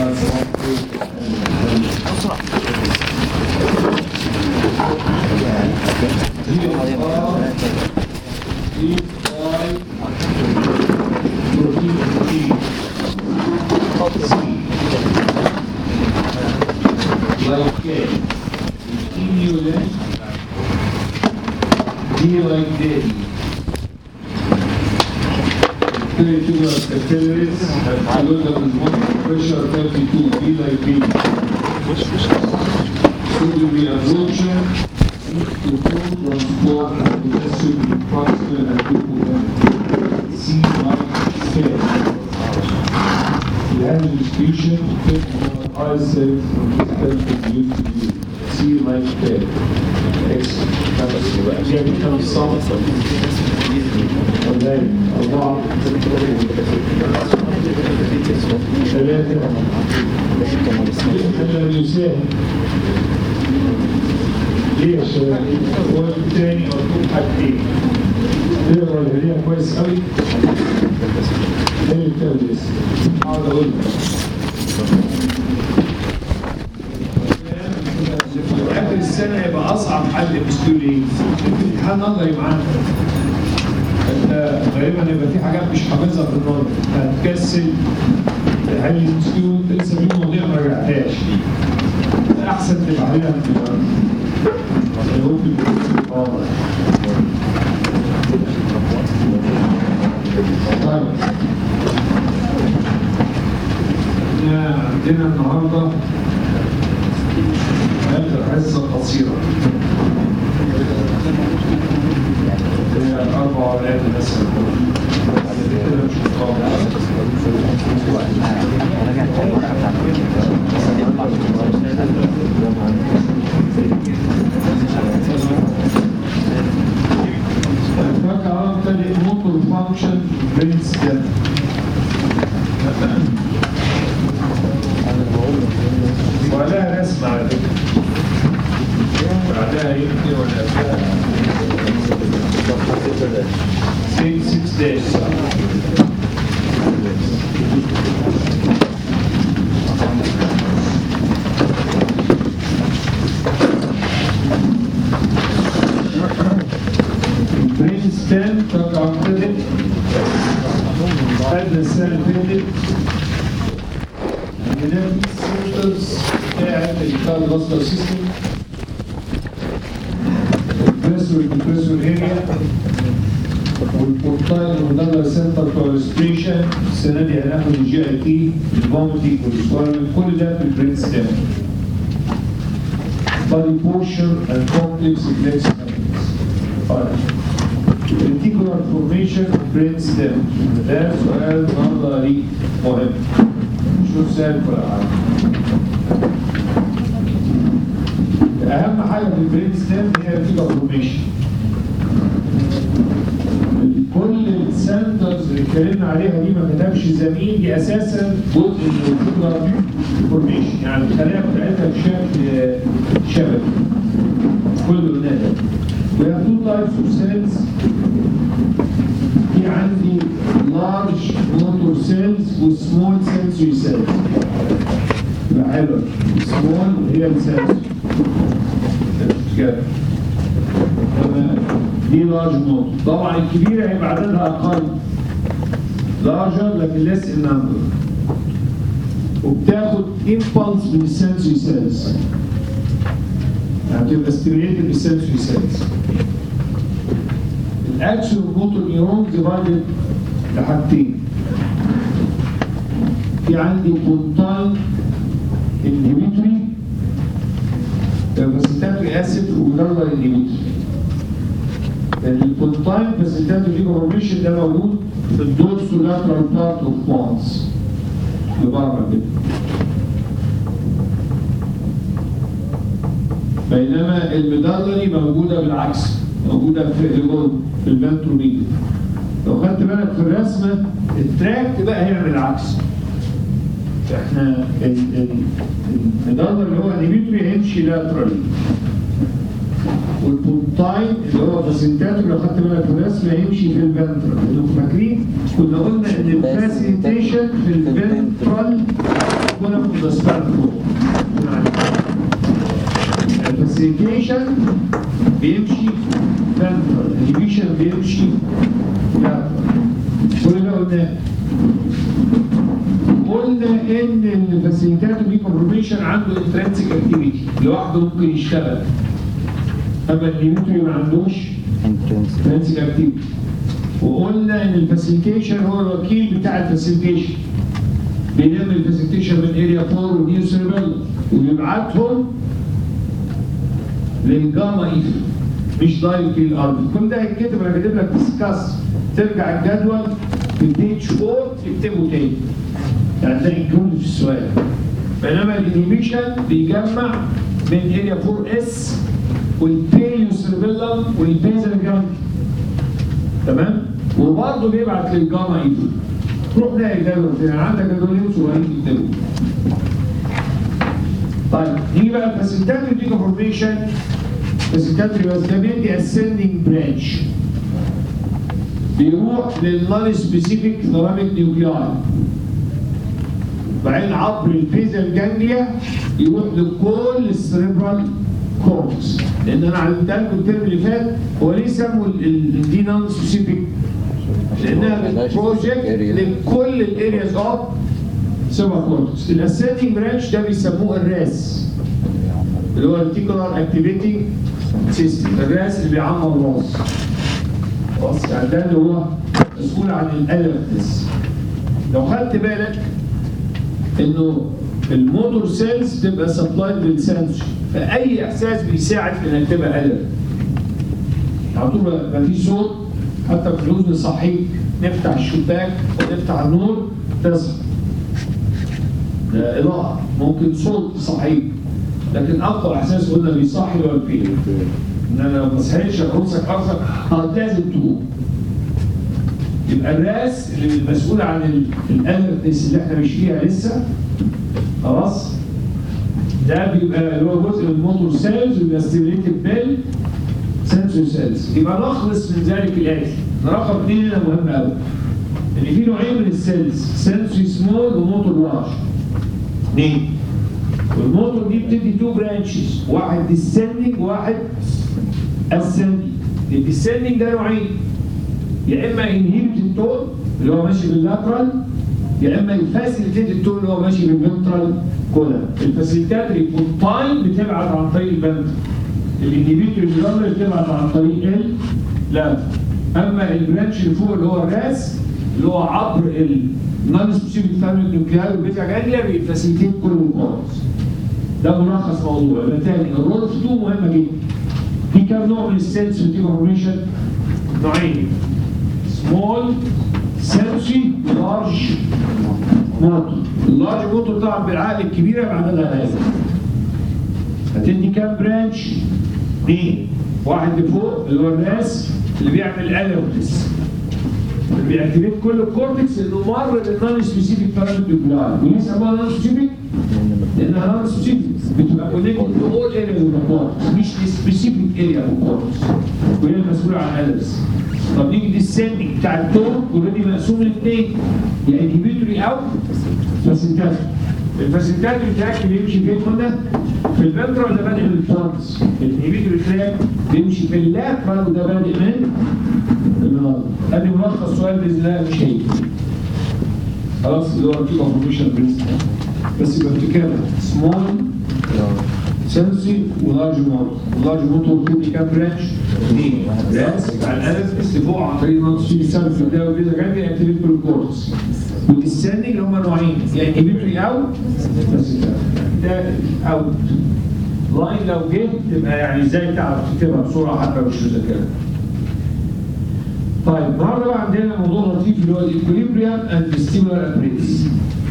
Like that. Stimulant. Be like that. Peritular capillaries have kilogram one pressure 32, be like B. Sodium reabsorption to full transport of potassium in proximal and glucose. C like scale. The annual distribution depends on high cells from this country used to be C like scale. X هي بتكون صامت وذلك أربعة ثلاثة لم يساهم ليه يا شباب؟ هو الثاني مطلوب حاجتين تقرا الهدية كويس قوي تاني التدريس اقعد اقول في اخر السنه يبقى اصعب حل مسؤوليه الامتحان نظري معانا انت غالبا يبقى في حاجات مش حافظها في النظر هتكسل تحل المسؤول انت لسه في مواضيع ما رجعتهاش احسن تبقى عليها في النظر ممكن طيب احنا عندنا النهارده آخر حصة قصيرة هي أربع أولاد مثلا كده مش هناك عرض تاني موتور فانكشن برين ستيم وعليها رسمة على فكرة بعدها يمكن ولا قبلها 6 days برين ستيم طبعا كده خدنا السنة اللي فاتت عندنا السنترز بتاعت الكار باسكر سيستم البريسور البريسور اريا والبورتايل والدبل سنتر بتوع الريسبريشن السنه دي هناخد الجي اي تي الفومتنج والسوالن كل ده في البرين ستيم body posture and complex reflex mechanisms. طيب reticular formation of brain stem ده سؤال نظري مهم شو سهل في العالم اهم حاجه في البرين ستيم هي الريتيكال فورميشن كل السنترز اللي اتكلمنا عليها دي ما كتبش زميل دي اساسا جزء من الريتيكال فورميشن يعني الخلايا بتاعتها بشكل شبكي كل اللي قلناه ده We have two types of cells في عندي large motor cells و small sensory cells يبقى حلوة small هي السنسوري كده تمام دي large motor طبعا الكبيرة هيبقى عددها أقل larger لكن less in number وبتاخد impulse من السنسوري cells يعني بتبقى stimulated بالسنسوري cells الاكشن موتور نيورون ديفايدد لحاجتين في عندي بونتاين انهبيتوري فاسيتاتوري اسيد وجربر انهبيتوري البونتاين فاسيتاتوري انفورميشن ده موجود في الدورسو لاترال بارت اوف بونز لبره كده بينما المدلري موجوده بالعكس موجوده في الهيمون في الفنتروميديا لو خدت بالك في الرسمه التراكت بقى هيعمل العكس احنا ال- ال- المدلر اللي هو الهيميتري هيمشي لاترالي والبونتاين اللي هو فاسنتاتور لو خدت بالك في الرسم هيمشي في الفنترال انتوا فاكرين كنا قلنا ان الفاسينتيشن في الفنترال كنا في السبانكو الفاسينتيشن بيمشي فنترال الانهبيشن بيمشي لاترال كل ده قلناه قلنا ان الفاسيليتاتور دي كونفورميشن عنده انترنسيك اكتيفيتي لوحده ممكن يشتغل اما النيوتري ما عندوش انترنسيك اكتيفيتي وقلنا ان الفاسيليتيشن هو الوكيل بتاع الفاسيليتيشن بيلم الفاسيليتيشن من اريا 4 ونيو سيربيلا ويبعتهم للجاما ايف مش دايركت للارض كل ده هيتكتب انا كاتب لك ديسكاس ترجع الجدول في البيج 4 تكتبه تاني يعني ده انكلود في السؤال بينما الانيبيشن بيجمع من اريا 4 اس والبيليو سيربيلم والبيزل جراند تمام وبرضه بيبعت للجاما ايف روح نلاقي الجدول يعني عندك جدولين صغيرين تكتبوا طيب نيجي بقى الفاسيلتاتري دي كونفورميشن الفاسيلتاتري بس ده بيدي ascending برانش بيروح للنون سبيسيفيك ثوراميك نيوكلياي بعدين عبر البيزل جانجليا يروح لكل السريبرال كورتكس لان انا علمتها لكم الترم اللي فات هو ليه سموا الدي نون سبيسيفيك؟ لانها بروجكت لكل الارياز اوف سيربرال كورتكس الاسيتنج برانش ده بيسموه الراس اللي هو التيكولار اكتيفيتنج سيستم الراس اللي بيعمر الراس خلاص يعني ده اللي هو مسؤول عن الالرتنس لو خدت بالك انه الموتور سيلز تبقى سبلايد بالسنسوري فاي احساس بيساعد في انك تبقى الرت على طول ما فيش صوت حتى في الاذن صحيح نفتح الشباك ونفتح النور تصحى ده اضاءه ممكن صوت صحيح لكن اقوى احساس قلنا بيصحي هو الفيل ان انا لو ما صحيتش راسك راسك لازم تقوم يبقى الراس اللي المسؤول عن الالرتنس اللي احنا مش فيها لسه خلاص ده بيبقى اللي هو جزء من الموتور سيلز وبيبقى ستيميليتد بال سنسور سيلز يبقى نخلص من ذلك الاتي رقم اثنين هنا مهم قوي ان في نوعين من السيلز سنسوري سمول وموتور لارج اثنين والموتور دي بتدي تو برانشز واحد ديسندنج وواحد اسندنج الديسندنج ده نوعين يا اما انهيبت التون اللي هو ماشي باللاترال يا اما يفاسيليتيت التون اللي هو ماشي بالفنترال كولا الفاسيليتاتري بونتاين بتبعت عن طريق الفنترال الانهيبيتوري جرامر بتبعت عن طريق ال لا اما البرانش اللي فوق اللي هو الراس اللي هو عبر النون سبيسيفيك فاميلي نيوكليار والبيتا جانجليا بيفاسيليتيت كل الكورس ده ملخص موضوع يبقى تاني الرول اوف 2 مهمه جدا في كام نوع من السيلز في الديكورميشن؟ نوعين سمول سنسي لارج موتور اللارج موتور طبعا بالعقل الكبير يبقى عددها هذا هتدي كام برانش؟ اثنين واحد لفوق اللي هو الراس اللي بيعمل الالرتس اللي بيأكتيفيت كل الكورتكس انه مر للنون سبيسيفيك بارامتر وليه سموها نون سبيسيفيك؟ لانها نون سبيسيفيك بتبقى كونكتد تو اول ارياز اوف ذا كورتكس مش سبيسيفيك اريا اوف الكورتكس وهي المسؤوله عن الالرتس طب نيجي للسندنج بتاع التون اوريدي مقسوم لاثنين يا انهبيتوري او فاسنتاتوري الفاسنتاتوري تراك بيمشي فين قلنا؟ في الفنترال وده بادئ من الفرنس الانهبيتوري تراك بيمشي في اللاترال وده بادئ من النهار ادي ملخص سؤال باذن الله مش هيجي خلاص اللي هو الكي كونفورميشن برنسبل بس يبقى افتكرها سمول سنسي ولارج موتور اللارج موتور بتدي كام برانش؟ اثنين راس بتاع الالف بس فوق عن طريق نقص في سنه في الدواء بيزا كان بيأكتيفيت كورتكس والديسندنج اللي هم نوعين يا انهبيتوري او بس ده اوت لاين لو جه تبقى يعني ازاي تعرف تكتبها بسرعه حتى لو مش مذاكرها طيب النهارده بقى عندنا موضوع لطيف اللي هو الايكوليبريم اند ستيمولار ابريتس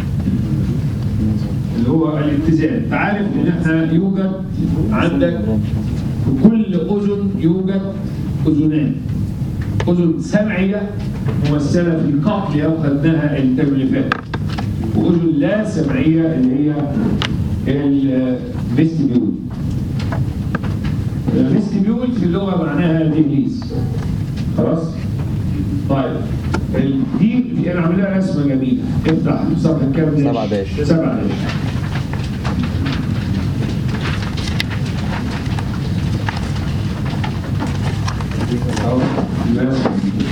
اللي هو الاتزان تعرف ان احنا يوجد عندك في كل اذن يوجد اذنان اذن سمعيه ممثله في الكوكليا وخدناها الترم اللي فات واذن لا سمعيه اللي هي الفيستيبيول الفيستيبيول في اللغه معناها دهليز خلاص طيب ال- دي دي انا عامل لها رسمه جميله افتح صفحه كام داش؟ سبعة داش. سبعة داش أهو، الرسمة دي.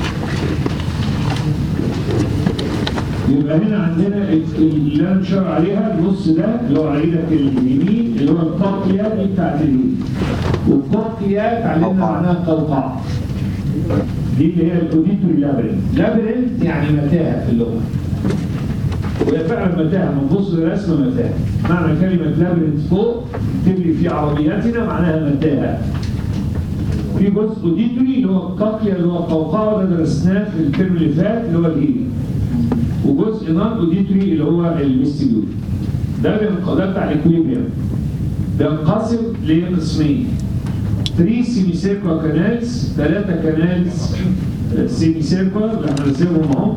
يبقى هنا عندنا ال- اللي انا مشاور عليها النص ده اللي هو على ايدك اليمين اللي هو القوقية دي بتاعت اليمين والقوقية اتعلمنا قوقعة. معناها قوقعة دي اللي هي الاوديتوري لابرنت لابرنت يعني متاهة في اللغة وهي فعلا متاهة من بص للرسمة متاهة معنى كلمة لابرنت فوق تبني في عربياتنا معناها متاهة في جزء اوديتوري اللي هو القوقية اللي هو القوقعة ده درسناه في الترم اللي فات اللي هو الهيلي وجزء نون اوديتوري اللي هو الميستيبيول ده بينق- ده بتاع الاكويبيوم بينقسم لقسمين 3 سيمي سيركولا كانالز 3 كانالز سيمي سيركولا اللي احنا رسمهم اهو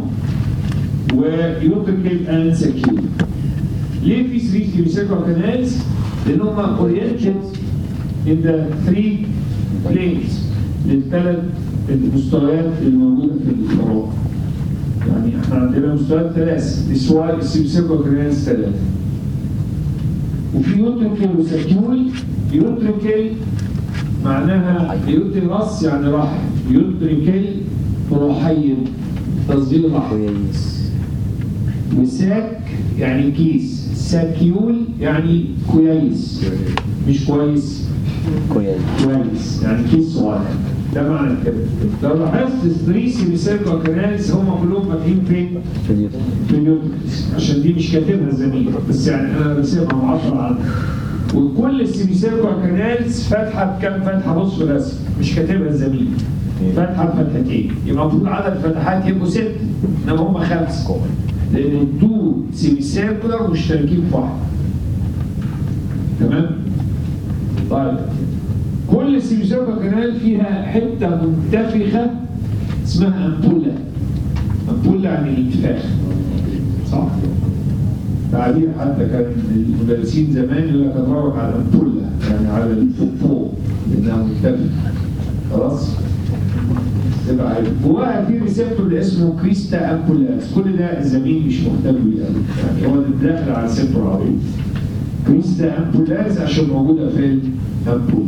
ويوتريكال اند سكيور ليه في 3 سيمي سيركولا كانالز؟ لان هم اورينتد in the three planes للثلاث المستويات الموجوده في الفراغ يعني احنا عندنا مستويات ثلاثة السواء السيمسيكو كريانس ثلاثة وفي يوتريكال وسكيول يوتريكال معناها يوتريكاس يعني رحم يوتريكال رحيم تصدير رحم كويس وساك يعني كيس ساكيول يعني كويس مش كويس كويس كويس يعني كيس صغير ده معنى كده لو لاحظت الثريسي بيسيركو كانالز هم كلهم فاتحين فين؟ في اليوتيوب في اليوتيوبس عشان دي مش كاتبها زميل بس يعني انا راسمها ب 10 عنها وكل السيميسيركو كانالز فاتحه بكام فتحه بص في الرسم مش كاتبها الزميل فاتحه بفتحتين يبقى المفروض عدد الفتحات يبقوا ست انما هم خمسه لان التو سيميسيركولار مشتركين في واحد تمام؟ طيب كل سيميسيركو كانال فيها حته منتفخه اسمها امبولا امبولا يعني الانتفاخ صح تعبير حتى كان المدرسين زمان يقول لك اتفرج على الامبولا يعني على الفوق فوق لانها منتفخه خلاص تبقى عارف جواها في ريسبتور اللي اسمه كريستا امبولاس كل ده الزميل مش مهتم بيه قوي يعني هو اللي داخل على ريسبتور على طول كريستا امبولاس عشان موجوده في الامبول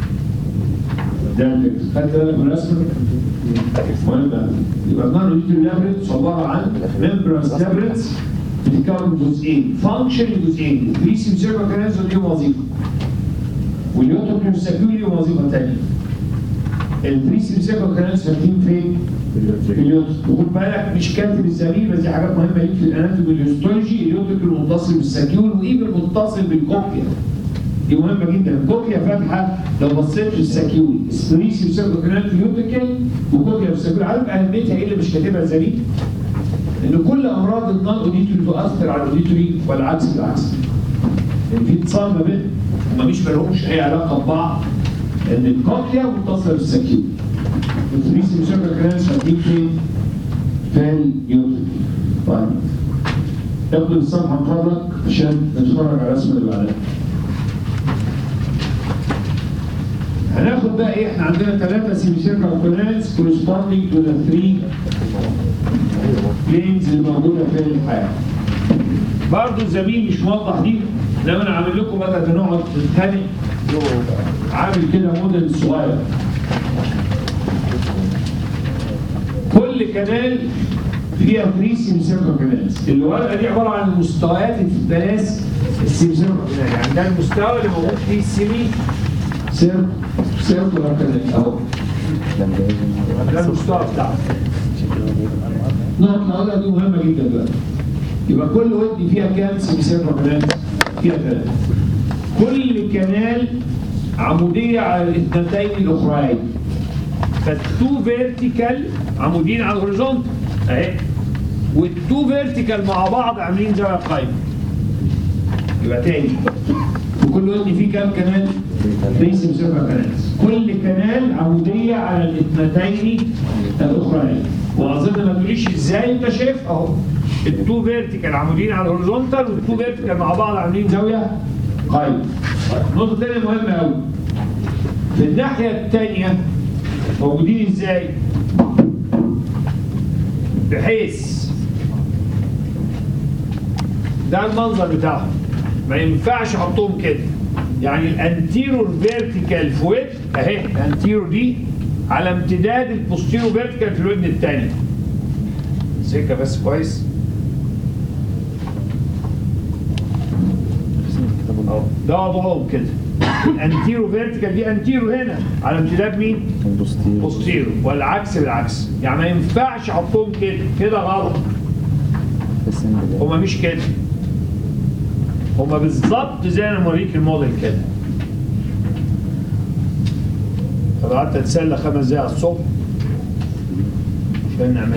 ده الفكره خدت بالك من الرسمه؟ مهم أوي. يبقى النون اوديتوري لابرنتس عباره عن ممبرانس لابرنتس بتتكون من جزئين فانكشن جزئين الثري سيمسيركل كانالز ليهم وظيفه واليوتوكيو ساكيو ليهم وظيفه ثانيه الثري سيمسيركل كانالز فاتحين فين؟ في اليوتوب وخد بالك مش كاتب الزميل بس دي حاجات مهمه ليك في الاناتومي والهيستولوجي اليوتوكيو متصل بالساكيول وايفن متصل بالكوكيا دي مهمه جدا الكوكيا فاتحه لو بصيت في الساكيول ستريسي وسيركو كانال في اليوتيكال وكوكيا في الساكيول عارف اهميتها ايه اللي مش كاتبها الزميل؟ ان كل امراض النون اوديتوري تؤثر على الاوديتوري والعكس بالعكس يعني في اتصال ما بينهم هما مش مالهمش اي علاقه ببعض ان الكوكيا متصله بالساكيول الثريسي وسيركو كانال شغالين فين؟ في اليوتيكال طيب اقلب الصفحه من فضلك عشان نتفرج على الرسمه اللي بعدها هناخد بقى ايه احنا عندنا ثلاثة سيميسيركل كونالز corresponding to the three planes اللي موجودة في الحياة. برضه الزميل مش موضح دي انما انا عامل لكم بدل ما نقعد نتخانق عامل كده موديل صغير. كل كنال فيها 3 سيميسيركل كانالز الورقه دي عباره عن المستويات الثلاث السيميسيركل كانال يعني ده المستوى اللي موجود فيه السيمي سير سيركل كانال اهو ده مجهز ده المستوى بتاعه نقطة الأولى دي مهمة جدا دلوقتي يبقى كل ودي فيها كام سيميسيركل كانال؟ فيها ثلاثة كل كنال عمودية على الاثنتين الأخريين فالتو فيرتيكال عمودين على الهوريزونتال اهي والتو فيرتيكال مع بعض عاملين زاوية قايمة يبقى تاني وكل ودي فيه كام كنال؟ ليس سيركل كانالز كل كنال عمودية على الاثنتين الأخرين وأظن ما تقوليش ازاي انت شايف اهو التو فيرتيكال عمودين على الهوريزونتال والتو فيرتيكال مع بعض عاملين زاوية قايمة نقطة تانية مهمة قوي في الناحية التانية موجودين ازاي؟ بحيث ده المنظر بتاعهم ما ينفعش احطهم كده يعني الانتيرور فيرتيكال فويت اهي الانتيرور دي على امتداد البوستيرور فيرتيكال في الودن الثانيه سكه بس كويس اهو ده وضعهم كده الانتيرو فيرتيكال دي انتيرو هنا على امتداد مين؟ البوستير بوستيرو والعكس بالعكس يعني ما ينفعش احطهم كده كده غلط السن ده هما مش كده هما بالظبط زي انا موريك الموديل كده طب قعدت اتسلى خمس دقايق على الصبح عشان نعملها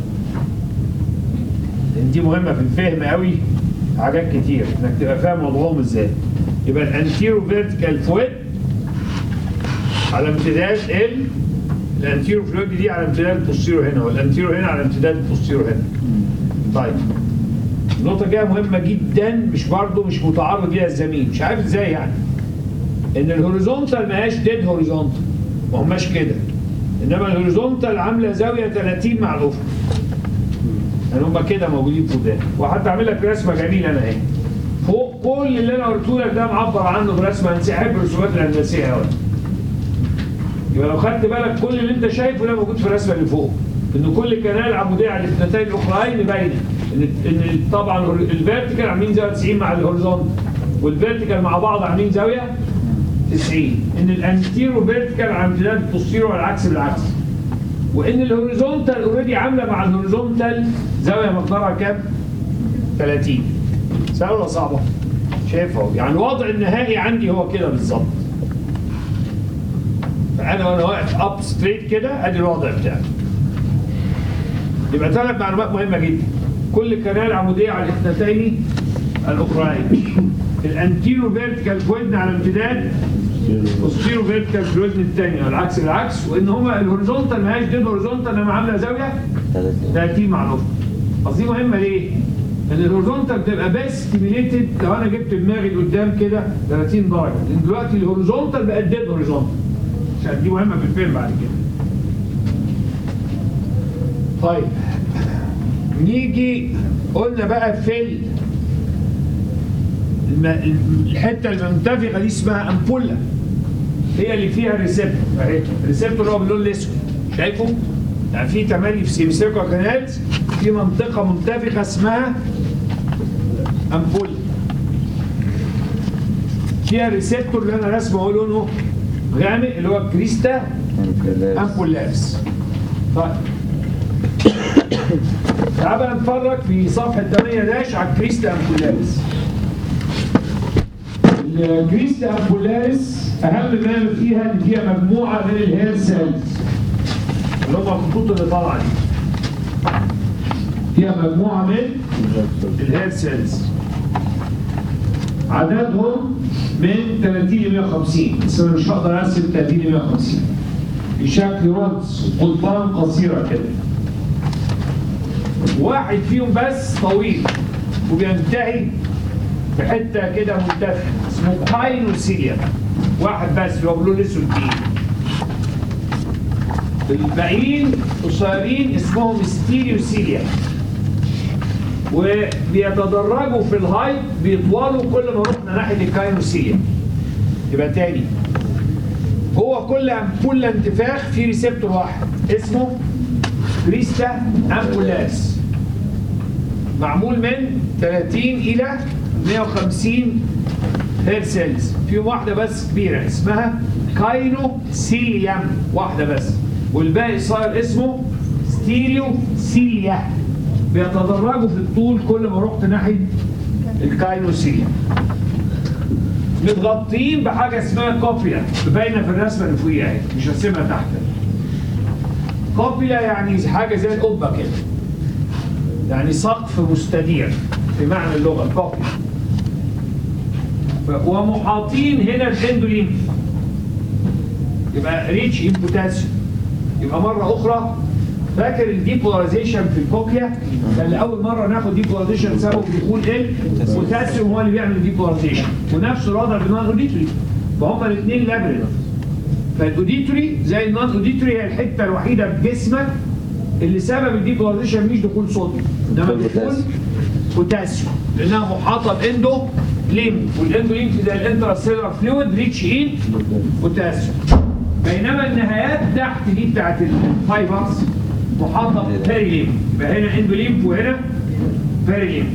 لان دي مهمه في الفهم قوي حاجات كتير انك تبقى فاهم وضعهم ازاي يبقى الانتيرو فيرتيكال فويت على امتداد ال الانتيرو فلويد دي على امتداد البوستيرو هنا والانتيرو هنا على امتداد البوستيرو هنا طيب النقطة الجاية مهمة جدا مش برضه مش متعرض ليها الزميل مش عارف ازاي يعني ان الهوريزونتال ما هياش ديد هوريزونتال ما هماش كده انما الهوريزونتال عاملة زاوية 30 مع الافق يعني هم كده موجودين قدام وحتى اعمل لك رسمة جميلة انا اهي فوق كل اللي انا قلته لك ده معبر عنه برسمة هندسية احب الرسومات الهندسية قوي يبقى لو خدت بالك كل اللي انت شايفه ده موجود في الرسمه اللي فوق ان كل كنال عموديه على الاثنتين الاخرين باينه ان ان طبعا الفيرتيكال عاملين زاويه 90 مع الهوريزونتال والفيرتيكال مع بعض عاملين زاويه 90 ان الانتيرو فيرتيكال على امتداد البوستيرو والعكس بالعكس وان الهوريزونتال اوريدي عامله مع الهوريزونتال زاويه مقدارها كام 30 سهله ولا صعبه شايف اهو يعني الوضع النهائي عندي هو كده بالظبط فانا وانا واقف اب ستريت كده ادي الوضع بتاعي يبقى ثلاث معلومات مهمه جدا كل كنال عموديه على الاثنتين الاخرين الانتيرو فيرتيكال في ودن على امتداد بوستيرو فيرتيكال في الودن الثانيه والعكس بالعكس وان هما الهوريزونتال ما هياش ديد هوريزونتال انما عامله زاويه 30 مع الافق قصدي مهمه ليه؟ ان الهوريزونتال بتبقى بس ستيميليتد لو انا جبت دماغي لقدام كده 30 درجه لان دلوقتي الهوريزونتال بقت ديد هوريزونتال عشان دي مهمه في الفيلم بعد كده طيب نيجي قلنا بقى في ال- الم- الحته المنتفخه دي اسمها امبولا هي اللي فيها الريسبتور اهي الريسبتور اللي هو باللون الاسود شايفه؟ يعني في تملي في سيمسيكو كانالز في منطقه منتفخه اسمها امبولا فيها الريسبتور اللي انا رسمه اهو لونه غامق اللي هو كريستا امبولاريس طيب تعال بقى نتفرج في صفحه 8 داش على الكريستا امبولاريس الكريستا امبولاريس اهم ما فيها ان فيها مجموعه من الهير سيلز اللي هم الخطوط اللي طالعه دي فيها مجموعه من الهير سيلز عددهم من 30 ل 150 بس انا مش هقدر ارسم 30 ل 150 بشكل رمز قضبان قصيره كده واحد فيهم بس طويل وبينتهي بحته كده منتفخه اسمه باينوسيليا واحد بس اللي هو بلون اسود تقيل الباقيين قصيرين اسمهم ستيريوسيليا وبيتدرجوا في الهايت بيطولوا كل ما رحنا ناحيه الكاينوسيليا يبقى تاني هو كل امبولا انتفاخ فيه ريسبتور واحد اسمه كريستا امبولاس معمول من 30 الى 150 هير سيلز فيهم واحده بس كبيره اسمها كاينوسيليوم واحده بس والباقي صار اسمه ستيريوسيليا بيتدرجوا في الطول كل ما رحت ناحيه الكاينوسيليا متغطيين بحاجه اسمها كوبيلا باينه في الرسمه اللي فوقيها اهي مش هرسمها تحت كوبيلا يعني حاجه زي القبه كده يعني سقف مستدير في معنى اللغه كوبيلا ف- ومحاطين هنا الاندولين يبقى ريتش ان بوتاسيوم يبقى مره اخرى فاكر الديبولاريزيشن في الكوكليا كان لاول مره ناخد ديبولاريزيشن سبب دخول ايه البوتاسيوم هو اللي بيعمل ديبولاريزيشن ونفس الوضع بالنون اوديتوري فهم الاثنين لابرين فالاوديتوري زي النون اوديتوري هي الحته الوحيده في جسمك اللي سبب الديبولاريزيشن مش دخول صوديوم انما دخول بوتاسيوم لانها محاطه باندو ليمف والاندو ليمف ده الانترا سيلر فلويد ريتش ان بوتاسيوم بينما النهايات تحت دي بتاعت الفايبرز محاطه ببيري ليمف يبقى هنا اندو ليمف وهنا بيري ليمف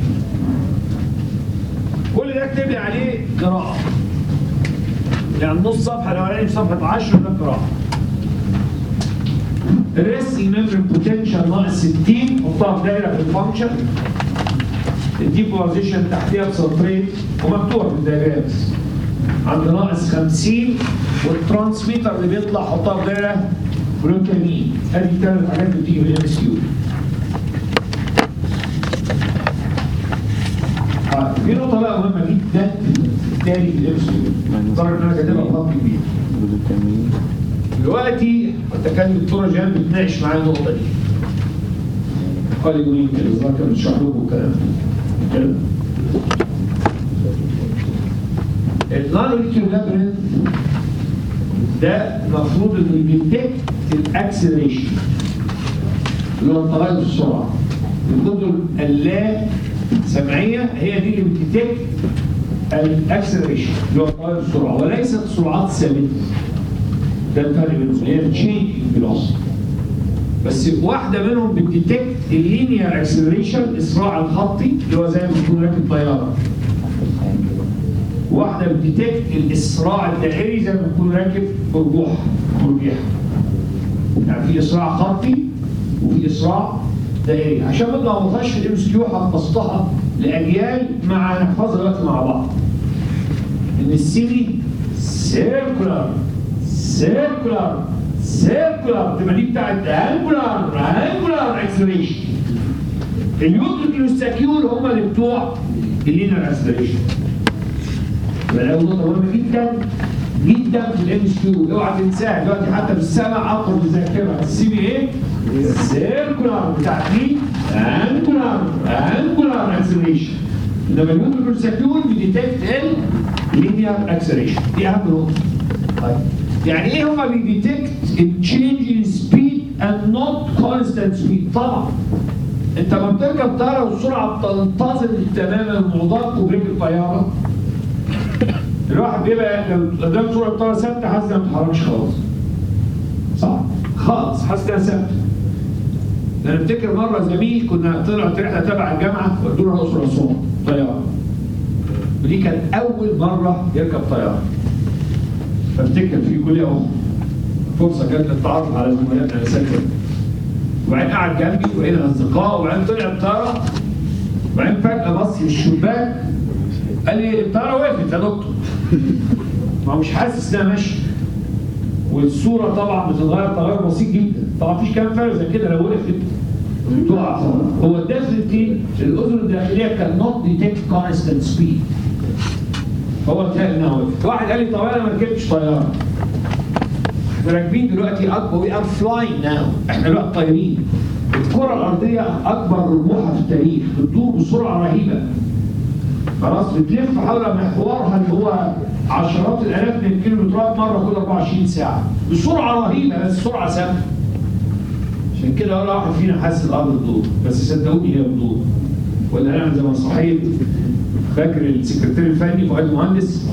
كل ده اكتب لي عليه قراءه يعني نص صفحه الاولاني في صفحه 10 ده قراءه الريسنج ميمبرين بوتنشال ناقص 60 حطها في دايره في الفانكشن الديبولاريزيشن تحتيها بسطرين ومكتوبه في الدايجرامز عند ناقص 50 والترانسميتر اللي بيطلع حطها في دايره جلوتامين ادي الثلاث حاجات اللي بتيجي من الام اس كيو في نقطه بقى مهمه جدا تاني في الام اس كيو لدرجه ان انا كاتبها بخط كبير جلوتامين دلوقتي كنت كان الدكتوره جان بتناقش معايا النقطه دي قال لي يقولين كده الظاهر كان بتشرح لكم الكلام ده. كده النون لابرنت ده المفروض انه يديتكت الاكسلريشن اللي هو تغير السرعه القدر اللا سمعيه هي دي اللي بتديتكت الاكسلريشن اللي هو تغير السرعه وليست سرعات ثابته ده الفرق بينهم هي تشينج فيلوسيتي بس واحده منهم بتديتكت اللينير اكسلريشن الاسراع الخطي اللي هو زي ما تكون راكب طياره واحده بتديتكت الاسراع الدائري زي ما تكون راكب مرجوحه مرجيحه يعني في اسراع خطي وفي اسراع دائري عشان ما نلخبطهاش في الام اس كيو حفظتها لاجيال مع نحفظها دلوقتي مع بعض ان السيمي سيركولار سيركولار سيركولار تبقى دي بتاعت انجولار انجولار اكسلريشن اليوتريكيوستاكيول هم اللي بتوع اللينر اكسلريشن يبقى دي نقطه مهمه جدا جدا في الام اس كيو اوعى تنساها دلوقتي حتى في السمع اقرب الذاكره السي بي ايه سيركولار بتاعت مين؟ انجولار انجولار اكسلريشن انما اليوتريكيوستاكيول بيديتكت اللينير اكسلريشن دي اهم نقطه طيب يعني ايه هما بيديتكت التشينج ان سبيد اند نوت كونستانت سبيد طبعا انت لما بتركب طياره والسرعه بتنتظم تماما المعضلات وبريك الطياره الواحد بيبقى لو قدام سرعه الطياره ثابته حاسس انها ما بتتحركش خالص صح خالص حاسس انها ثابته انا افتكر مره زميل كنا طلعت رحله تبع الجامعه ودونا الاقصر واسوان طياره ودي كانت اول مره يركب طياره فافتكر في كليه اخرى فرصه جت للتعرف على زملائنا اساتذه وبعدين قعد جنبي وبقينا اصدقاء وبعدين طلع الطياره وبعدين فجاه بص في الشباك قال لي الطياره وقفت يا دكتور ما هو مش حاسس انها ماشيه والصوره طبعا بتتغير تغير بسيط جدا طبعا مفيش كلام فارغ زي كده لو وقفت تقع هو الديفنتلي الاذن الداخليه كان نوت ديتكت كونستنت سبيد هو اتهيأ انها وقفت واحد قال لي طب انا ما ركبتش طياره احنا راكبين دلوقتي اكبر وي ار فلاينج ناو احنا دلوقتي طايرين الكره الارضيه اكبر رموحها في التاريخ بتدور بسرعه رهيبه خلاص بتلف حول محورها اللي هو عشرات الالاف من الكيلومترات مره كل 24 ساعه بسرعه رهيبه بس سرعه ثابته عشان كده ولا واحد فينا حاسس الارض بتدور بس صدقوني هي بتدور ولا نعمل زي مسرحيه فاكر السكرتير الفني فؤاد مهندس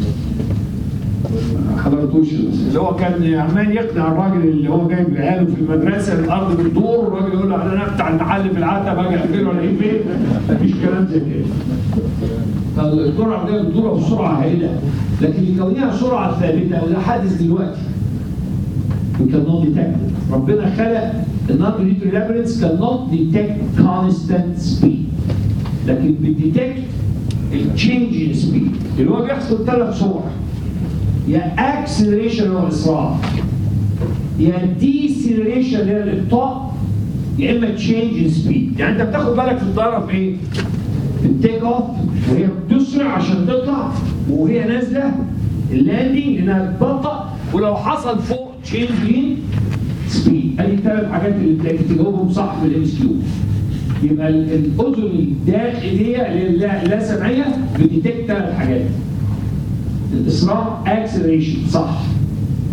حضرتوش اللي هو كان عمال يقنع الراجل اللي هو جايب عياله في المدرسه الارض بتدور والراجل يقول له انا افتح المحل في العتبه باجي اقفله الاقيه فين؟ مفيش كلام زي كده. فالكره الارضيه بتدور بسرعه هائله لكن لكونها سرعه ثابته وده حادث دلوقتي we cannot detect ربنا خلق النون ريتري لابرنس cannot detect constant speed لكن بتديتكت التشينج ان سبيد اللي هو بيحصل ثلاث صور يا اكسلريشن هو الاسراع يا ديسلريشن اللي هي الابطاء يا اما تشينج ان سبيد يعني انت بتاخد بالك في الطياره في ايه؟ في التيك اوف وهي بتسرع عشان تطلع وهي نازله اللاندنج لانها بتبطأ ولو حصل فوق تشينج ان سبيد ادي الثلاث حاجات اللي تلاقي تجاوبهم صح في الام اس كيو يبقى ال- الاذن الداخليه اللي لا لا سمعيه بتديتكت ثلاث حاجات الاسراع اكسلريشن صح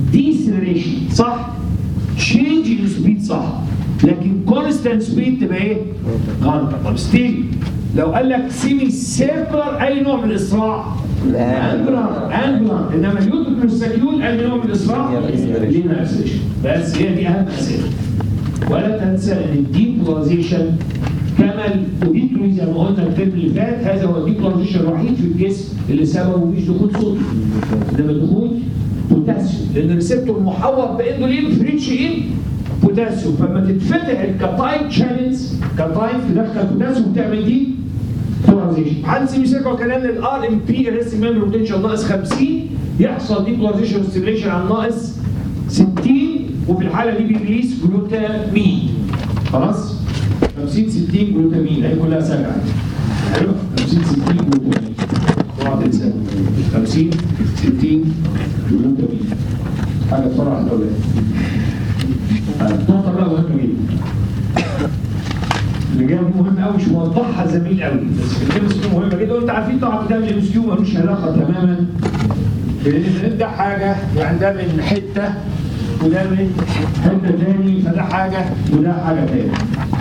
ديسلريشن صح تشينج ان سبيد صح لكن كونستانت سبيد تبقى ايه غلط طب ستيل لو قال لك سيمي سيركلر اي نوع من الاسراع انجلر انجلر انما اليوتيوب ساكيول اي نوع من الاسراع لينا اسيشن بس هي دي اهم اسئله ولا تنسى ان الديبولاريزيشن كما الاوديتوري زي ما قلنا الترم اللي فات هذا هو الديبولاريزيشن الوحيد في الجسم اللي سببه مش دخول صوتي انما دخول بوتاسيوم لان الريسبتور محوط باندولين في ريتش ان بوتاسيوم فلما تتفتح الكاتاين تشالنج كاتاين تدخل بوتاسيوم تعمل دي بولاريزيشن عند سيميسيكو كلام الار ام بي ريست ميموري بوتنشال ناقص 50 يحصل دي بولاريزيشن ستيميليشن على ناقص 60 وفي الحاله دي بيريليس جلوتامين خلاص 50 60 جلوتامين هي كلها سبعه حلو 50 60 جلوتامين اوعى تنسى 50 60 جلوتامين حاجه تفرح الاولاد النقطه بقى مهمه جدا اللي جايه دي مهمه قوي مش موضحها زميل قوي بس في الكيمستري مهمه جدا وانت عارفين طبعا ده من الام اس كيو ملوش علاقه تماما بان ده حاجه يعني ده من حته وده من حته تاني فده حاجه وده حاجه تاني.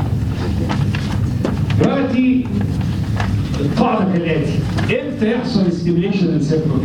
دلوقتي القاعده كالاتي امتى يحصل ستيميليشن للسيركل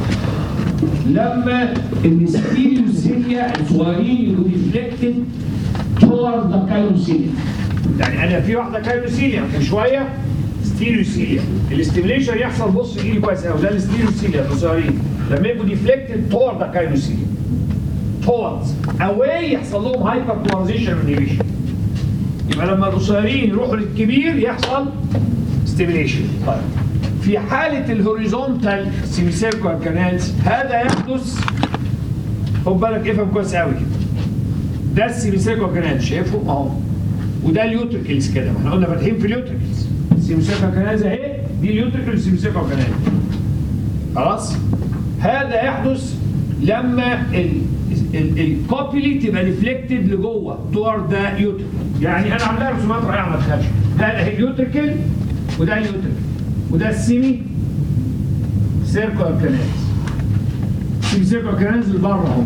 لما الستيريوسيليا الصغيرين يبقوا ديفليكتد تور ذا كايروسيليا يعني انا في واحده كايروسيليا من شويه ستيريوسيليا الاستيميليشن يحصل بص ايدي كويس قوي ده الستيريوسيليا الصغيرين لما يبقوا ديفليكتد تور ذا كايروسيليا towards away يحصل لهم هايبر بولاريزيشن انهبيشن يبقى لما القصيرين يروحوا للكبير يحصل ستيميليشن طيب في حالة الهوريزونتال سيميسيركوال كانالز هذا يحدث خد بالك افهم كويس قوي ده السيميسيركوال كانال شايفه اهو وده اليوتريكلز كده ما احنا قلنا فاتحين في اليوتريكلز السيميسيركوال كانالز اهي دي اليوتريكل والسيميسيركوال كانال خلاص هذا يحدث لما الكوبيلي تبقى ديفليكتد لجوه تور ذا يوتريكل يعني انا عاملها رسومات رائعه ما تخافش ده اليوتريكل وده اليوتريكل وده السيمي سيركولار كانالز السيمي سيركولار كانالز اللي بره اهو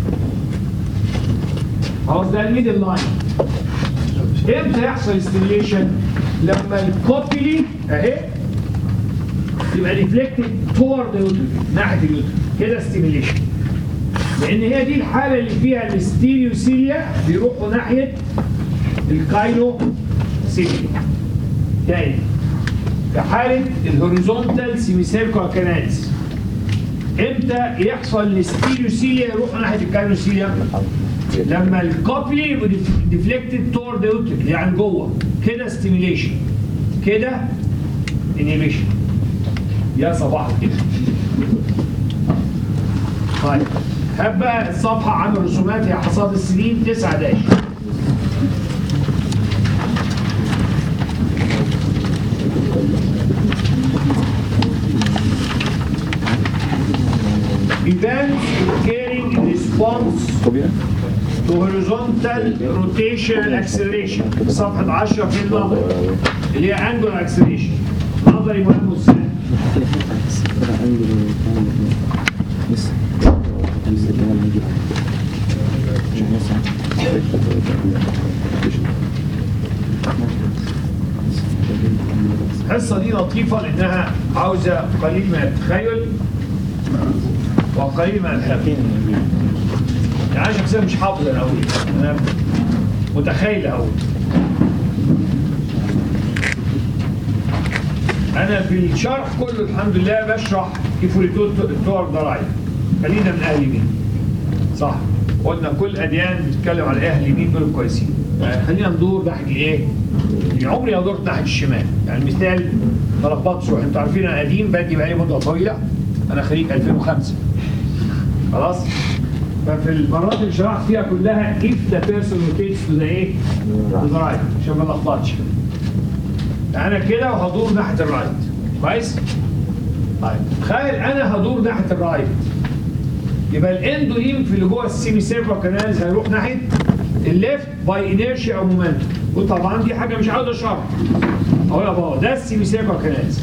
خلاص ده الميدل لاين امتى يحصل ستيميليشن لما الكوبيلي اهي يبقى ريفلكتد تور ذا يوتريكل ناحيه اليوتريكل كده ستيميليشن لان هي دي الحاله اللي فيها الستيريوسيليا بيروحوا ناحيه الكايلو سيليا تاني في حاله الهوريزونتال سيميسيركوال كانالز امتى يحصل الستيريوسيليا يروحوا ناحيه الكايلو سيليا لما الكوبلي يبقوا ديفليكتد تور ذا يوتريكل يعني جوه كده ستيميليشن كده انيبيشن يا صباح الخير طيب هات بقى الصفحة عن الرسومات هي حصاد السنين 9 داش Events carrying response to horizontal rotational acceleration صفحة 10 في النظر اللي هي angular acceleration نظري مهم والسهل بس بس اللي هو الميديا الحصة دي لطيفة لأنها عاوزة قليل من التخيل وقليل من الحفظ يعني أنا شخصيا مش حافظ أنا أقول أنا متخيل أقول أنا في الشرح كله الحمد لله بشرح كيف التور ضرائب خلينا من أهل يمين صح قلنا كل أديان بتتكلم على أهل يمين دول كويسين يعني خلينا ندور ناحية الإيه؟ يعني عمري ما دورت ناحية الشمال يعني مثال ما لخبطش انتوا عارفين أنا قديم بدي بقالي مدة طويلة أنا خريج 2005 خلاص ففي المرات اللي شرحت فيها كلها if the person rotates to the ايه؟ to the right عشان ما نلخبطش انا كده وهدور ناحيه الرايت كويس؟ طيب تخيل انا هدور ناحيه الرايت يبقى الاندولين في اللي جوه السيمي سيرفر كانالز هيروح ناحيه الليفت باي انيرشيا او مومنتوم وطبعا دي حاجه مش عاوز اشرحها اهو يا بابا ده السيمي سيرفر كانالز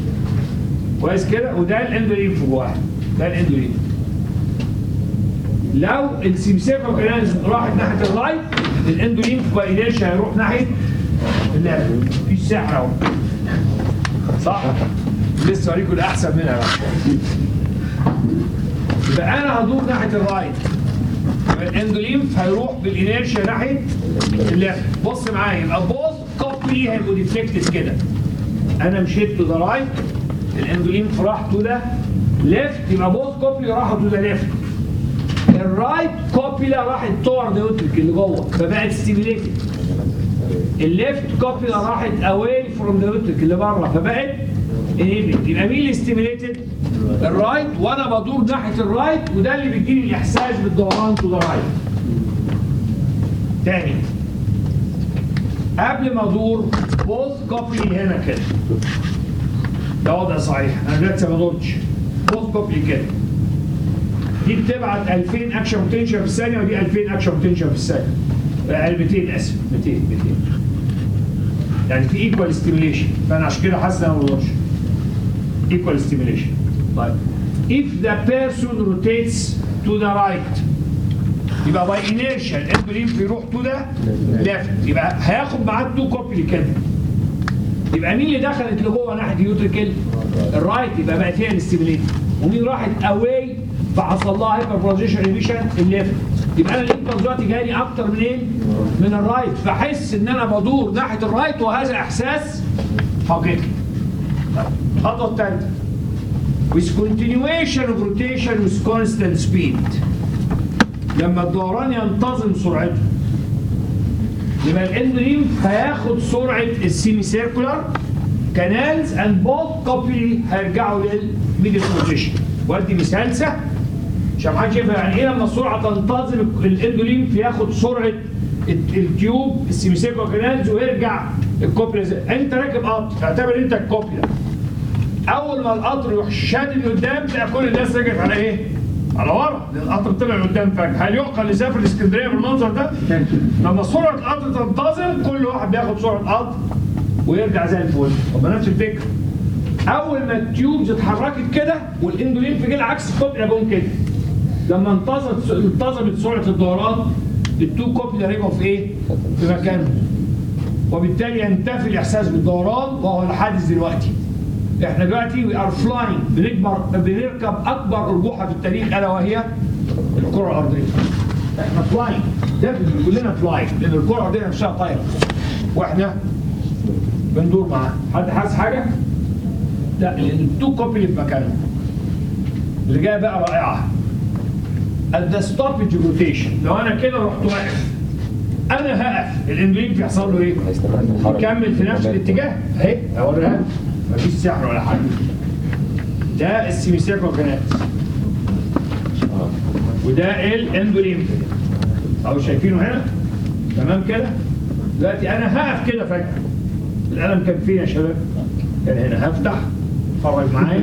كويس كده وده الاندولين في جواه ده الاندولين لو السيمسيكو كانالز راحت ناحيه الرايت الاندوليمف باينيرشيا هيروح ناحيه الليفت مفيش سحر اهو صح؟ لسه اوريكم الاحسن منها بقى يبقى انا هدور ناحيه الرايت يبقى الاندوليمف هيروح بالانيرشيا ناحيه الليفت بص معايا يبقى بوث كوبلي هيبقوا ديفليكتد كده انا مشيت تو ذا رايت الاندوليمف راح تو ذا ليفت يبقى بوث كوبلي راحوا تو ذا ليفت الرايت كوبيلا راحت تور نيوتريك اللي جوه فبقت ستيميليتد الليفت كوبيلا راحت اواي فروم نيوتريك اللي بره فبقت انيبت يبقى مين اللي ستيميليتد؟ الرايت وانا بدور ناحيه الرايت وده اللي بيديني الاحساس بالدوران تو ذا رايت تاني قبل ما ادور بوث كوبلي هنا كده ده وضع صحيح انا لسه ما دورتش بوث كوبلي كده دي بتبعت 2000 اكشن بوتنشال في الثانيه ودي 2000 اكشن بوتنشال في الثانيه آه، 200 اسف 200 200 يعني في ايكوال ستيميليشن فانا عشان كده حاسس ان انا ما بدورش equal stimulation. طيب if the person rotates to the right يبقى by inertia الاندوليمف يروح to the left يبقى هياخد معاه تو كوبلي كده يبقى مين اللي دخلت لجوه ناحيه اليوتريكل؟ الرايت يبقى بقت هي الاستيميليتد ومين راحت اواي فحصل لها هايبر بروجيشن انيبيشن الليفت يبقى انا الامبلس دلوقتي جاي اكتر من ايه؟ من الرايت فاحس ان انا بدور ناحيه الرايت وهذا احساس حقيقي الخطوه الثالثه with continuation of rotation with constant speed لما الدوران ينتظم سرعته يبقى الاندوليمف هياخد سرعه السيمي سيركولار كانالز اند بوث كوبلي هيرجعوا للميدل بوزيشن وادي مثال سهل عشان محدش يفهم يعني ايه لما السرعه تنتظم الاندوليمف ياخد سرعه الت- التيوب السيمي سيركولار كانالز ويرجع الكوبلي زي. انت راكب قطر اعتبر انت الكوبلي اول ما القطر يروح شادد لقدام تلاقي كل الناس رجعت على ايه؟ على ورا لان القطر طلع لقدام فجاه هل يعقل يسافر اسكندريه بالمنظر ده؟ لما سرعه القطر تنتظم كل واحد بياخد سرعه قطر ويرجع زي الفل طب ما نفس الفكره اول ما التيوبز اتحركت كده والاندولين في جه العكس الكوبيلا جم كده لما انتظمت انتظمت سرعه الدوران التو كوبيلا رجعوا في ايه؟ في مكانهم وبالتالي ينتفي الاحساس بالدوران وهو الحادث دلوقتي احنا دلوقتي وي ار فلاينج بنكبر بنركب اكبر ارجوحه في التاريخ الا وهي الكره الارضيه احنا فلاينج ده كلنا فلاينج لان الكره الارضيه نفسها طايره واحنا بندور معاها حد حاسس حاجه؟ لا لان التو كوبي اللي في مكانهم اللي جايه بقى رائعه at the stoppage rotation لو انا كده رحت واقف انا هقف الاندولين بيحصل له ايه؟ يكمل في نفس الاتجاه اهي اوريها لك. مفيش سحر ولا حاجه ده السيميسيركو كانات وده الاندولين اهو شايفينه هنا تمام كده دلوقتي انا هقف كده فجاه القلم كان فين يا شباب؟ كان هنا هفتح اتفرج معايا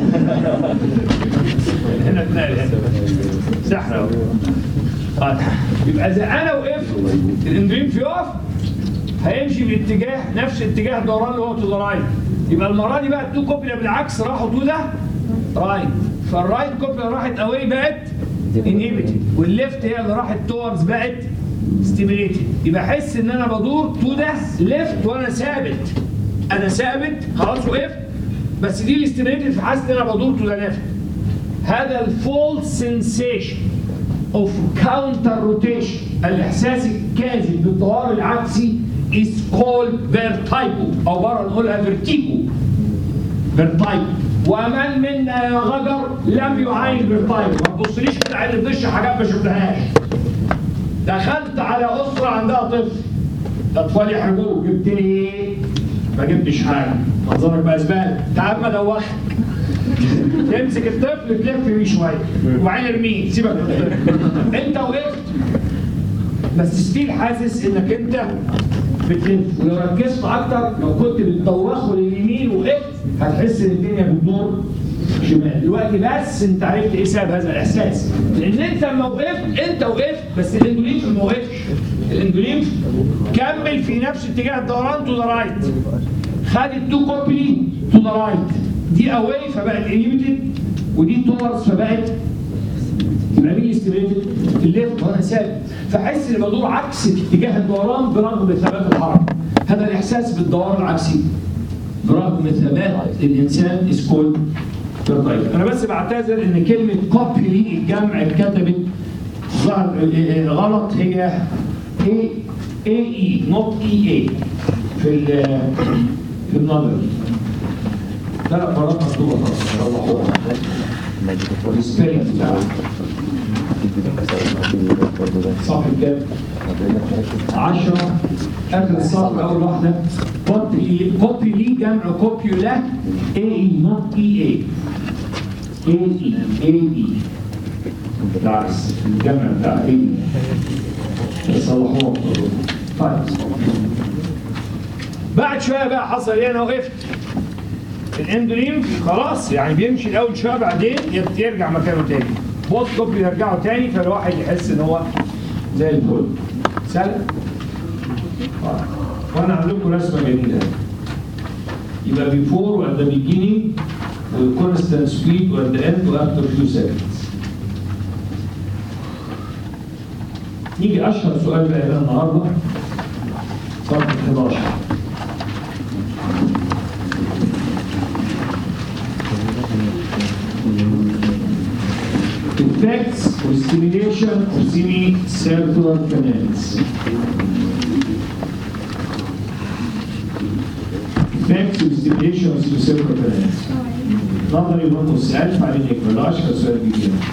هنا اتنقل هنا سحر اهو طيب يبقى اذا انا وقفت الاندولين في يقف هيمشي باتجاه نفس اتجاه الدوران اللي هو تو ذا رايت يبقى المره دي بقى التو كوبيلا بالعكس راحوا تو ذا رايت فالرايت كوبيلا راحت اواي بقت انهبيتد والليفت هي اللي راحت توردز بقت ستيميليتد يبقى احس ان انا بدور تو ذا ليفت وانا ثابت انا ثابت خلاص وقفت بس دي الاستيميليتد فحاسس ان انا بدور تو ذا ليفت هذا الفولس سنسيشن اوف كاونتر روتيشن الاحساس الكاذب بالدوار العكسي is called vertigo او بره نقولها فيرتيجو فيرتايجو ومن منا يا غجر لم يعاين فيرتايجو ما تبصليش كده عين الدش حاجات ما شفتهاش دخلت على اسره عندها طفل الاطفال يحرجوه جبت لي ايه؟ ما جبتش حاجه منظرك بقى زباله تعال ما دوخك تمسك الطفل تلف بيه شويه وبعدين ارميه سيبك من الطفل انت وقفت بس ستيل حاسس انك انت بتلف ولو ركزت اكتر لو كنت بتدوخه لليمين وقفت هتحس ان الدنيا بتدور شمال دلوقتي بس انت عرفت ايه سبب هذا الاحساس لان انت لما وقفت انت وقفت بس الاندوليمف ما وقفش الاندوليمف كمل في نفس اتجاه الدوران تو ذا رايت خد التو كوبلي تو ذا رايت دي اواي فبقت انيبيتد ودي تورز فبقت يبقى مين ستيميليتد؟ الليفت وانا ثابت فحس اني بدور عكس اتجاه الدوران برغم ثبات الحركه هذا الاحساس بالدوران العكسي برغم ثبات الانسان از كولد انا بس بعتذر ان كلمه كوبي الجمع اتكتبت ظهر غلط هي اي اي اي نوت اي اي في ال في النظر ثلاث مرات مكتوبه خلاص صلحوها والسبيلنج بتاعها صح كام؟ 10 اخر السطر اول واحده كوبي كوبي لي جمع كوبيولا اي اي نوت اي اي اي اي اي اي بالعكس الجمع بتاع اي اي صلحوها طيب بعد شويه بقى حصل ايه انا وقفت الاندولين خلاص يعني بيمشي الاول شويه بعدين يت- يرجع مكانه تاني بوت كوبي يرجعوا تاني فالواحد يحس ان هو زي الفل سهل آه. وانا عندكم رسمه جميله يبقى before at the beginning with constant speed at the end after few seconds نيجي اشهر سؤال بقى هنا النهارده صفحه 11 effects of stimulation of semicircular canals. Effects of stimulation of semicircular canals. نظري برضه السؤال بعدين يكمل ده اشهر سؤال بيجي هنا.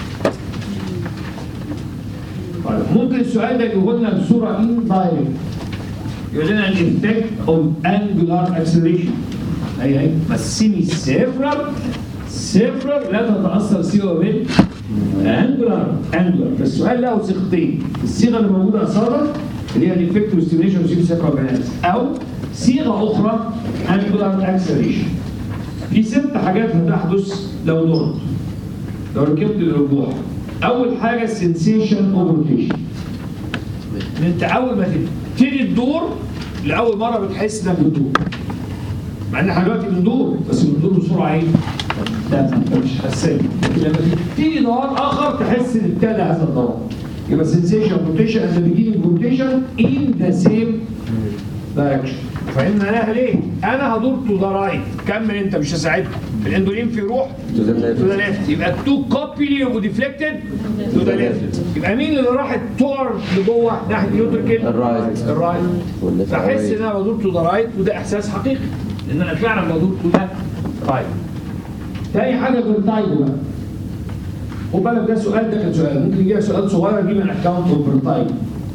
طيب ممكن السؤال ده يقول لنا بصوره indirect يقول لنا الافكت اوف انجولار اكسلريشن اي اي بس سيمي سيفرال سيفرال لا تتاثر سوى بال انجولار انجولار فالسؤال له صيغتين الصيغه اللي موجوده اصلا اللي هي الافكت ستيميشن وسيمي سيفرال بنالز او صيغه اخرى انجولار اكسلريشن في ست حاجات هتحدث لو دورت لو ركبت الارجوح اول حاجه السنسيشن اوف روتيشن ان انت اول ما تبتدي تدور لاول مره بتحس انك بتدور مع ان احنا دلوقتي بندور بس بندور بسرعه ايه؟ لا انت مش حسان لكن لما تبتدي دوران اخر تحس ان ابتدى هذا الدوران يبقى سنسيشن روتيشن اند بيجينينج روتيشن ان ذا سيم دايركشن فاهم معناها ليه؟ انا هدور تو ذا رايت كمل انت مش هساعدك الاندولين في روح To the left. تو ذا ليفت يبقى التو كوبي يبقوا ديفليكتد تو ذا ليفت يبقى مين اللي راحت تور لجوه ناحيه اليوتركل؟ الرايت. الرايت والليفت فاحس رايت. ان انا بدور تو ذا رايت وده احساس حقيقي ان انا فعلا بدور تو ذا رايت تاني حاجه فيرتايجو بقى خد بالك ده سؤال ده كان سؤال ممكن يجي لك سؤال صغير يجيب من اكونت اوف فيرتايجو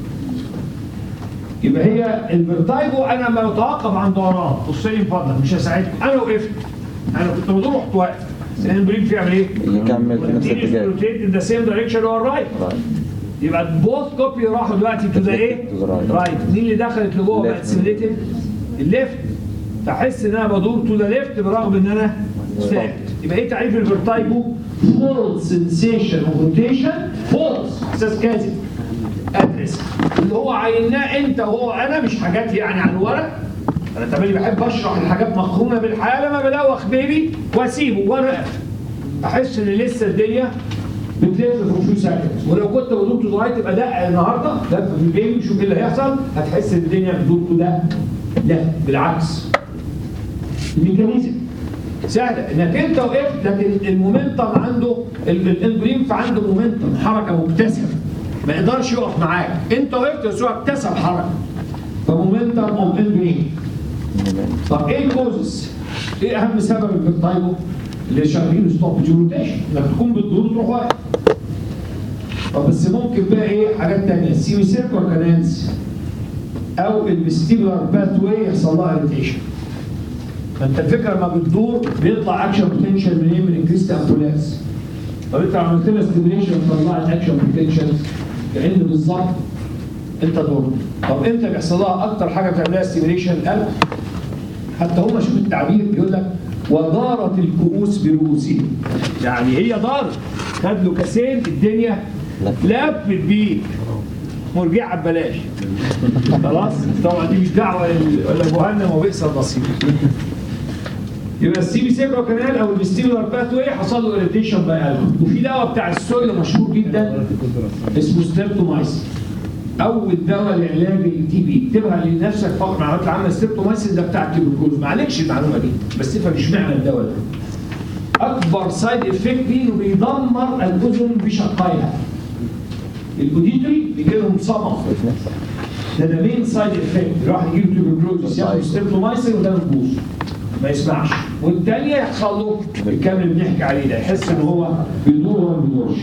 يبقى هي الفيرتايجو انا لما بتوقف عن دوران بص لي من فضلك مش هساعدكم انا وقفت انا كنت بدور رحت واقف البريك بيعمل ايه؟ يكمل في نفس الاتجاه. روتيت ذا سيم دايركشن هو الرايت Right. يبقى بوث كوبي راحوا دلوقتي تو ذا ايه؟ To the right. رايت مين اللي دخلت لجوه بقت Left. سيميليتد؟ الليفت تحس ان انا بدور تو ذا ليفت برغم ان انا ثابت يبقى ايه تعريف الفيرتايجو؟ فول سنسيشن اوف روتيشن فولس احساس كاذب ادرس اللي هو عيناه انت وهو انا مش حاجات يعني على الورق انا تملي بحب اشرح الحاجات مقرونه بالحياه لما بدوخ بيبي واسيبه وانا واقف احس ان لسه الدنيا بتلف في فيو سكند ولو كنت بدور تو رايت يبقى دق النهارده لف في البيبي شوف ايه اللي هيحصل هتحس ان الدنيا بتدور تو ده لا بالعكس الميكانيزم سهله انك انت وقفت لكن المومنتم عنده ال- الاندولين فعنده مومنتم حركه مكتسبه ما يقدرش يقف معاك انت وقفت بس هو اكتسب حركه فمومنتم اوف اندولين طب ايه الكوزس؟ ايه اهم سبب الفيرتايجو اللي شغالين ستوب روتيشن انك تكون بتدور تروح واقف طب بس ممكن بقى ايه حاجات تانية السيمي سيركل كانالز او الفيستيبولار باث واي يحصل لها اريتيشن فانت الفكره لما بتدور بيطلع اكشن بوتنشال منين من الكريست امبولاس طب انت عملت لها ستيميليشن طلعت اكشن بوتنشال كان بالظبط انت دورت طب امتى بيحصل لها اكتر حاجه بتعملها ستيميليشن القلب حتى هم شوف التعبير بيقول لك ودارت الكؤوس برؤوسهم يعني هي دارت خد له كاسين الدنيا لفت بيك مرجعه ببلاش خلاص طبعا دي مش دعوه لل- ولا جهنم وبئس المصير يبقى السيمي سيكرو كانال او الفيستيبولار باثوي حصل له اريتيشن باي الكول وفي دواء بتاع السوري مشهور جدا اسمه ستريبتومايسين اول دواء لعلاج التي بي اكتبها لنفسك فقط المعلومات العامه ستريبتومايسين ده بتاع التيبركلوز ما عليكش المعلومه دي بس تفهم اشمعنى الدواء ده اكبر سايد افكت فيه انه بيدمر الاذن بشقائها الاوديتوري بيجي لهم صمم ده ده مين سايد افكت الواحد يجيله تيوبركلوزس ياخد ستريبتومايسين وده يبوظ ما يسمعش والتانية يحصل له الكلام اللي بنحكي عليه ده يحس ان هو بيدور وما بيدورش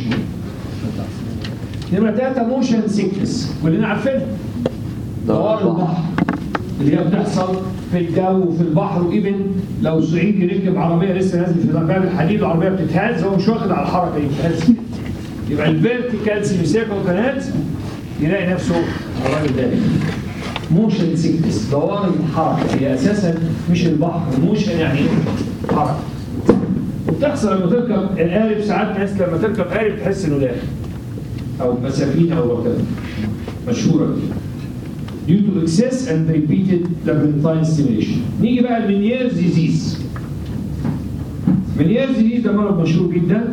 نمرة ثلاثة موشن سيكنس كلنا عارفينها دوار البحر اللي هي بتحصل في الجو وفي البحر وايفن لو صعيدي ركب عربيه لسه نازل في مكان الحديد العربيه بتتهز هو مش واخد على الحركه دي بتتهز كده. يبقى الفيرتيكال سيميسيكو كانات يلاقي نفسه الراجل ده موشن سيكنس دوار الحركه هي اساسا مش البحر موشن يعني ايه؟ حركه وبتحصل لما تركب القارب ساعات ناس لما تركب قارب تحس انه داخل او مسافين او وكذا مشهوره كده due to excess and repeated labyrinthine stimulation. نيجي بقى المنيير ديزيز. منيير ديزيز ده مرض مشهور جدا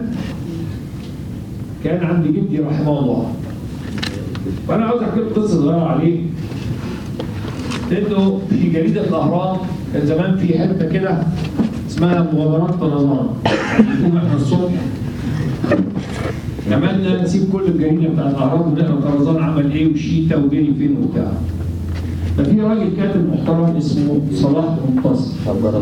كان عند جدي رحمه الله. وانا عاوز احكي لكم قصه صغيره عليه انه في جريده الاهرام كان زمان في حته كده اسمها مغامرات طنطان يعني نقوم احنا الصبح عملنا نسيب كل الجريده بتاع الاهرام ونقرا طرزان عمل ايه وشيتا وجري فين وبتاع ففي راجل كاتب محترم اسمه صلاح منتصر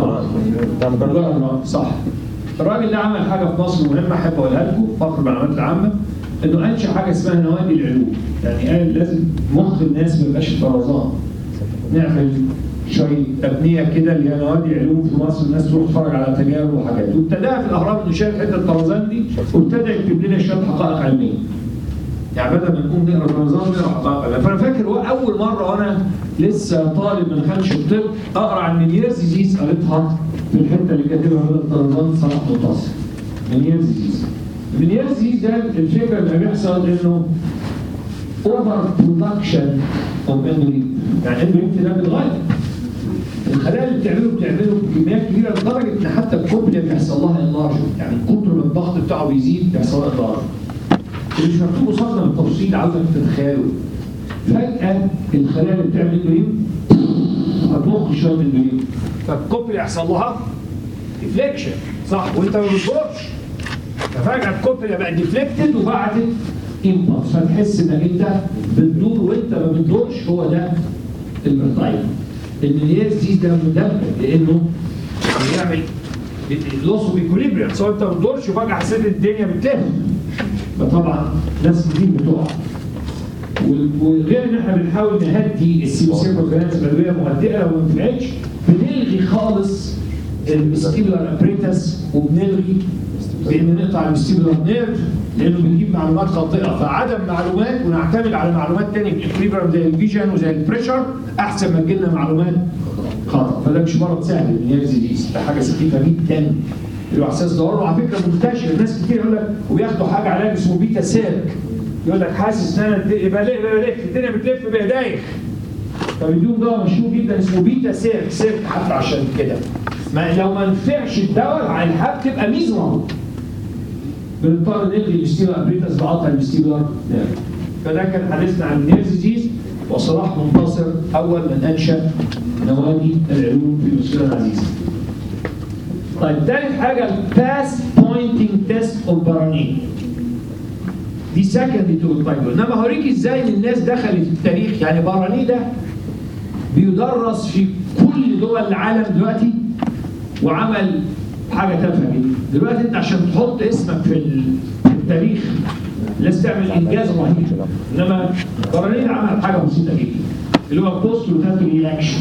مجرد صح الراجل ده عمل حاجه في مصر مهمه احب اقولها لكم فخر المعلومات العامه انه انشا حاجه اسمها نوادي العلوم يعني قال لازم مخ الناس ما يبقاش طرزان نعمل شويه تبنيه كده اللي هي نوادي علوم في مصر الناس تروح تتفرج على تجارب وحاجات وابتداها في الاهرام انه شاف حته الطرزان دي وابتدى يكتب لنا شويه حقائق علميه يعني بدل ما نقوم نقرا طرزان نقرا حقائق علميه فانا فاكر هو اول مره وانا لسه طالب من خمس الطب اقرا عن منير ديزيز قريتها في الحته اللي كاتبها بدل طرزان صلاح منتصر منير ديزيز منير ديزيز ده الفكره اللي بيحصل انه اوفر برودكشن اوف اندوليت يعني اندوليت ده بيتغير الخلايا اللي بتعمله بتعمله بكميات كبيره لدرجه ان حتى الكوبليا بيحصل لها انلارج يعني كتر ما الضغط بتاعه بيزيد بيحصل لها انلارج اللي مش مكتوب قصادنا بالتفصيل عاوزك تتخيله فجاه الخلايا اللي بتعمل اندولين هتضخ شويه اندولين فالكوبليا يحصل لها ديفليكشن صح وانت ما بتدورش ففجاه الكوبليا بقت ديفليكتد وبعتت امبلس فتحس انك انت بتدور وانت ما بتدورش هو ده المرتايم المليار دي ده مدمر لانه بيعمل لوس اوف ايكوليبريم سواء انت ما بتدورش وفجاه حسيت الدنيا بتلف فطبعا ناس كتير بتقع وغير ان احنا بنحاول نهدي السيوسيكو كانت الادويه مهدئه لو ما نفعتش بنلغي خالص الفيستيبولار ابريتس وبنلغي بان نقطع الفيستيبولار نيرف لانه بنجيب معلومات خاطئه فعدم معلومات ونعتمد على معلومات ثانيه في الاكليبرم زي الفيجن وزي البريشر احسن ما تجيلنا معلومات خطا فده مش مرض سهل المنيرز دي ده حاجه سخيفه جدا الاحساس ده على فكره منتشر ناس كتير يقول لك وبياخدوا حاجه علاج اسمه بيتا سيرك يقول لك حاسس ان انا بلف بلف الدنيا بتلف بايديك فبيدوم دواء مشهور جدا اسمه بيتا سيرك سيرك حتى عشان كده ما لو ما نفعش الدواء على الحب تبقى ميزرا بنضطر نلغي الاستيبولار ابريتس بقطع الاستيبولار فده كان حديثنا عن النيرز ديزيز وصلاح منتصر اول من انشا نوادي العلوم في مصر العزيزه. طيب ثالث حاجه الباس بوينتنج تيست اوف بارانين. دي سكندري تو التايجر انما هوريك ازاي ان الناس دخلت في التاريخ يعني باراني ده بيدرس في كل دول العالم دلوقتي وعمل حاجه تافهه جدا دلوقتي انت عشان تحط اسمك في التاريخ لازم تعمل انجاز رهيب انما برلين عمل حاجه بسيطه جدا اللي هو بوست روتاتوري رياكشن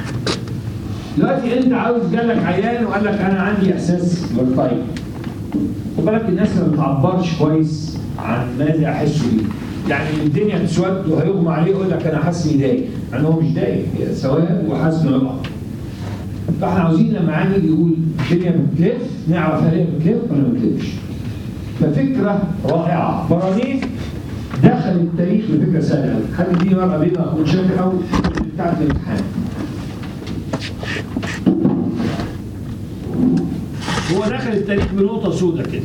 دلوقتي انت عاوز جالك عيان وقال لك انا عندي احساس بالطيب خد بالك الناس ما بتعبرش كويس عن ماذا احس به يعني الدنيا تسود وهيغمى عليه يقول لك انا حاسس اني دايخ يعني هو مش دايخ هي سواد وحاسس انه يقع فاحنا عاوزين لما عامل يقول الدنيا بتلف نعرف هل هي بتلف ولا ما بتلفش ففكره رائعه برانين دخل التاريخ بفكره سهله قوي حد دي ورقه بيضاء اخد شكل او بتاعت الامتحان هو دخل التاريخ بنقطه سوداء كده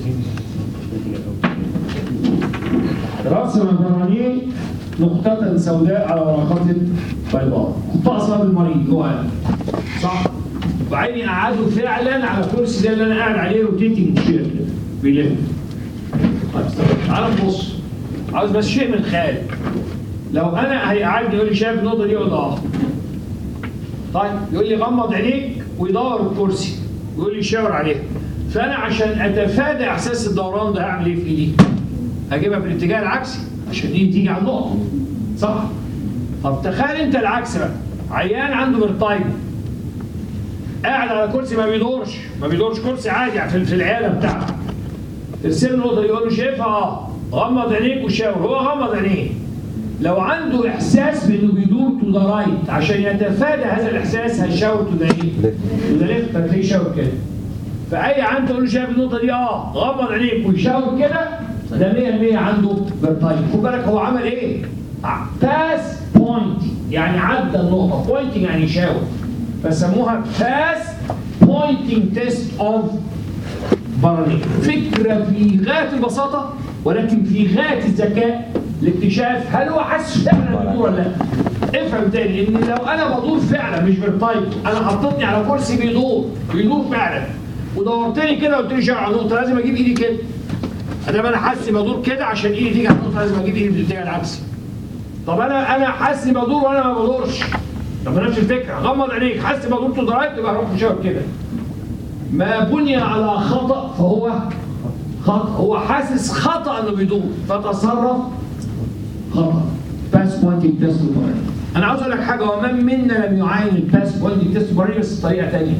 رسم البراني نقطة سوداء على ورقة بيضاء حطها أصاب المريض هو قال. صح وبعدين قعدوا فعلا على الكرسي ده اللي انا قاعد عليه روتيتنج شير كده بيلف طيب استنى. تعال نبص عاوز بس شيء من خيالي لو انا هيقعد يقول لي شايف النقطه دي ولا اه طيب يقول لي غمض عينيك ويدور الكرسي ويقول لي شاور عليها فانا عشان اتفادى احساس الدوران ده هعمل ايه في ايدي؟ هجيبها في الاتجاه العكسي عشان دي تيجي على النقطه صح؟ طب تخيل انت العكس بقى عيان عنده مرتايب قاعد على كرسي ما بيدورش ما بيدورش كرسي عادي في في العياده بتاعته ترسم النقطه دي يقول له شايفها اه غمض عينيك وشاور هو غمض عينيه لو عنده احساس بانه بيدور تو ذا رايت عشان يتفادى هذا الاحساس هيشاور تو ذا ايه؟ تو ذا ليفت فتلاقيه شاور كده فاي عند تقول له شايف النقطه دي اه غمض عينيك ويشاور كده ده 100% عنده فيرتايج خد بالك هو عمل ايه؟ باس بوينت يعني عدى النقطه بوينتنج يعني يشاور فسموها باس بوينتنج تيست اوف برانيك فكره في غايه البساطه ولكن في غايه الذكاء لاكتشاف هل هو حاسس فعلا بدور ولا لا افهم تاني ان لو انا بدور فعلا مش بالتايب انا حطيتني على كرسي بيدور بيدور فعلا ودورتني كده وقلت لي شاور على النقطه لازم اجيب ايدي كده ادام انا حاسس بدور كده عشان ايدي تيجي على النقطه لازم اجيب ايدي بالاتجاه العكسي طب انا انا حاسس بدور وانا ما بدورش طب نفس الفكره غمض عينيك حاسس بدور تو درايت يبقى اروح مشاور كده ما بني على خطا فهو خطا هو حاسس خطا انه بيدور فتصرف خطا باس بوينتنج تيست انا عاوز اقول لك حاجه ومن منا لم يعاين الباس بوينتنج تيست بس بطريقه ثانيه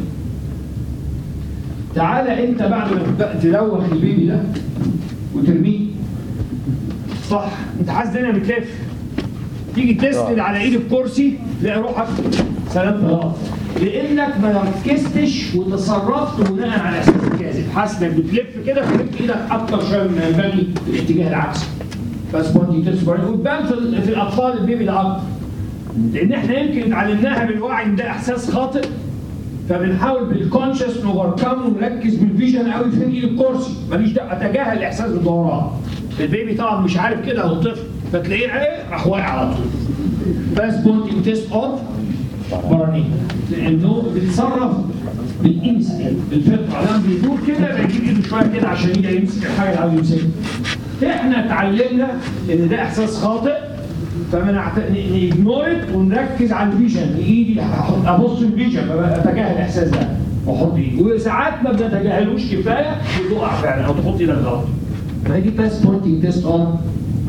تعالى انت بعد ما تبقى تلوخ البيبي ده وترميه صح انت حاسس الدنيا بتلف تيجي تسند على ايد الكرسي تلاقي روحك سلامت غلط لانك ما ركزتش وتصرفت بناء على احساس الكاذب حاسس انك بتلف كده فلفت ايدك اكتر شويه من الباقي في الاتجاه العكسي بس بوينتي تسبر وتبان في, ال- في الاطفال البيبي ده اكتر لان احنا يمكن اتعلمناها بالوعي ان ده احساس خاطئ فبنحاول بالكونشس نوفركم ونركز بالفيجن قوي في ايد الكرسي ماليش دعوه اتجاهل احساس بالدوران البيبي طبعا مش عارف كده او الطفل فتلاقيه ايه راح واقع على طول باس بوينتنج تيست اوف برانين لانه بيتصرف بالانستنت بالفطره لما بيدور كده بيجيب ايده شويه كده عشان يجي يمسك الحاجه اللي عاوز يمسكها احنا اتعلمنا ان ده احساس خاطئ فنجنورت ونركز على الفيجن ايدي هحط- ابص الفيجن اتجاهل الاحساس ده واحط ايدي وساعات ما بنتجاهلوش كفايه وتقع فعلا او تحط ايدك غلط ما هي دي باس بوينتنج تيست اون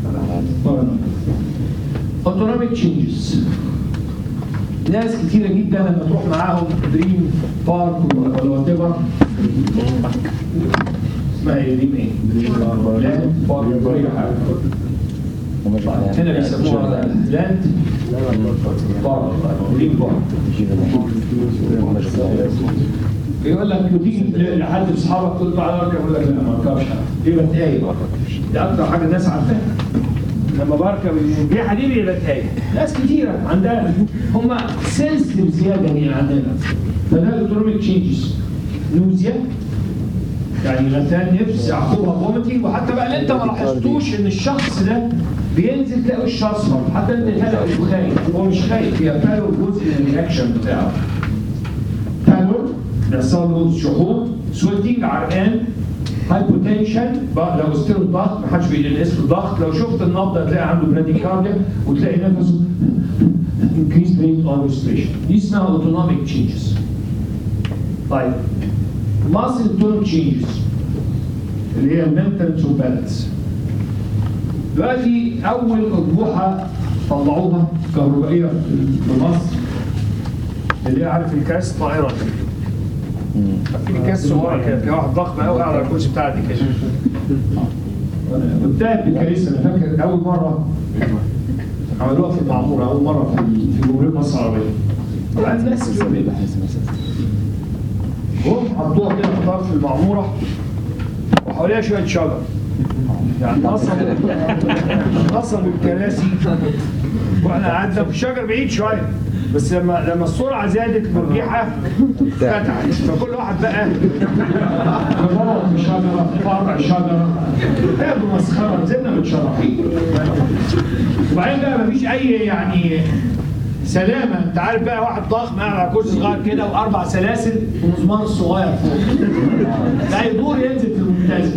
اوتونوميك تشينجز ناس كتيرة جدا لما تروح معاهم دريم بارك ولا وات ايفر اسمها ايه دريم ايه؟ لاند بارك اي حاجه هنا بيسموها لاند بارك دريم بارك يقول لك وتيجي لحد من اصحابك تقول له تعالى اركب يقول لك لا ما اركبش دي بتايه دي اكتر حاجه الناس عارفاها لما بركب دي حبيبي بتايه ناس كتيره عندها هم سنسيتيف زياده هي عندنا فده الاوتونوميك تشينجز نوزيا يعني غثان نفس يعقوبها فوميتنج وحتى بقى اللي انت ما لاحظتوش ان الشخص ده بينزل تلاقي وش اصفر حتى انت الهلع مش خايف هو مش خايف هي فالو جزء من الرياكشن بتاعه بالور بيحصل له شحوب سويتنج عرقان هايبوتنشن لو استيرو الضغط ما حدش بيقيس له الضغط لو شفت النبضه هتلاقي عنده براديكارديا وتلاقي نفسه increased rate of respiration دي اسمها autonomic changes طيب muscle tone changes اللي هي المنتال تو بالانس دلوقتي اول اطروحه طلعوها كهربائيه في مصر اللي هي عارف الكاس طائره في كاس صغيره كده في واحد ضخم قوي قاعد على الكرسي بتاعتي كده وانتهت بالكارثه انا فاكر اول مره عملوها في المعموره اول مره في في جمهوريه مصر العربيه وبعدين الناس كده هم حطوها كده في طرف المعموره وحواليها شويه شجر يعني اصلا اصلا بالكراسي واحنا قعدنا في الشجر بعيد شويه بس لما لما السرعه زادت المرجحه فتحت فكل واحد بقى نبوط في شجرة فرع شجرة تاخدوا مسخرة زينا متشرفين وبعدين بقى مفيش اي يعني سلامه انت عارف بقى واحد ضخم قاعد على كرسي صغير كده واربع سلاسل ومسمار الصغير فوق ده يدور ينزل في الممتاز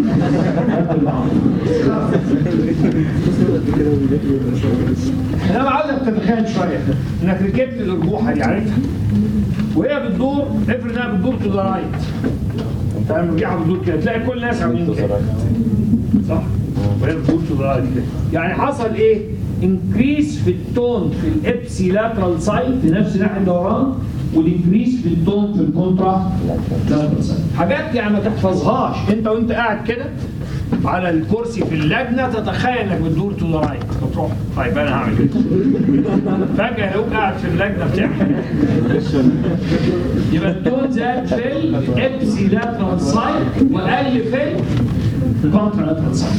انا عاوزك تتخيل شويه انك ركبت الاربوحه دي عارفها وهي بتدور افرض انها بتدور تو ذا رايت فاهم المرجحه بتدور كده تلاقي كل الناس عاملين كده صح وهي بتدور تو ذا رايت كده يعني حصل ايه؟ انكريس في التون في الابسي لاترال سايد في نفس ناحيه الدوران وديكريس في التون في الكونترا لاترال سايد حاجات يعني ما تحفظهاش انت وانت قاعد كده على الكرسي في اللجنه تتخيل انك بتدور تو ذا رايت فتروح طيب انا هعمل كده فجاه لو قاعد في اللجنه بتعمل كده. يبقى التون زاد في الابسي لاترال سايد وقل في الكونترا لاترال سايد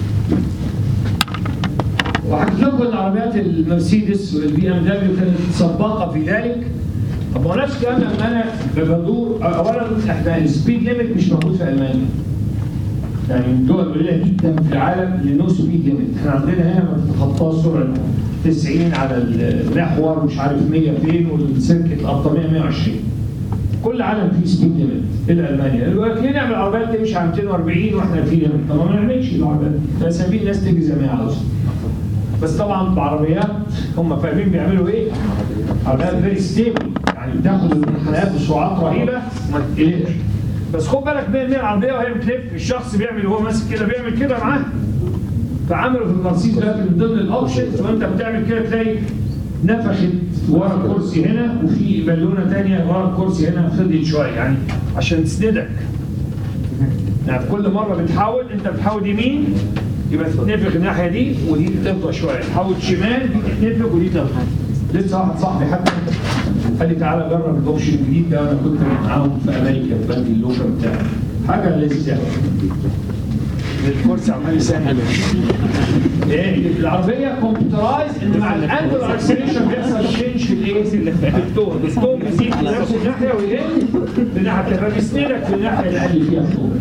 وحكيت لكم ان عربيات المرسيدس والبي ام دبليو كانت سباقه في ذلك طب هو نفس الكلام لما انا بدور اولا احنا السبيد ليميت مش موجود في المانيا يعني من دول قليله جدا في العالم اللي نو سبيد ليميت احنا عندنا هنا ما تتخطاش سرعه 90 على المحور مش عارف 100 فين والسيركت الابطال 120 كل عالم فيه سبيد ليميت الا المانيا دلوقتي ليه نعمل عربيات تمشي على 240 واحنا في ليميت طب ما نعملش العربيات فسابين الناس تجري زي ما هي عاوزه بس طبعا بعربيات هم فاهمين بيعملوا ايه؟ عربيات فيري ستيبل يعني بتاخد المنحنيات بسرعات رهيبه وما تقلقش بس خد بالك من من العربيه وهي بتلف الشخص بيعمل وهو ماسك كده بيعمل كده معاه فعملوا في المرسيدس دلوقتي من ضمن الاوبشنز وانت بتعمل كده تلاقي نفخت ورا الكرسي هنا وفي بالونه ثانيه ورا الكرسي هنا فضيت شويه يعني عشان تسندك يعني في كل مره بتحاول انت بتحاول يمين يبقى تتنفخ الناحيه دي ودي تفضى شويه تحاول شمال دي تتنفخ ودي تفضى لسه واحد صاحبي حتى قال لي تعالى جرب الاوبشن الجديد ده وانا كنت معاهم في امريكا في بنك اللوكر بتاعي حاجه لذيذه قوي الكرسي عمال يسهل ايه العربيه كمبيوترايز ان مع الانجل اكسلريشن بيحصل تشينج في الايه في التون التون بيزيد في نفس الناحيه ويقل في الناحيه فبيسندك في الناحيه اللي قل فيها التون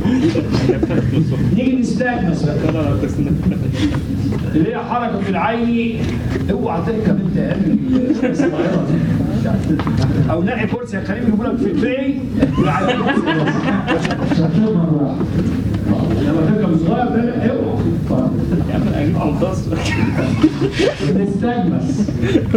نيجي نستاجنس بقى اللي هي حركه العين اوعى تركب انت قبل الصغيره دي. او نقي كرسي خليهم يجيبوا لك في البي وعلى شكله مرة لما تركب صغير ده لا، اوعى نستجمس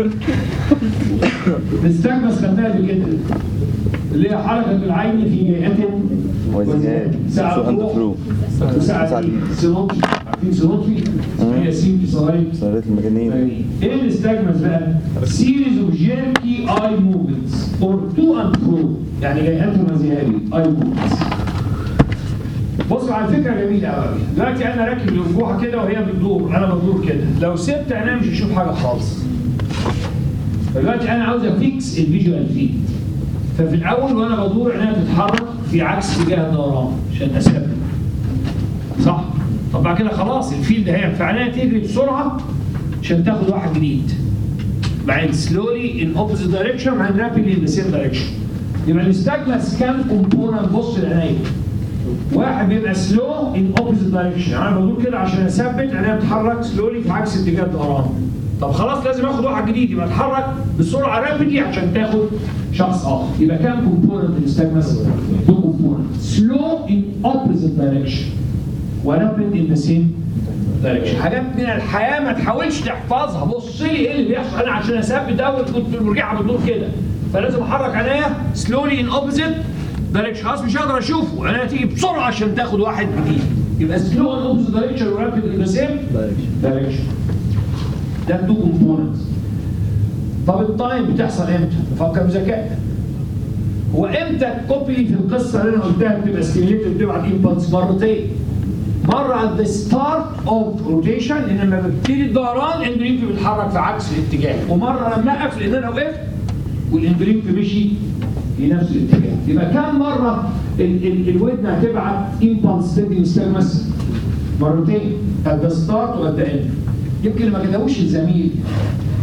نستجمس خدناها قبل كده اللي هي حركة العين في جهة وزجاج. ساعة So and فوق through. وساعة ساعة دي سينوبي عارفين سينوبي؟ هي سين في صغير صيدلة المجانين ايه الاستجمس بقى؟ series of jerky eye movements or to and fro يعني جايات مزيهاري eye movements بصوا على فكره جميله قوي دلوقتي انا راكب الارجوحه كده وهي بتدور انا بدور كده لو سبت عينيا مش هشوف حاجه خالص فدلوقتي انا عاوز افيكس الفيجوال فيد ففي الاول وانا بدور عينيا تتحرك في عكس اتجاه الدوران عشان اثبت صح طب بعد كده خلاص الفيلد هي فعليا تجري بسرعه عشان تاخد واحد جديد بعدين سلولي ان اوبوزيت دايركشن بعدين رابيدلي ان ذا سيم دايركشن يبقى الاستجمس كام كومبوننت بص لعينيا واحد بيبقى سلو ان اوبوزيت دايركشن يعني انا بقول كده عشان اثبت عينيا بتتحرك سلولي في عكس اتجاه الدوران طب خلاص لازم اخد واحد جديد يبقى اتحرك بسرعه رابيدلي عشان تاخد شخص اخر يبقى كام كومبوننت الاستجمس؟ تو كومبوننت سلو ان اوبوزيت دايركشن ورابد ان ذا سيم دايركشن حاجات من الحياه ما تحاولش تحفظها بص لي ايه اللي بيحصل انا عشان اثبت اول كنت المرجعه بتدور كده فلازم احرك عينيا سلولي ان اوبوزيت دايركشن خلاص مش هقدر اشوفه عينيا تيجي بسرعه عشان تاخد واحد جديد يبقى سلو ان اوبوزيت دايركشن ورابد ان ذا سيم دايركشن ده تو كومبوننتس طب التايم بتحصل امتى؟ نفكر بذكاء هو امتى الكوبي في القصه اللي انا قلتها بتبقى ستيميليتد بتبعت امبلس مرتين مره at the start of rotation ان لما ببتدي الدوران الاندولين بيتحرك في عكس الاتجاه ومره لما اقف لان انا وقفت والاندولين مشي في نفس الاتجاه يبقى كم مره ال- ال- الودن هتبعت امبلس تدي مستلمس مرتين at the start و at the end يمكن ما كتبوش الزميل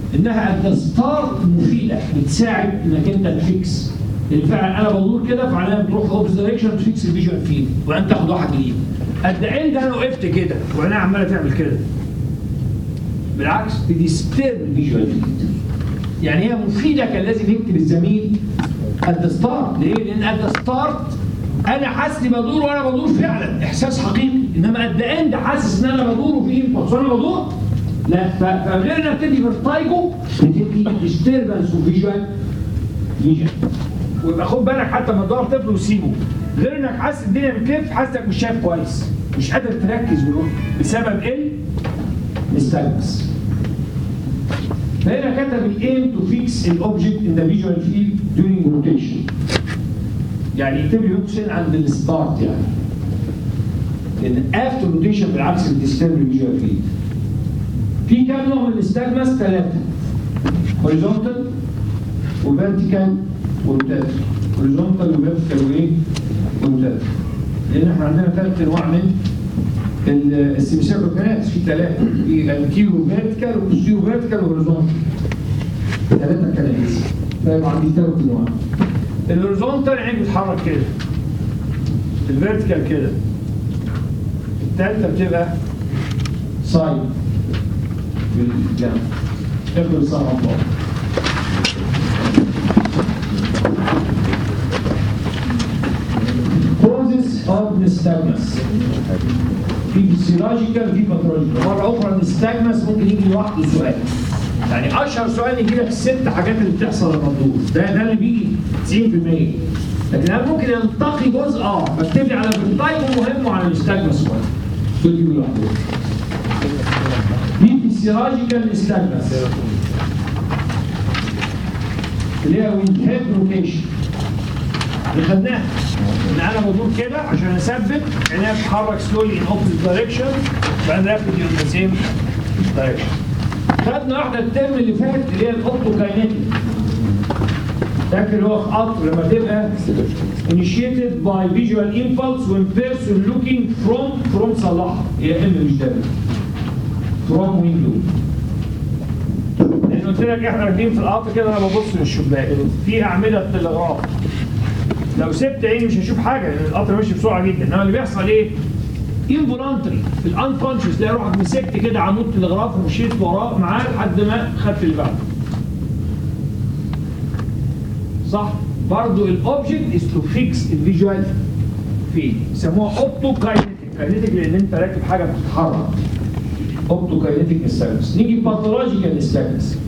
انها ات ستارت مفيده بتساعد انك انت تفيكس اللي فعلا انا بدور كده فعلا بتروح اوبس دايركشن تفيكس الفيجوال فيلد وبعدين تاخد واحد جديد قد اند انا وقفت كده وعينيا عماله تعمل كده بالعكس بتستيرب الفيجوال فيلد يعني هي مفيده كان لازم يكتب الزميل ات ستارت ليه؟ لان ات ستارت انا حاسس اني بدور وانا بدور فعلا احساس حقيقي انما ات اند حاسس ان انا بدور وفي امبلس وانا بدور لا ف- فغير انها بتدي فيرتايجو بتدي ديستربنس وفيجوال فيجن ويبقى خد بالك حتى لما تدور طفل وسيبه غير انك حاسس الدنيا بتلف حاسس انك مش شايف كويس مش قادر تركز بالوقت بسبب ايه؟ مستلبس فهنا كتب الايم تو فيكس الاوبجكت ان ذا فيجوال فيلد during روتيشن يعني يكتب لي روتيشن عند الستارت يعني لان افتر روتيشن بالعكس بتستمر الفيجوال فيلد في كام نوع من الاستجمس؟ ثلاثه هوريزونتال وفيرتيكال وروتاتر هوريزونتال وفيرتيكال وايه؟ وروتاتر لان احنا عندنا ثلاث انواع من السيميسيركل كانالز في ثلاثه في الكيو فيرتيكال وبوستيرو فيرتيكال وهوريزونتال ثلاثه كانالز فيبقى عندي ثلاث انواع الهوريزونتال عينك بتتحرك كده الفيرتيكال كده الثالثه بتبقى سايد بالجنب اخر صار فوق causes of nystagmus في physiological في pathological مرة أخرى النستاجمس ممكن يجي لوحده سؤال يعني أشهر سؤال يجي لك الست حاجات اللي بتحصل لما تدور ده ده اللي بيجي 90% لكن هل ممكن يلتقي جزء اه بكتب لي على بالتايب مهم وعلى النستاجمس سؤال دول يجوا لوحدهم في physiological nystagmus اللي هي with head rotation اللي خدناها ان انا بدور كده عشان اثبت عينيا بتتحرك سلولي ان اوبوزيت دايركشن وبعدين رابيد ان ذا سيم دايركشن خدنا واحده الترم اللي فات اللي هي الاوبتوكاينيتيك فاكر هو في قطر لما تبقى initiated by visual impulse when person looking from from صلاح هي ام مش دبل from window لان قلت لك احنا راكبين في القطر كده انا ببص للشباك في اعمده تلغراف لو سبت عيني مش هشوف حاجه لان القطر ماشي بسرعه جدا انما اللي بيحصل ايه؟ انفولانتري في الانكونشس تلاقي روحك مسكت كده عمود تلغراف ومشيت وراه معاه لحد ما خدت اللي بعده. صح؟ برضه الاوبجكت از تو فيكس الفيجوال فيه يسموها اوبتو كاينيتيك كاينيتيك لان انت راكب حاجه بتتحرك اوبتو كاينيتيك نستاجمس نيجي باثولوجيكال نستاجمس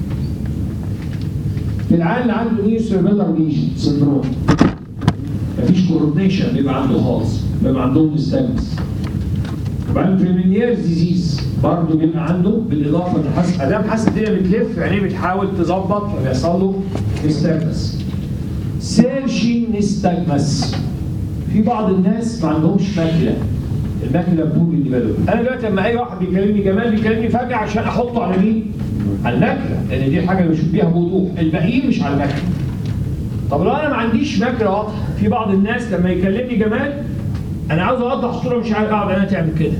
في العيال اللي عنده نيو سيربيلر ليجن سندروم مفيش كورونيشن بيبقى عنده خالص بيبقى عندهم نستاجمس وبعدين في المنييرز ديزيز برضه بيبقى عنده بالاضافه ان حاسس ادام حاسس الدنيا بتلف عينيه بتحاول تظبط فبيحصل له نستاجمس سيرشي نستاجمس في بعض الناس ما عندهمش ماكله الماكله بتقول اللي بالو انا دلوقتي لما اي واحد بيكلمني جمال بيكلمني فجاه عشان احطه على مين؟ على الماكله لان دي حاجه اللي بشوف بيها بوضوح الباقيين مش على الماكله طب لو انا ما عنديش ماكله واضحه في بعض الناس لما يكلمني جمال انا عاوز اوضح الصوره مش عارف اقعد انا تعمل كده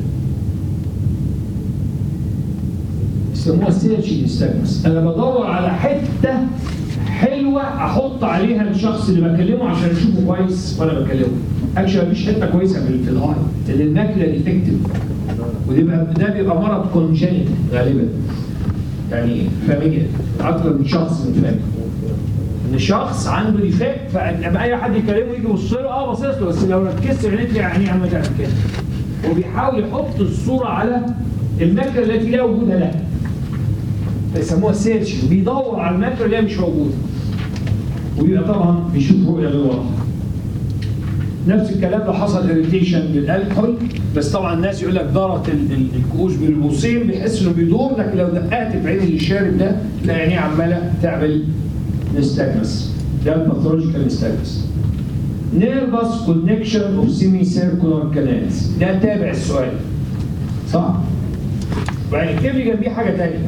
يسموها سيرشي نستجمس انا بدور على حته حلوه احط عليها الشخص اللي بكلمه عشان اشوفه كويس وانا بكلمه اكشن مفيش حته كويسه في في الاي لان الماكله ديفكتيف وده ده بيبقى مرض كونجنت غالبا يعني فاميليا اكتر من شخص من فاميليا ان شخص عنده ديفكت فلما اي حد يكلمه يجي يبص له اه باصص له بس لو ركزت عينيك يعني يا عم تعمل كده وبيحاول يحط الصوره على الماكله التي لا وجود لها فيسموها سيرش بيدور على الماكله اللي هي مش موجوده ويبقى طبعا بيشوف رؤيه غير واضحه نفس الكلام لو حصل اريتيشن للالكحول بس طبعا الناس يقول لك ضرت ال- ال- الكؤوس بالبوصين بيحس انه بيدور لكن لو دققت في عين اللي شارب ده تلاقي عينيه عماله تعمل نستاجمس ده الباثولوجيكال نستاجمس نيرفس كونكشن اوف سيمي سيركولار كانالز ده تابع السؤال صح؟ وبعدين اكتب لي جنبيه حاجه ثانيه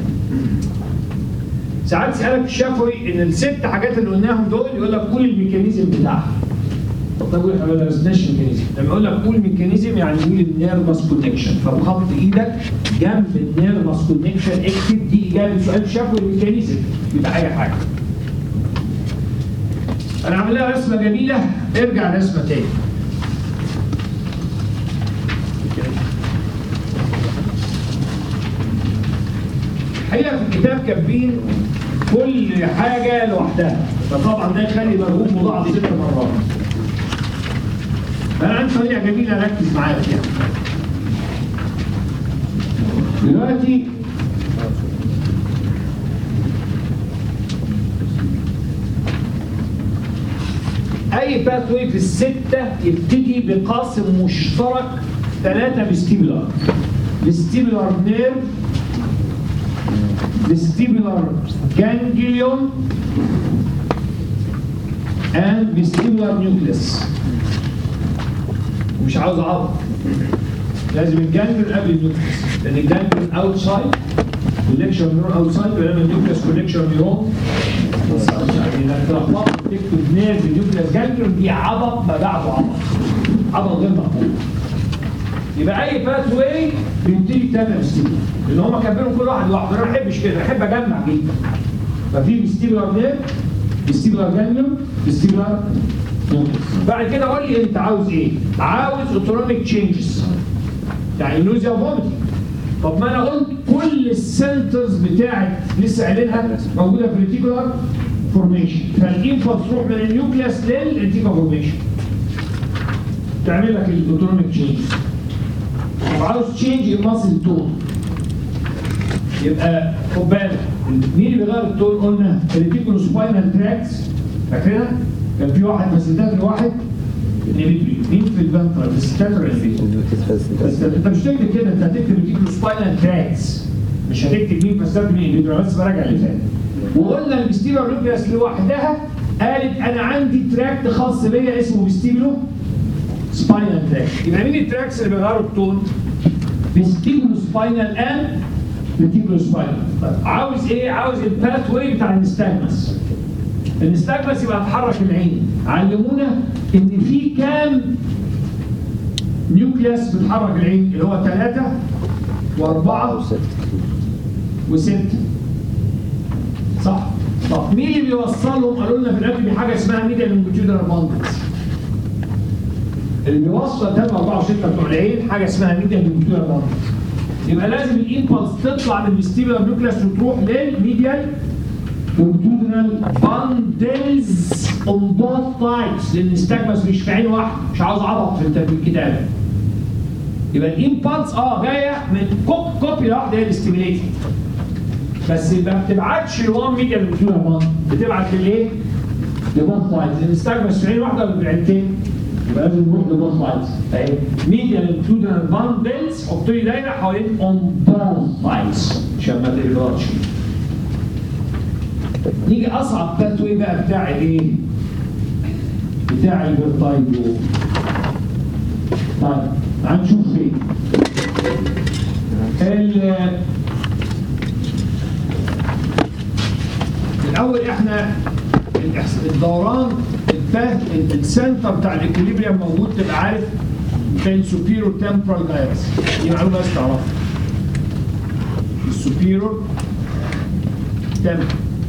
ساعات يسالك في الشفوي ان الست حاجات اللي قلناهم دول يقول لك قول الميكانيزم بتاعها طب احنا ما درسناش ميكانيزم لما اقول لك قول ميكانيزم يعني قول النيرفس كونكشن فبخط ايدك جنب النيرفس كونكشن اكتب دي اجابه سؤال شافه الميكانيزم بتاع اي حاجه انا عامل لها رسمه جميله ارجع رسمه تاني الحقيقه في الكتاب كاتبين كل حاجه لوحدها فطبعا ده يخلي مرغوب مضاعف ست مرات فانا عندي طريقه جميله اركز معاك يعني دلوقتي اي باثوي في السته يبتدي بقاسم مشترك ثلاثه فيستيبولار فيستيبولار نيرف vestibular ganglion and vestibular nucleus مش عاوز عضل لازم الجانجليون قبل النيوكليس لان الجانجليون اوتسايد كونكشن نيورون اوتسايد بينما النيوكليس كونكشن نيورون يعني انك تلخبط تكتب نيرف نيوكليس جانجليون دي عبط ما بعده عبط عبط غير مقبول يبقى اي باث واي بيبتدي بثلاثه فيستيبولار لان هم كاتبينهم كل واحد لوحده انا ما بحبش كده بحب اجمع جدا ففي فيستيبولار نيرف فيستيبولار جانجليون فيستيبولار بعد كده قول لي انت عاوز ايه؟ عاوز اوتونوميك تشينجز يعني نوزيا وفوميتنج طب ما انا قلت كل السنترز بتاعت لسه قايلينها موجوده في الريتيكولار فورميشن فالانفلس تروح من النيوكليس للريتيكولار فورميشن تعمل لك الاوتونوميك تشينجز طب عاوز تشينج الماسل تون يبقى خد بالك مين اللي بيغير التون قلنا الريتيكولو سباينال تراكس فاكرها؟ كان في واحد فاسيلتاتر واحد نيمتري مين في الفنترال فاسيلتاتر ولا فين؟ بس انت مش تكتب كده انت هتكتب ريتيكولو سباينال تراكس مش هتكتب مين فاسيلتاتر مين اللي بس براجع اللي فات وقلنا الفيستيبولار نيوكليوس لوحدها قالت انا عندي تراكت خاص بيا اسمه فيستيبولو سباينال تراك يبقى مين التراكس اللي بيغيروا التون؟ فيستيبولو سباينال اند فيستيبولو سباينال طيب عاوز ايه؟ عاوز الباث واي بتاع النستاجمس النستاجمس يبقى هتحرك العين علمونا ان في كام نيوكليس بتحرك العين اللي هو ثلاثة وأربعة وستة صح طب مين اللي بيوصلهم قالوا لنا في الاكل دي حاجه اسمها ميديا لونجيتيودنال باندلز اللي بيوصل 3 4 6 بتوع العين حاجه اسمها ميديا لونجيتيودنال باندلز يبقى لازم الامبلس تطلع من الفيستيبولار نيوكليس وتروح للميديال لونجيتيودنال باندلز اون بوث سايدز لان الاستجمس مش في عين واحده مش عاوز عبط في الت- في الكتابه يبقى الامبلس اه جايه من كوب كوبي واحده هي الاستيميليتد بس ما بتبعتش لوان ميديا للفيولا مان بتبعت للايه؟ لبوث سايدز لان استجمس في عين واحده ولا في عينتين يبقى لازم نروح لبوث سايدز اهي ميديا للفيولا باندلز حط لي دايره حوالين اون بوث سايدز عشان ما تغلطش نيجي اصعب باثوي بقى بتاع الايه؟ بتاع الفيرتايجو طيب هنشوف فين ال- الاول احنا الإحس- الدوران الفهم السنتر بتاع الاكوليبريم موجود تبقى عارف كان سوبيرو تمبرال جايرس دي معلومه بس تعرفها السوبيرو تمبرال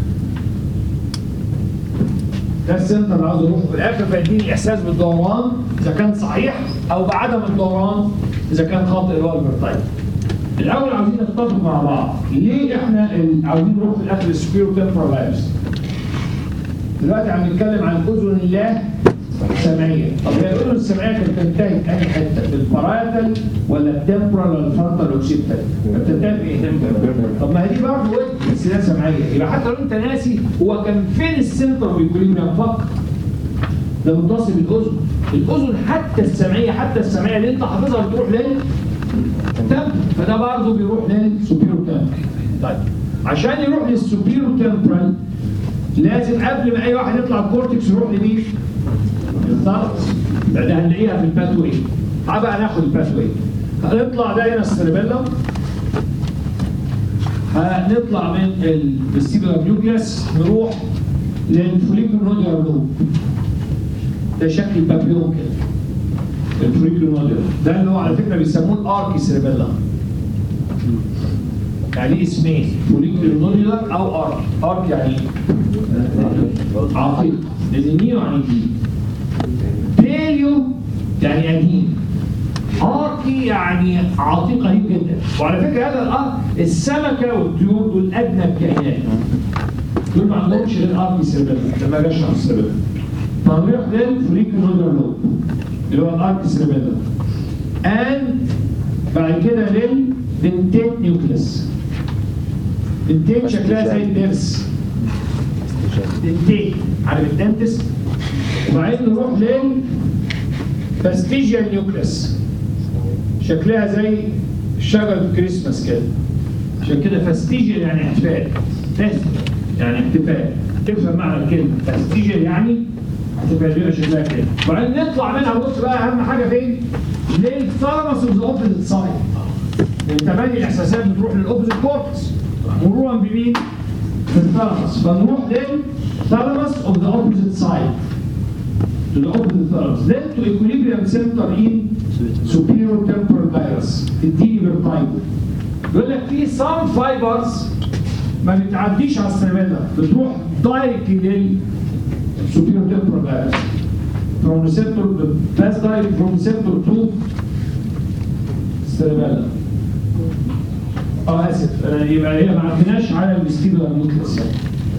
ده السنتر اللي عاوز اروحه في الاخر فيديني الاحساس بالدوران اذا كان صحيح او بعدم الدوران اذا كان خاطئ اللي هو الفيرتايل. الاول عاوزين نتفق مع بعض ليه احنا ال- عاوزين نروح في الاخر للسبيرو تمبرال فايروس دلوقتي عم نتكلم عن الاذن الله سمعيه طب هي الاذن السمعيه كانت بتنتهي في اي حته في الباراتال ولا التمبرال ولا الفرونتال اوكسيبتال بتنتهي في ايه طب ما هي دي برضه ودن بس ده سمعيه يبقى حتى لو انت ناسي هو كان فين السنتر بيقول فكر ده متصل بالاذن الاذن حتى السمعيه حتى السمعيه اللي انت حافظها بتروح لل تمبرال فده برضه بيروح للسوبيرو تمبرال طيب عشان يروح للسوبيرو تمبرال لازم قبل ما اي واحد يطلع الكورتكس يروح لمين؟ بالظبط ده ده هنلاقيها في الباث واي تعال بقى ناخد الباث واي هنطلع ده هنا السيربيلم هنطلع من الفيستيبولار نيوكليس نروح للفوليكول نوديولار لوب ده شكل البابيون كده الفريكلو نودر ده اللي هو على فكره بيسموه الاركي سيربيلا يعني ليه اسمين فوليكولر نودولار او ارك ارك يعني آه، عقيق لان نيو يعني جديد بيليو يعني قديم اركي يعني عتيق قريب جدا وعلى فكره هذا الارك السمكه والطيور دول ادنى الكائنات دول ما عندهمش غير اركي سيربيلا لما جاش على السيربيلا فنروح للفوليكولر نودولار لوب اللي هو الارك سيربيلا and بعد كده للدنتيت نيوكليس دنتيت شكلها زي الدرس دنتيت عارف الدنتس وبعدين نروح لل فاستيجيال نيوكليس شكلها زي شجر الكريسماس كده عشان كده فاستيجيال يعني احتفال فاست يعني احتفال تفهم معنى الكلمه فاستيجيال يعني احتفال يبقى شكلها كده وبعدين نطلع منها بص بقى اهم حاجه فين؟ للثالاموس اوف ذا اوبوزيت سايد التبادل الاحساسات بتروح للاوبوزيت كورتكس مرورا بمين؟ بالثالاموس فنروح للثالاموس اوف ذا اوبوزيت سايد to the opposite thalamus then to equilibrium center in superior temporal gyrus تديني vertigo يقول لك في some fibers ما بتعديش على السيربيلا بتروح دايركتلي لل superior temporal gyrus from receptor pass direct from receptor to cerebellum اه اسف آه، يبقى هي ما عدناش على الستيبولار نيوكليس يعني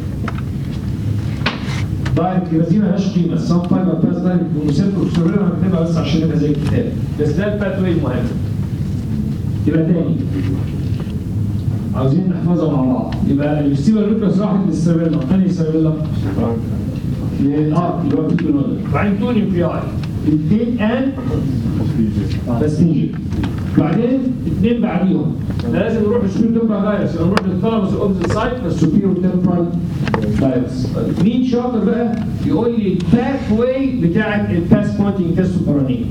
دايركت يبقى دي مالهاش قيمه السام فايبر باس دايركت والريسبتور سيربيلم هنكتبها بس عشان يبقى زي الكتاب بس ده الباث واي المهم يبقى تاني عاوزين نحفظها مع بعض يبقى الستيبولار نيوكليس راحت للسيربيلم انهي سيربيلم؟ للارك اللي هو بيتو نودر وبعدين تو نيوكلياي الدين ان فاستنجي بعدين اثنين بعديهم ده لازم نروح للسوبيرو تمبرال دايرس يبقى نروح للثالاموس الاوبزيت سايد فالسوبيرو تمبرال دايرس مين شاطر بقى يقول لي الباث واي بتاعت الباس بوينتنج تيست القرانيه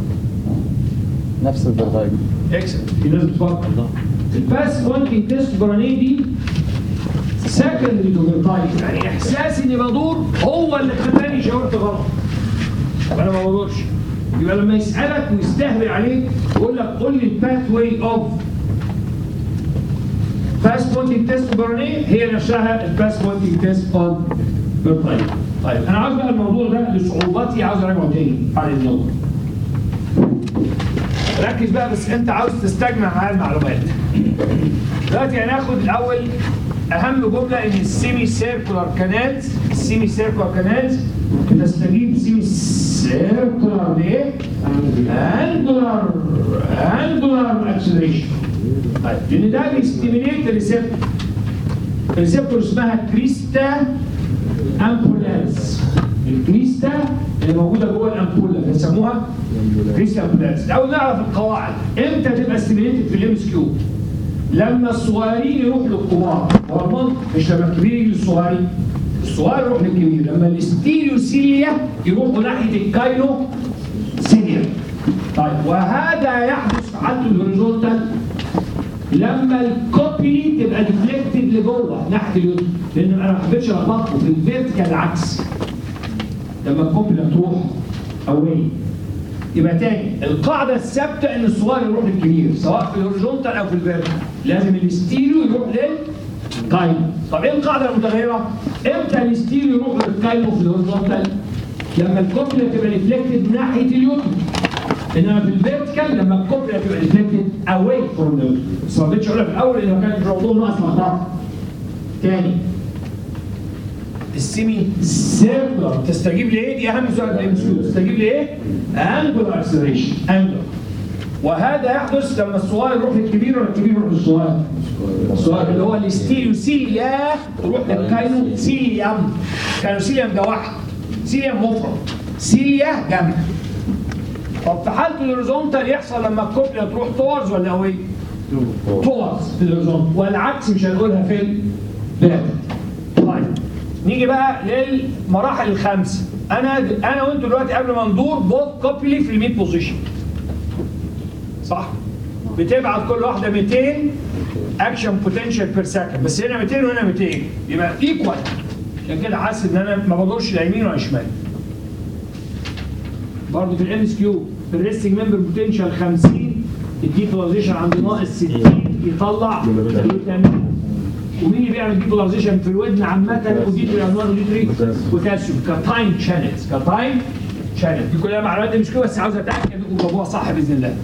نفس الفرتايجو اكسل في ناس بتفكر الباس بوينتنج تيست القرانيه دي سكندري تو فيرتايج يعني احساسي اني بدور هو اللي خلاني شاورت غلط انا ما بدورش يبقى لما يسالك ويستهبل عليك يقول لك قول لي الباث واي اوف باس بوينتنج تيست برانيه هي نفسها الباس بوينتنج تيست اوف فيرتايج طيب انا عاوز بقى الموضوع ده لصعوباتي عاوز اراجعه تاني على النظر ركز بقى بس انت عاوز تستجمع معايا المعلومات دلوقتي هناخد الاول اهم جمله ان السيمي سيركولار كانالز السيمي سيركولار كانالز بتستجيب سيمي سيركولار لايه؟ انجولار انجولار اكسلريشن طيب لان ده بيستيميليت الريسبتور الريسبتور اسمها كريستا امبولاريس الكريستا اللي موجوده جوه الامبولا بيسموها كريستا امبولاريس اول نعرف القواعد امتى تبقى ستيميليتد في الام اس كيو لما الصغيرين يروحوا للكبار هو المنطق مش لما الكبير يجي للصغيرين الصغير يروح للكبير لما الاستيريوسيليا يروحوا ناحيه الكاينو سيليا طيب وهذا يحدث في حالة الهوريزونتال لما الكوبي تبقى ديفليكتد لجوه ناحيه اليوتيوب لان انا ما حبيتش الخبطه في الفيرتيكال العكس لما الكوبي تروح اواي يبقى تاني القاعده الثابته ان الصغير يروح للكبير سواء في الهوريزونتال او في الفيرتيكال لازم الاستيريو يروح للكاينو طب ايه القاعده المتغيره؟ امتى الاستيريو يروح للكاينو في الهوريزونتال؟ لما الكوبيلا تبقى ريفلكتد ناحيه اليوتيوب انما في الفيرتيكال لما الكوبيلا تبقى ريفلكتد اواي فروم ذا بس ما رضيتش اقولها في الاول لان كان الموضوع ناقص لخبطه تاني السيمي سيركلر تستجيب لايه؟ دي اهم سؤال في الام تستجيب لايه؟ انجولار اكسلريشن انجولار وهذا يحدث لما الصغير يروح للكبير ولا الكبير يروح للصغير؟ الصغير اللي هو الاستيليوسيليا تروح للكاينو سيليوم كاينوسيليوم ده واحد سيليوم مفرد سيليا جمع طب في حاله الهوريزونتال يحصل لما الكوبيا تروح تورز ولا اوي؟ تورز في الهوريزونتال والعكس مش هنقولها في الفيرتيكال طيب نيجي بقى للمراحل الخمسه انا انا وانتوا دلوقتي قبل ما ندور بوث كوبلي في الميد بوزيشن صح بتبعت كل واحده 200 اكشن بوتنشال بير سكند بس هنا 200 وهنا 200 يبقى ايكوال عشان كده حاسس ان انا ما بدورش لا يمين ولا شمال برضه في الام اس كيو في الريستنج ممبر بوتنشال 50 الديبولاريزيشن عند ناقص 60 يطلع جلوتامين ومين اللي بيعمل ديبولاريزيشن في الودن عامة وديتري انوار وديتري بوتاسيوم كتايم شانلز كتايم شانل دي كلها معلومات دي مش كده بس عاوز اتاكد انكم جابوها صح باذن الله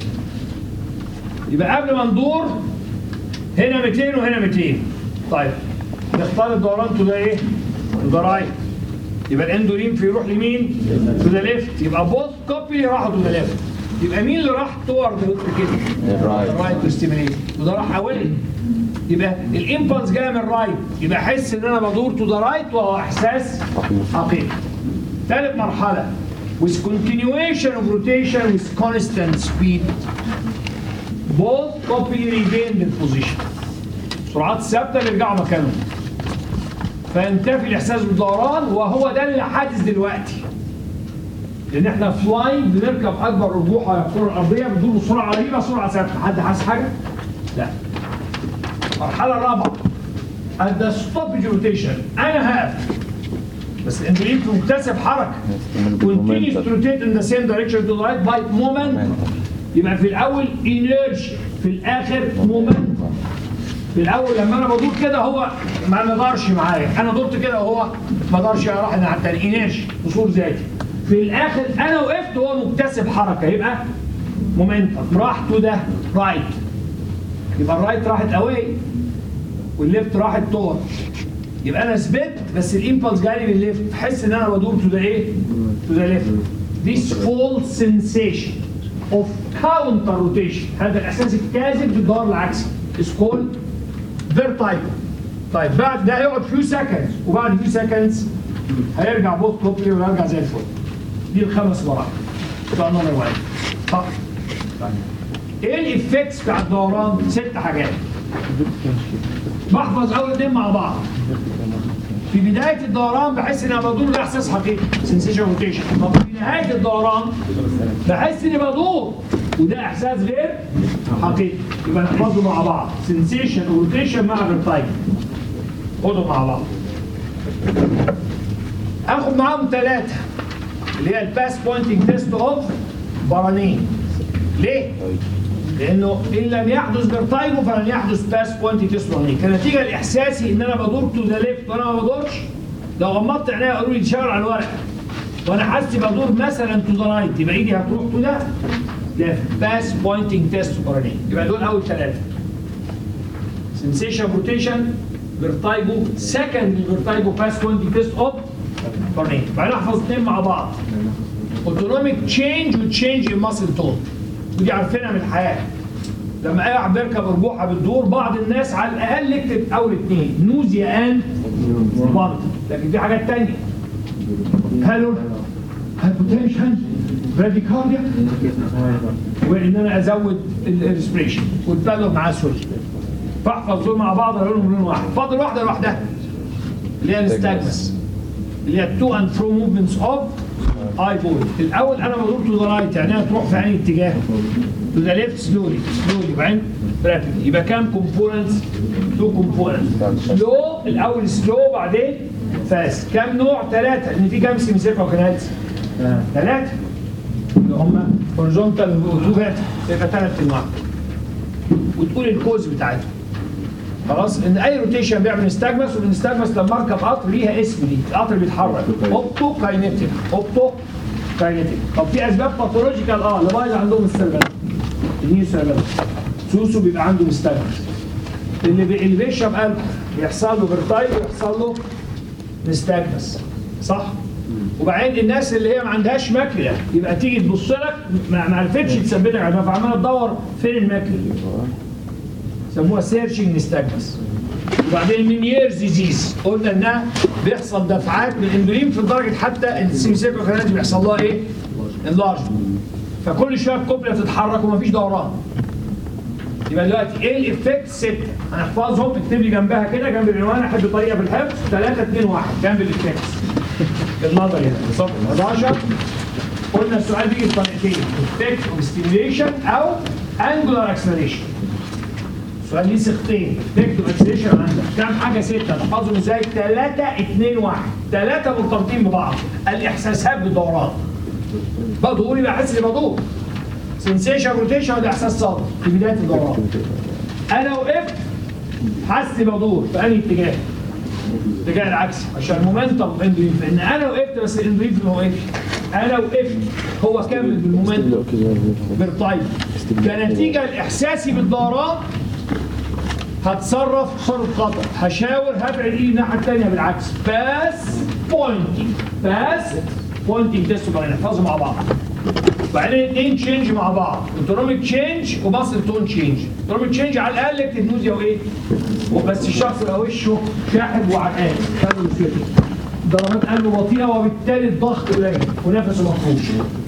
يبقى قبل ما ندور هنا 200 وهنا 200 طيب نختار الدوران تو ده ايه؟ تو ده رايت يبقى الاندولين في يروح لمين؟ تو ذا ليفت يبقى بوث كوبي راحوا تو ذا ليفت يبقى مين اللي راح تورد كده؟ الرايت. الرايت تو ستيميليت وده راح اولي يبقى الامبلس جايه من الرايت يبقى احس ان انا بدور تو ذا رايت وهو احساس حقيقي ثالث مرحله with continuation of rotation with constant speed both copy regain their position سرعات ثابته اللي يرجعوا مكانهم فينتفي الاحساس بالدوران وهو ده اللي حادث دلوقتي لان احنا فلاينج بنركب اكبر ارجوحه على الكره الارضيه بدون بسرعه رهيبه سرعه ثابته حد حاسس حاجه؟ لا المرحله الرابعه at the stoppage rotation انا هقف بس الانتريت مكتسب حركه continues to rotate in the same direction to the right by moment يبقى في الاول inertia في الاخر momentum في الاول لما انا بدور كده هو ما مدارش معايا انا دورت كده وهو ما دارش راح الناحيه الثانيه انيرش وصول ذاتي في الاخر انا وقفت وهو مكتسب حركه يبقى مومنتم راح تو ده رايت يبقى الرايت راحت اواي والليفت راحت تور يبقى انا ثبت بس الامبلس جاي لي من الليفت بحس ان انا بدور تو ذا ايه؟ تو ذا ليفت This false sensation of counter rotation هذا الاحساس الكاذب بالدوار العكسي is called vertigo طيب بعد ده هيقعد فيو سكندز وبعد فيو سكندز هيرجع بوت كوبلي ويرجع زي الفل دي الخمس مراحل بتوع نمبر 1 صح طيب. ايه الايفكتس بتاع الدوران؟ ست حاجات بحفظ اول اتنين مع بعض في بدايه الدوران بحس ان انا بدور ده احساس حقيقي سنسيشن روتيشن طب في نهايه الدوران بحس اني بدور وده احساس غير حقيقي يبقى نحفظه مع بعض سنسيشن روتيشن مع الريتايم خدوا مع بعض اخد معاهم ثلاثه اللي هي الباس بوينتنج تيست اوف برانين ليه؟ لانه ان لم يحدث فيرتايجو فلن يحدث باس بوينت تيست برانين كنتيجه لاحساسي ان انا بدور تو ذا ليفت وانا ما بدورش لو غمضت عينيا قالوا لي تشاور على الورق وانا حاسس بدور مثلا تو ذا رايت يبقى ايدي هتروح تو ده ليفت باس بوينتنج تيست برانين يبقى دول اول ثلاثه sensation rotation vertigo second vertigo pass pointing test of برنين بعدين احفظ اثنين مع بعض autonomic change و change in muscle tone ودي عارفينها من الحياه لما اي واحد بيركب ارجوحه بتدور بعض الناس على الاقل يكتب اول اثنين نوزيا اند فومت لكن في حاجات ثانيه هالو هايبوتنشن براديكارديا وان انا ازود الريسبريشن والبالو معاه سوري فاحفظ دول مع بعض اقول لهم لون واحد فاضل واحده لوحدها اللي هي الستاجنس اللي هي التو اند فرو موفمنتس اوف اي بول الاول انا بدور تو ذا رايت يعني انا تروح في انهي اتجاه تو ذا ليفت سلولي سلولي وبعدين رابيد يبقى كام كومبوننتس تو كومبوننتس سلو الاول سلو بعدين فاست كام نوع ثلاثه لان في كام سيميسيركل وكنالز ثلاثه اللي هم هوريزونتال وتو فيرتيكال يبقى ثلاث انواع وتقول الكوز بتاعتهم خلاص ان اي روتيشن بيعمل نستجمس والنستجمس لما اركب قطر ليها اسم دي القطر بيتحرك اوبتو كاينيتيك اوبتو كاينيتيك طب في اسباب باثولوجيكال اه اللي بايظ عندهم السيرفر النيو سيرفر سوسو بيبقى عنده نستجمس اللي بي... اللي بيشرب الكحول يحصل له فيرتايل ويحصل له نستجمس صح وبعدين الناس اللي هي ما عندهاش ماكله يبقى تيجي تبص لك ما ما عرفتش تثبتك على فعماله تدور فين الماكله سموها سيرشنج نستجمس وبعدين من ييرز ديزيز قلنا انها بيحصل دفعات من الاندولين في درجه حتى السيميسيكو كانت بيحصل لها ايه؟ انلارج فكل شويه الكوبله تتحرك ومفيش دوران يبقى دلوقتي ايه الايفكت سته هنحفظهم اكتب لي جنبها كده جنب العنوان احب طريقه في الحفظ 3 2 1 جنب الايفكت النظري هنا بالظبط 11 قلنا السؤال بيجي بطريقتين افكت اوف ستيميوليشن او انجولار اكسلريشن سؤال ليه صيغتين افكت اوف اكسلريشن عندك كام حاجه سته تحفظهم ازاي 3 2 1 ثلاثه مرتبطين ببعض الاحساسات بالدوران بدور يبقى احس اني بدور سنسيشن روتيشن ده احساس صادق في بدايه الدوران انا وقفت حاسس اني بدور في انهي اتجاه؟ الاتجاه العكسي عشان مومنتم اندريف ان انا وقفت بس الاندريف ما وقفش انا وقفت هو كمل بالمومنتم بالطيب كنتيجه لاحساسي بالدوران هتصرف تصرف خطا هشاور هبعد ايدي الناحيه الثانيه بالعكس باس بوينتنج باس بوينتنج تيست وبعدين نحفظهم مع بعض بعدين اثنين تشينج مع بعض اوتونوميك تشينج وباصل تون تشينج اوتونوميك تشينج على الاقل اكتب نوزيا وايه وبس الشخص يبقى وشه شاحب وعرقان خلوا الفكره ضربات قلبه بطيئه وبالتالي الضغط قليل ونفسه مفهوش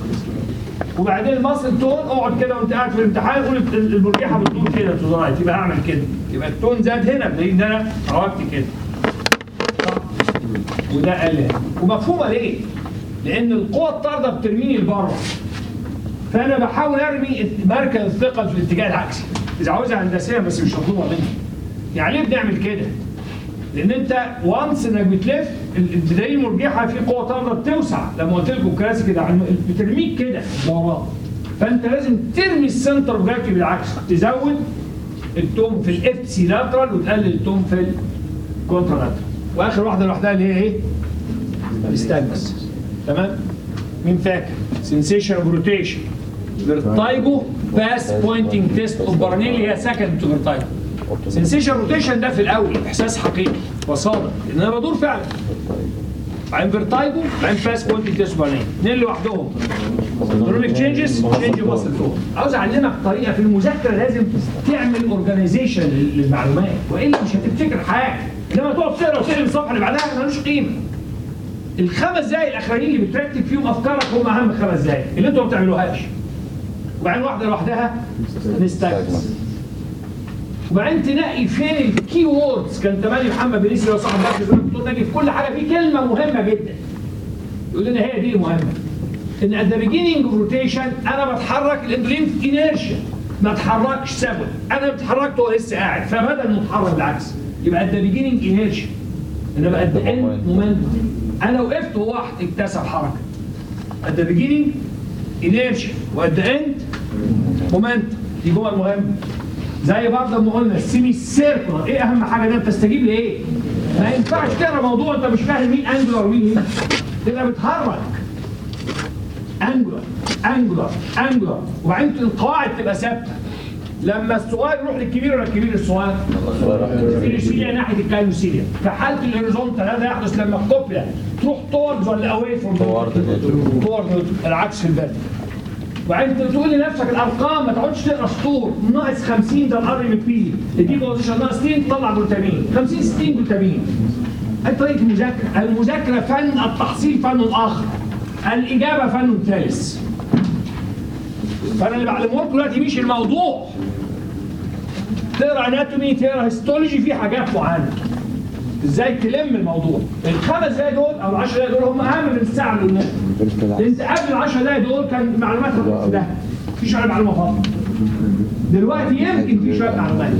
وبعدين المصل تون اقعد كده وانت قاعد في الامتحان قول المرجحه بتقول كده تو رايت يبقى اعمل كده يبقى التون زاد هنا بدليل ان انا عوجت كده صح؟ وده قل هنا ومفهومه ليه؟ لان القوه الطارده بترميني لبره فانا بحاول ارمي مركز الثقل في الاتجاه العكسي اذا عاوزها هندسيا بس مش مطلوبه مني يعني ليه بنعمل كده؟ لان انت وانس انك بتلف البدايه المرجحه في قوه طارده بتوسع لما قلت لكم كلاسيك كده عن- بترميك كده دوران فانت لازم ترمي السنتر اوف جravity بالعكس تزود التوم في الاف سي لاترال وتقلل التوم في الكونترا لاترال واخر واحده لوحدها اللي هي ايه؟ الاستاجنس تمام؟ مين فاكر؟ سنسيشن اوف روتيشن فيرتايجو باس بوينتنج تيست اوف برانيل هي سكند تو فيرتايجو سنسيشن روتيشن ده في الاول احساس حقيقي وصادق ان انا بدور فعلا بعدين فيرتايجو بعدين باس بوينتنج تيست اوف برانيل اثنين لوحدهم ايكونوميك تشينجز تشينج ماسل تون عاوز اعلمك طريقه في المذاكره لازم تعمل اورجانيزيشن للمعلومات والا مش هتفتكر حاجه انما تقعد تقرا وتقلب الصفحه اللي بعدها ملوش قيمه الخمس دقايق الاخرانيين اللي بترتب فيهم افكارك هم اهم خمس دقايق اللي انتوا ما بتعملوهاش وبعدين واحده لوحدها نستكمل وبعدين تلاقي فين الكي ووردز كان تمالي محمد بن لو صاحب مركز يقول لك دكتور ناجي في كل حاجه في كلمه مهمه جدا يقول لنا هي دي المهمه ان at the beginning of rotation انا بتحرك الاندولين في انيرشيا ما اتحركش ثابت انا اتحركت وهو لسه قاعد فبدل متحرك بالعكس يبقى at the beginning inertia انما at the end momentum انا وقفت وهو واحد اكتسب حركه at the beginning inertia و at the end momentum دي جمل مهمه زي برضه ما قلنا السيمي سيركولار ايه اهم حاجه ده بتستجيب لايه؟ ما ينفعش تقرا موضوع انت مش فاهم مين انجلر ومين مين تبقى بتهرج انجلر انجلر انجلر وبعدين القواعد تبقى ثابته لما الصغير يروح للكبير ولا الكبير للصغير؟ الفيلوسيليا ناحيه الكاينوسيليا في حاله الهوريزونتال هذا يحدث لما الكوبيا تروح توردز ولا اواي فروم توورد العكس في البال وبعدين تقول لنفسك الارقام ما تقعدش تقرا سطور ناقص 50 ده الار ام بي دي بوزيشن ناقص 60 تطلع جلوتامين 50 60 جلوتامين هذه طريقه المذاكره المذاكره فن التحصيل فن اخر الاجابه فن ثالث فانا اللي بعلمه لكم دلوقتي مش الموضوع تقرا اناتومي تقرا هيستولوجي في حاجات معينه ازاي تلم الموضوع الخمس دقايق دول او العشر دقايق دول هم اهم من الساعه اللي قلناها انت قبل العشر دقايق دول كان معلومات في ده في شويه معلومه فاضيه دلوقتي يمكن في شويه معلومات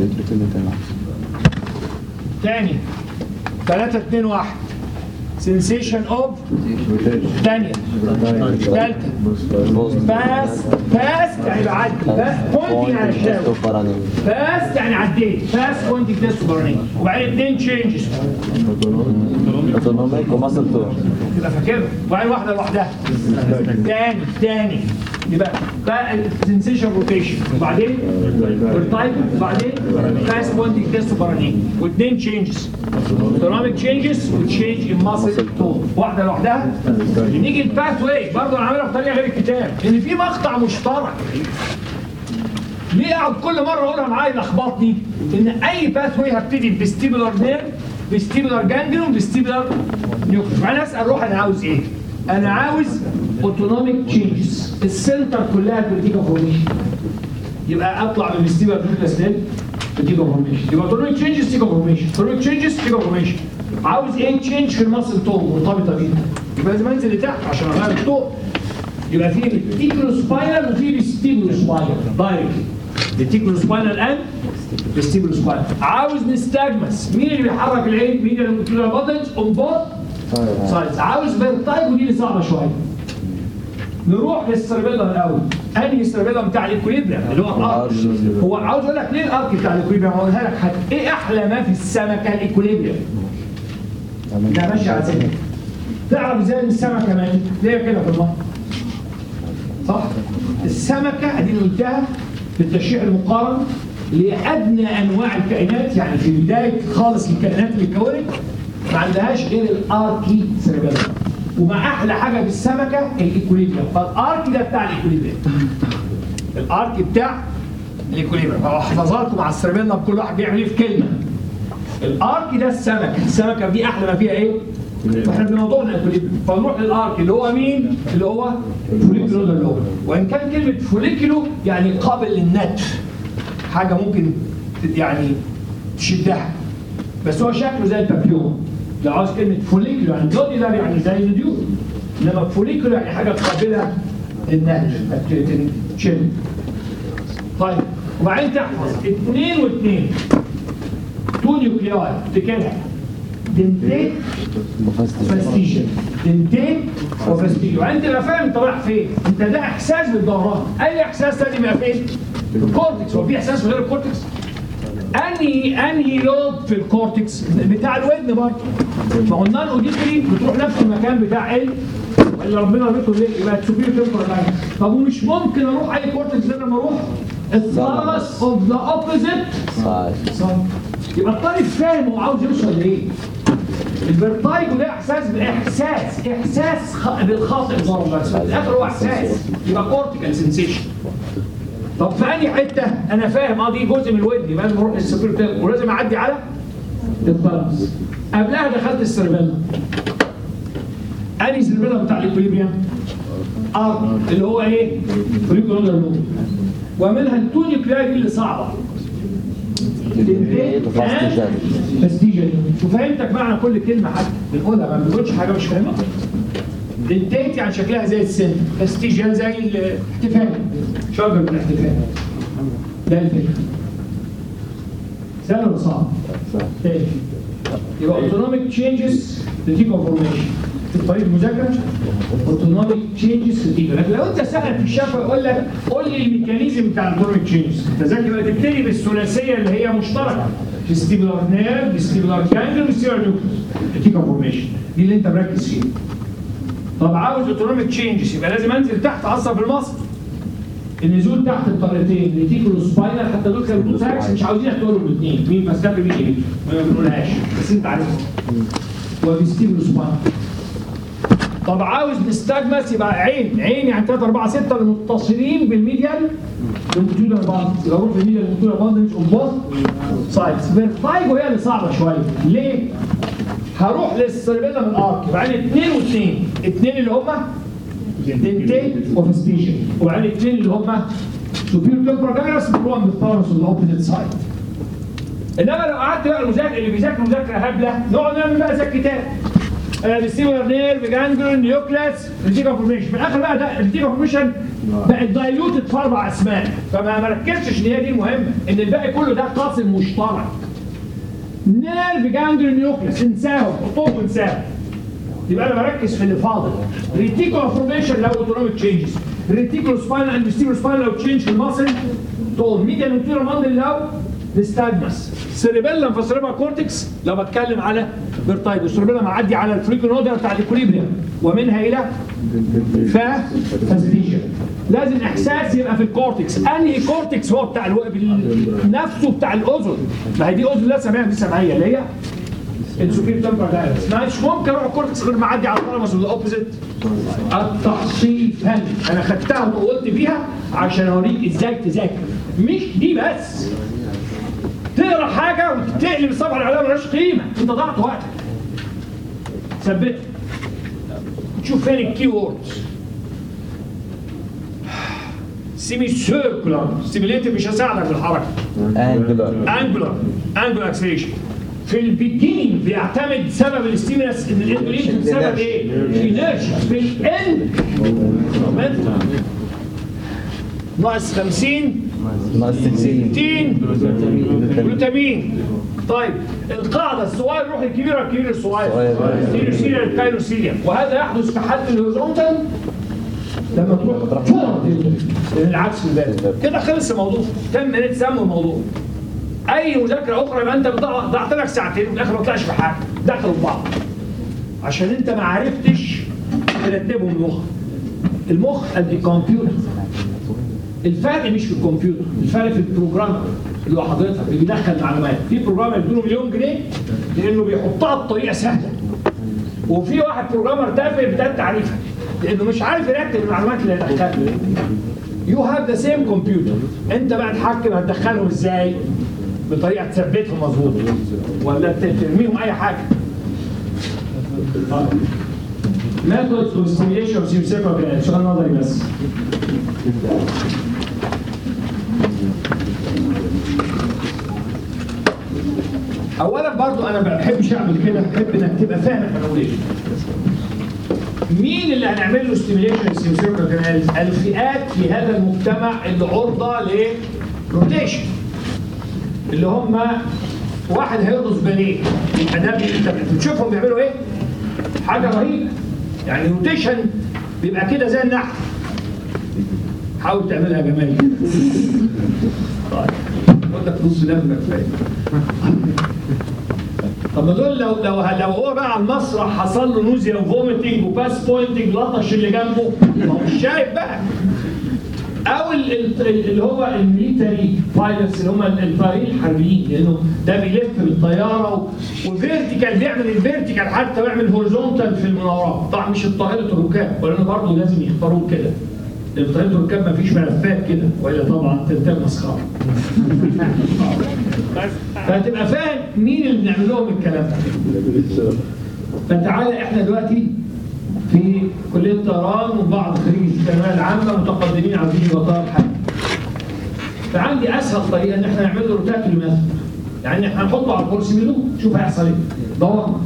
تاني 3 2 1 سنسيشن اوف ثانيه ثالثه باس باس يعني بعدي باس بوينتنج على الشاور باس يعني عديت باس بوينتنج تيست برنينج وبعدين اثنين تشينجز اوتونوميك وماسل تون تبقى فاكرها وبعدين واحده لوحدها تاني تاني يبقى بقى السنسيشن روتيشن وبعدين والتايب وبعدين باس بوينتنج تيست برانين واثنين تشينجز اوتونوميك تشينجز وتشينج ان ماسل تون واحده لوحدها نيجي الباث واي برضه انا عاملها بطريقه غير الكتاب ان في مقطع مشترك ليه اقعد كل مره اقولها معايا لخبطني ان اي باث واي هبتدي بستيبولار نير بستيبولار جانجلون بستيبولار نيوكليس بعدين اسال روح انا عاوز ايه؟ انا عاوز اوتونوميك تشينجز السنتر كلها كريتيكال فورميشن يبقى اطلع من الستيبولار نيوكليس لل كريتيكال فورميشن يبقى اوتونوميك تشينجز تيكال فورميشن اوتونوميك تشينجز تيكال فورميشن عاوز ايه تشينج في الماسل تون مرتبطه بيها يبقى لازم انزل لتحت عشان اغير التون يبقى في التيكلو سباينال وفي الستيبلو سباينال دايركتلي التيكلو سباينال اند الستيبلو سباينال عاوز نستجمس مين اللي بيحرك العين مين اللي بيطلع بادج اون بوث سايدز عاوز فيرتايجو دي اللي صعبه شويه نروح للسيربيلم الاول انهي سيربيلم بتاع الاكوليبريم اللي هو الارك هو عاوز اقول لك ليه الارك بتاع الاكوليبريم هقولها لك حاجه ايه احلى ما في السمكه الاكوليبريم ده ماشي على سنة تعرف ازاي ان السمكه ماتت ليه كده في الميه صح السمكه ادي اللي قلتها في التشريح المقارن لادنى انواع الكائنات يعني في بدايه خالص الكائنات اللي اتكونت ما عندهاش غير الاركي سيربيلم ومع احلى حاجه في السمكه الايكوليبريم فالاركي ده بتاع الايكوليبريم الارك بتاع الايكوليبريم هحفظها لكم على السيربيلم كل واحد بيعمل ايه في كلمه الارك ده السمكه السمكه دي احلى ما فيها ايه فاحنا بموضوعنا الاكوليبريم فنروح للارك اللي هو مين اللي هو فوليكولو ده اللي هو وان كان كلمه فوليكولو يعني قابل للنتف حاجه ممكن ت- يعني تشدها بس هو شكله زي البابيون لو عاوز كلمه فوليكولو يعني نوديلر يعني زي النيول انما فوليكولو يعني حاجه قابله للنتف ت- ت- تشد طيب وبعدين تحفظ اثنين واثنين تو نيوكلياي تفتكرها دنتين فاستيجن دنتين وفاستيجن وانت تبقى فاهم انت رايح فين انت ده احساس بالدوران اي احساس تاني يبقى فين في الكورتكس هو في احساس غير الكورتكس انهي انهي لوب في الكورتكس بتاع الودن برضه ما هو النان اوديتري بتروح نفس المكان بتاع ال اللي ربنا ربطه ليه يبقى تسوبير تمبر طب ومش ممكن اروح اي كورتكس غير لما اروح الثالث اوف ذا اوبوزيت صح صح يبقى الطالب فاهم هو عاوز يوصل لايه الفيرتايجو ده احساس باحساس احساس خ... بالخاطئ ضرب بس في الاخر هو احساس يبقى كورتيكال سنسيشن طب في انهي حته انا فاهم اه دي جزء من الودن يبقى لازم اروح للسوبر تيرم ولازم اعدي على البالانس قبلها دخلت السيربيلم انهي سيربيلم بتاع الاكوليبريم ار اللي هو ايه فريكولوندر لوب ومنها التو نيوكلياي دي اللي صعبه فاستيجن وفهمتك معنى كل كلمه حتى بنقولها ما بنقولش حاجه مش فاهمها دنتيت يعني شكلها زي السن فاستيجن زي الاحتفال شجر الاحتفال ده الفكره سهل ولا صعب؟ تاني يبقى اوتونوميك تشينجز تديك انفورميشن في طريق المذاكره اوتونوميك تشينجز تديك لكن لو انت سالك في الشفا يقول لك قول لي الميكانيزم بتاع الاوتونوميك تشينجز تذاكر بقى تبتدي بالثلاثيه اللي هي مشتركه فيستيبولار نيرف فيستيبولار جانجل وستيبولار نيوكليس تديك انفورميشن دي اللي انت مركز فيها طب عاوز اوتونوميك تشينجز يبقى لازم انزل تحت اعصب المصل النزول تحت الطريقتين ريتيكولو سباينال حتى دول كانوا بوتاكس مش عاوزين تقولوا الاثنين مين بس ده مين ايه ما بنقولهاش بس انت عارفها وفيستيبولو سباينال طب عاوز نستجمس يبقى عين عين يعني 3 4 6 المتصلين بالميديال لونجيتودينال باند يبقى اروح بالميديال لونجيتودينال باند مش اوبوز سايدز فيرتايجو هي اللي صعبه شويه ليه؟ هروح للسيربيلم الارك بعدين اثنين واثنين اثنين اللي هم دنتين وفستيجن وبعدين اثنين اللي هم سوبير تمبرال جايرس بتروح بالثالث والاوبوزيت سايد انما لو قعدت بقى المذاكر اللي بيذاكر مذاكره هبله نقعد نعمل بقى زي الكتاب ريسيفر نيرف جانجلون نيوكلاس ريتيكا فورميشن في الاخر بقى ده الريتيكا فورميشن بقت دايلوتد في اربع اسماء فما مركزتش ان هي دي المهمه ان الباقي كله ده قاسم مشترك نيرف جانجلون نيوكلاس انساهم حطوهم وانساهم يبقى انا بركز في اللي فاضل ريتيكولار فورميشن لو اوتونوميك تشينجز ريتيكولار سباينال اند فيستيبولار سباينال لو تشينج في الماسل تقول ميديان انتيريور ماندل لو نستاجمس سيريبيلم فسيريبرال كورتكس لو بتكلم على فيرتايجو سيريبيلم معدي على الفريكونودر بتاع الاكوليبريم ومنها الى فا فازليشن لازم احساس يبقى في الكورتكس انهي كورتكس هو بتاع الو... بال- نفسه بتاع الاذن ما هي دي اذن لا سمعيه دي سمعيه اللي هي السوبير تمبر دايرس مش ممكن اروح الكورتكس غير ما اعدي على الثالاموس والاوبوزيت التعصيفا انا خدتها وطولت بيها عشان اوريك ازاي تذاكر مش دي بس تقرا حاجه وتقلب الصفحه اللي عليها ملهاش قيمه انت ضيعت وقتك ثبتها تشوف فين الكي ووردز سيمي سيركولار ستيميليتر مش هساعدك في الحركه انجلر انجلر انجلر اكسلريشن في البيجيننج بيعتمد سبب الاستيمولاس ان الاندولين سبب ايه؟ انرجي في الاند ناقص 50 ناقص 60 60 جلوتامين طيب القاعده الصغير يروح الكبير والكبير الصغير صغير. ستيروسيليا الكايروسيليا وهذا يحدث في حد الهوريزونتال لما تروح فور لان العكس في البال كده خلص الموضوع كم منت سموا الموضوع اي مذاكره اخرى يبقى انت بتضيع- ضيعت لك ساعتين وفي الاخر ما طلعش في حاجه دخلوا في بعض عشان انت ما عرفتش ترتبهم المخ المخ قد الكمبيوتر الفرق مش في الكمبيوتر الفرق في البروجرامر اللي هو حضرتك اللي بيدخل معلومات في بروجرامر يديله مليون جنيه لانه بيحطها بطريقه سهله وفي واحد بروجرامر تافه بتاع تعريفها لانه مش عارف يرتب المعلومات اللي هيدخلها يو هاف ذا سيم كمبيوتر انت بقى تحكم هتدخلهم ازاي بطريقه تثبتهم مظبوط ولا ترميهم اي حاجه methods of stimulation of semicircular gland سؤال نظري بس اولا برضو انا ما بحبش اعمل كده بحب انك تبقى فاهم احنا بنقول ايه مين اللي هنعمل له ستيميليشن سيمسيركل كانالز الفئات في هذا المجتمع اللي عرضه لروتيشن اللي هم واحد هيرقص باليه يبقى ده بي- انت بتشوفهم بيعملوا ايه حاجه رهيبه يعني روتيشن بيبقى كده زي النحل حاول تعملها يا جمال طيب خد لك نص لمبه كفايه طب ما دول لو لو لو هو بقى على المسرح حصل له نوزيا وفوميتنج وباس بوينتنج لطش اللي جنبه ما هو مش شايف بقى او ال- ال- اللي هو الميليتري بايلوتس اللي هم الطيارين الحربيين لانه ده بيلف بالطياره وفيرتيكال بيعمل الفيرتيكال حتى ويعمل هوريزونتال في المناورات طبعا مش طائره الركاب ولانه برضه لازم يختاروه كده لان طائره الركاب ما فيش ملفات كده والا طبعا تنتهي مسخره فهتبقى فاهم مين اللي بنعمل لهم الكلام ده فتعالى احنا دلوقتي في كليه طيران وبعض خريج الثانويه العامه متقدمين عايزين يبقى حاجه فعندي اسهل طريقه ان احنا نعمل له روتاتوري ميثود يعني احنا هنحطه على الكرسي منه شوف هيحصل ايه دور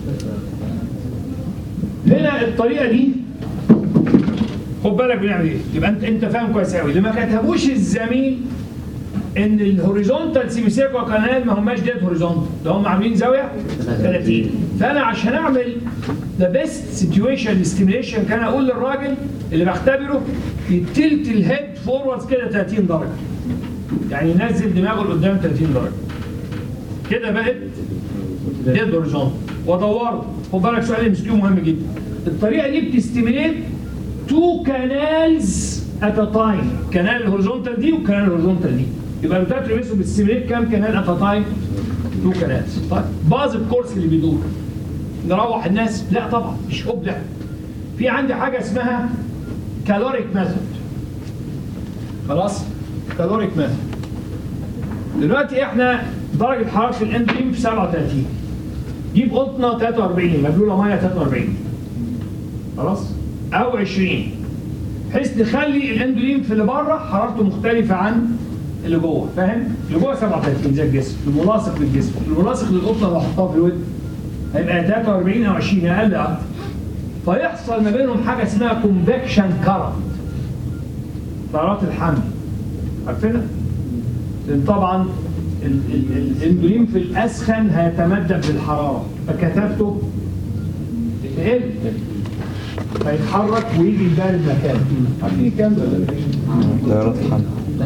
هنا الطريقه دي خد بالك بنعمل ايه يبقى انت انت فاهم كويس قوي اللي ما كتبوش الزميل ان الهوريزونتال سيميسيركو كانال ما هماش ديت هوريزونتال ده هم عاملين زاويه 30 فانا عشان اعمل ذا بيست سيتويشن ستيميليشن كان اقول للراجل اللي بختبره يتلت الهيد فورورد كده 30 درجه يعني ينزل دماغه لقدام 30 درجه كده بقت ديد هوريزونتال وادوره خد بالك سؤال ام مهم جدا الطريقه دي بتستيميليت تو كانالز ات ا تايم كانال الهوريزونتال دي وكانال الهوريزونتال دي يبقى الروتاتوري ميثود بتستيميليت كام كانال ات ا تايم تو كانالز طيب باظ الكورس اللي بيدور نروح الناس لا طبعا مش ابدع في عندي حاجه اسمها كالوريك ميثود خلاص كالوريك ميثود دلوقتي احنا درجه حراره الاندريم في 37 جيب قطنه 43 مبلوله ميه 43 خلاص او 20 بحيث نخلي الاندولين في اللي بره حرارته مختلفه عن اللي جوه فاهم؟ اللي جوه 37 زي الجسم الملاصق للجسم الملاصق للقطنه لو حطها في الود هيبقى 43 او 20 اقل اكتر فيحصل ما بينهم حاجه اسمها كونفكشن كارنت تيارات الحمل عارفينها؟ لان طبعا ال- ال- الاندولين في الاسخن هيتمدد بالحراره فكثافته تقل فيتحرك ويجي البارد مكانه عارفين الكلام ده ولا لا؟ تيارات حمل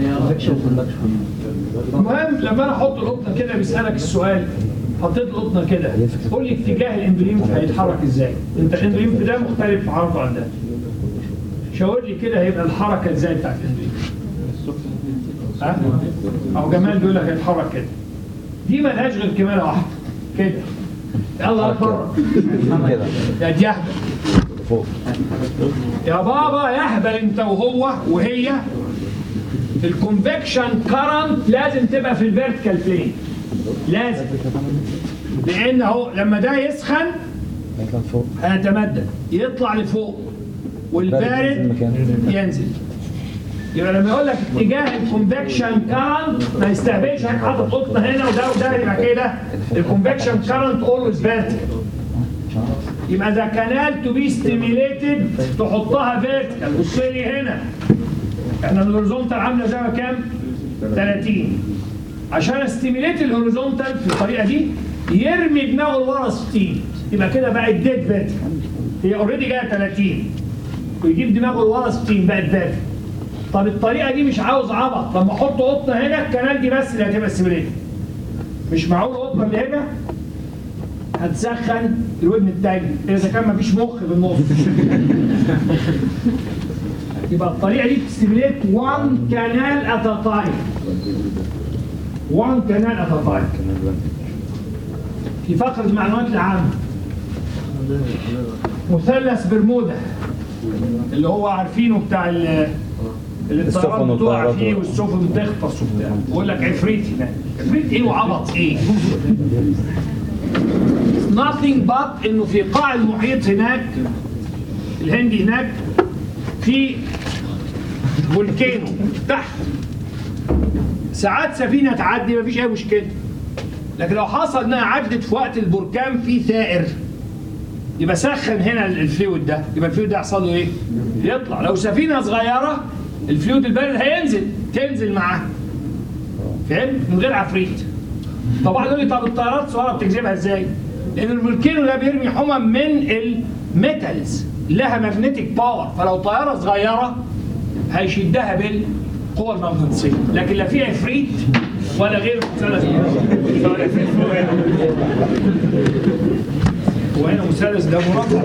المهم لما انا احط القطنه كده بيسالك السؤال حطيت القطنه كده قول لي اتجاه الاندولين هيتحرك ازاي؟ انت الاندولين في ده مختلف في حركته عن ده شاور لي كده هيبقى الحركه ازاي بتاعت الاندولين ها؟ اهو جمال بيقول لك هيتحرك كده دي ملهاش غير كماله واحده كده يلا اكبر كده يا دي اهبل فوق يا بابا يهبل انت وهو وهي الكونفكشن كارنت لازم تبقى في الفيرتيكال بلين لازم لان اهو لما ده يسخن يطلع فوق هيتمدد يطلع لفوق والبارد ينزل يبقى لما يقول لك اتجاه الكونفكشن كارنت ما يستهبلش هيك حاطط قطنه هنا وده وده يبقى كده الكونفكشن كارنت اولويز فيرتيكال يبقى ذا كانال تو بي ستيميليتد تحطها فيرتيكال بص لي هنا احنا الهوريزونتال عامله زي ما كام 30 عشان استيميليت الهوريزونتال في الطريقه دي يرمي دماغه لورا 60 يبقى كده بقت ديد فيرتيكال هي اوريدي جايه 30 ويجيب دماغه لورا 60 بقت فاتي طب الطريقه دي مش عاوز عبط طب ما احط قطنه هنا الكنال دي بس اللي هتبقى ستيميليتد مش معقول القطنه اللي هنا هتسخن الودن التاني اذا كان مفيش مخ في النص يبقى الطريقه دي بتستيميليت 1 كانال ات ا تايم 1 كانال ات ا تايم في فقره المعلومات العامه مثلث برمودا اللي هو عارفينه بتاع ال- اللي السفن الطيران بتقع والطيارات. فيه والسفن بتغطس وبتاع بيقول لك عفريت هناك عفريت ايه وعبط ايه nothing but انه في قاع المحيط هناك الهندي هناك في فولكانو تحت ساعات سفينه تعدي مفيش اي مشكله لكن لو حصل انها عدت في وقت البركان في ثائر يبقى سخن هنا الفلويد ده يبقى الفلويد ده يحصل له ايه؟ يطلع لو سفينه صغيره الفلويد البارد هينزل تنزل معاه فهمت؟ من غير عفريت طبعا يقول لي طب الطيارات الصغيره بتجذبها ازاي؟ لان الفولكانو ده بيرمي حمم من الميتالز لها ماجنتيك باور فلو طياره صغيره هيشدها بالقوه المغناطيسيه لكن لا في عفريت ولا غير مثلث ولا عفريت فوق هنا. وهنا مثلث ده مربع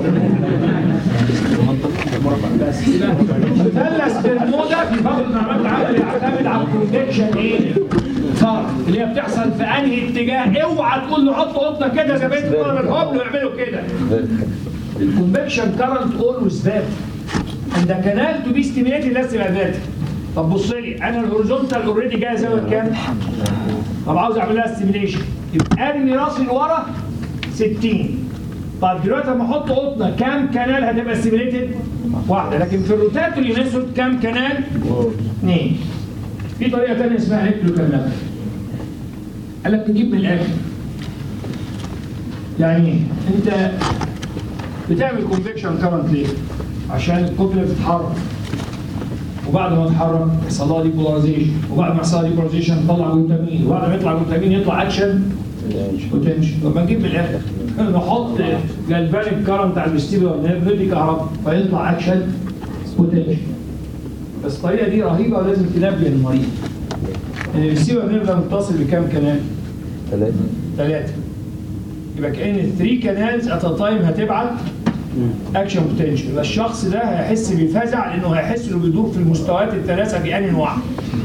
مربع بس مثلث برمودا في فقره المعلومات العامه يعتمد على الكونفكشن ايه؟ فرق اللي هي بتحصل في انهي اتجاه اوعى تقول له حط قطه كده زي بيت الطلبه الهبل ويعملوا كده الكونفكشن كارنت اولويز فات عند كانال تو بي ستيميليتد لازم يبقى فات طب بص لي انا الهوريزونتال اوريدي جاي زاويه كام؟ طب عاوز اعمل لها ستيميليشن يبقى ارمي راسي لورا 60 طب دلوقتي لما احط قطنه كام كانال هتبقى ستيميليتد؟ واحده لكن في الروتاتوري ميثود كام كانال؟ اثنين في طريقه ثانيه اسمها هيكلو كانال قال لك نجيب من الاخر يعني إيه؟ انت بتعمل كونفكشن كارنت ليه؟ عشان الكتله بتتحرك وبعد ما تتحرك يحصل لها ديبولاريزيشن وبعد ما يحصل لها ديبولاريزيشن تطلع جلوتامين وبعد ما يطلع جلوتامين يطلع اكشن بوتنشال طب ما نجيب من الاخر نحط جالفانيك كارنت على الفيستيبولار نيرف ندي كهرباء فيطلع اكشن بوتنشال بس الطريقه دي رهيبه ولازم تنبه المريض ان الفيستيبولار نيرف ده متصل بكام كنال؟ ثلاثة ثلاثه يبقى كان الثري كانالز ات تايم هتبعت اكشن بوتنشال يبقى الشخص ده هيحس بفزع لانه هيحس انه بيدور في المستويات الثلاثه في ان واحد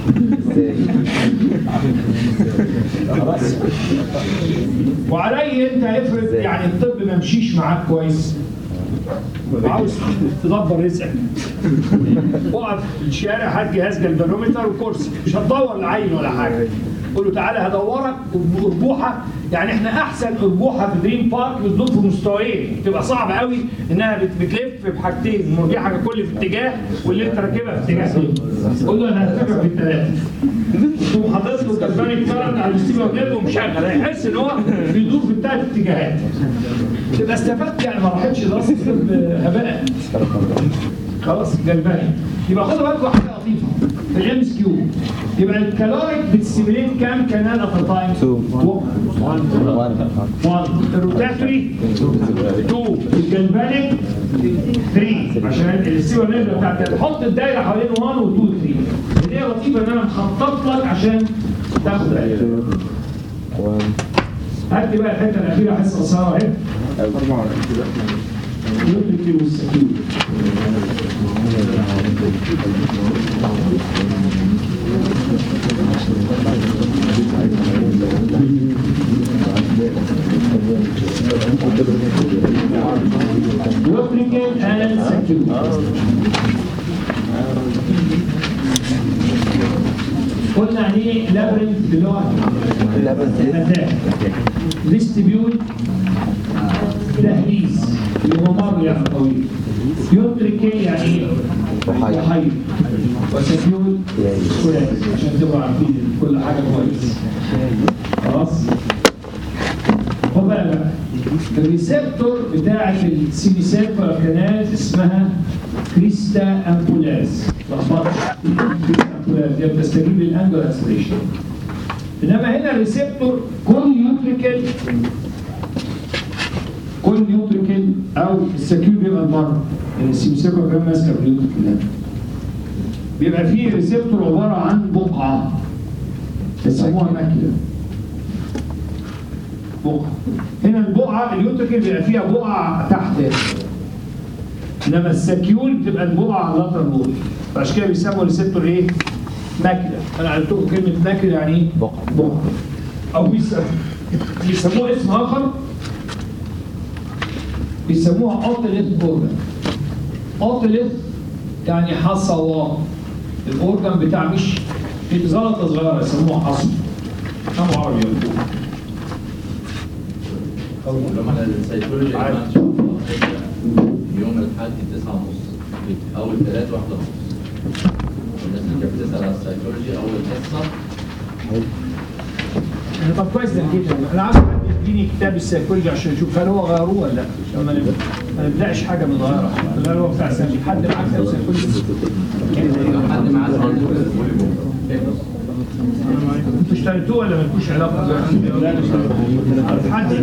خلاص وعلي انت افرض يعني الطب ما مشيش معاك كويس عاوز تدبر رزقك وقف في الشارع هات جهاز جلفانومتر وكرسي مش هتدور لعين ولا حاجه قول له تعالى هدورك اربوحه يعني احنا احسن اربوحه في دريم بارك بتدور في مستويين بتبقى صعبه قوي انها بت- بتلف بحاجتين المرجحه كل في اتجاه واللي انت راكبها في اتجاه تاني قول له انا هركبك في الثلاثه تقوم حاطط له كربانيك كارنت على الستيم وجايبه ومشغل هيحس ان هو بيدور في الثلاث اتجاهات تبقى استفدت يعني ما راحتش دراسه الطب هباء خلاص جلباني يبقى خدوا بالكم حاجه لطيفه في الام اس كيو يبقى الكالوريك بتستيميليت كام كانال ات تايم؟ Two. 1 الروتاتوري 2 الجلبانيك 3 عشان السيوه نيرف بتاعت حط الدايره حوالين 1 و 2 3 اللي هي لطيفه ان انا مخطط لك عشان تاخد بالك هات لي بقى الحته الاخيره حصه قصيره اهي يوتيوب والسكيوت Replicate and secure. قلنا يعني ايه لابرنت بلغه الاتاك فيستبيول تهليس الممر يعني طويل يترك يعني ايه؟ وحي. وحي وسكيول كويس عشان تبقوا عارفين كل حاجه كويس خلاص خد بالك بقى الريسبتور بتاعت السيمي سيركولار كانال اسمها كريستا امبولاز لخبطش كريستا امبولاز هي بتستجيب للانجل اسبريشن انما هنا الريسبتور كل يوتريكال كل نيوتريكل او السكيول بيبقى المره يعني السيمسيكو كمان ماسكه في النيوتريكل ده بيبقى فيه ريسبتور عباره عن بقعه بيسموها ماكله بقعه هنا البقعه اليوتريكل بيبقى فيها بقعه تحت انما السكيول بتبقى البقعه على اللاتر وول فعشان كده بيسموا الريسبتور ايه؟ ماكله انا قلت لكم كلمه ماكله يعني ايه؟ بقعة. بقعه او بيسموه بيسموه اسم اخر بيسموها اوتليت اورجان اوتليت يعني حصوات الاورجان بتاع مش في زلطه صغيره يسموها حصو كم عربي يقولوا لما احنا السيكولوجي عادي. كمان شفنا يوم الحد تسعة ونص أول ثلاثة واحدة ونص الناس اللي كانت بتسأل على السيكولوجي أول حصة طب كويس ده كده انا عاوز حد يديني كتاب السيكولوجي عشان اشوف هل هو غيروه ولا لا عشان ما نب- ما نبداش حاجه من غيرها لا هو بتاع سيكولوجي حد معاه كتاب سيكولوجي حد معاه انتوا اشتريتوه ولا مالكوش علاقه لا حد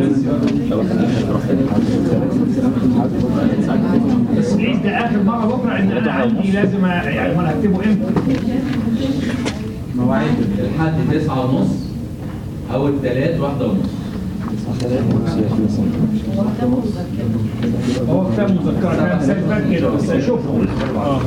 بس العيد ده اخر مره بكره ان انا عندي لازم أ- يعني ما انا هكتبه امتى مواعيد الحد تسعة ونص أول ثلاثة واحدة ونص هو كتاب مذكره كان سايبان كده بس اشوفه اه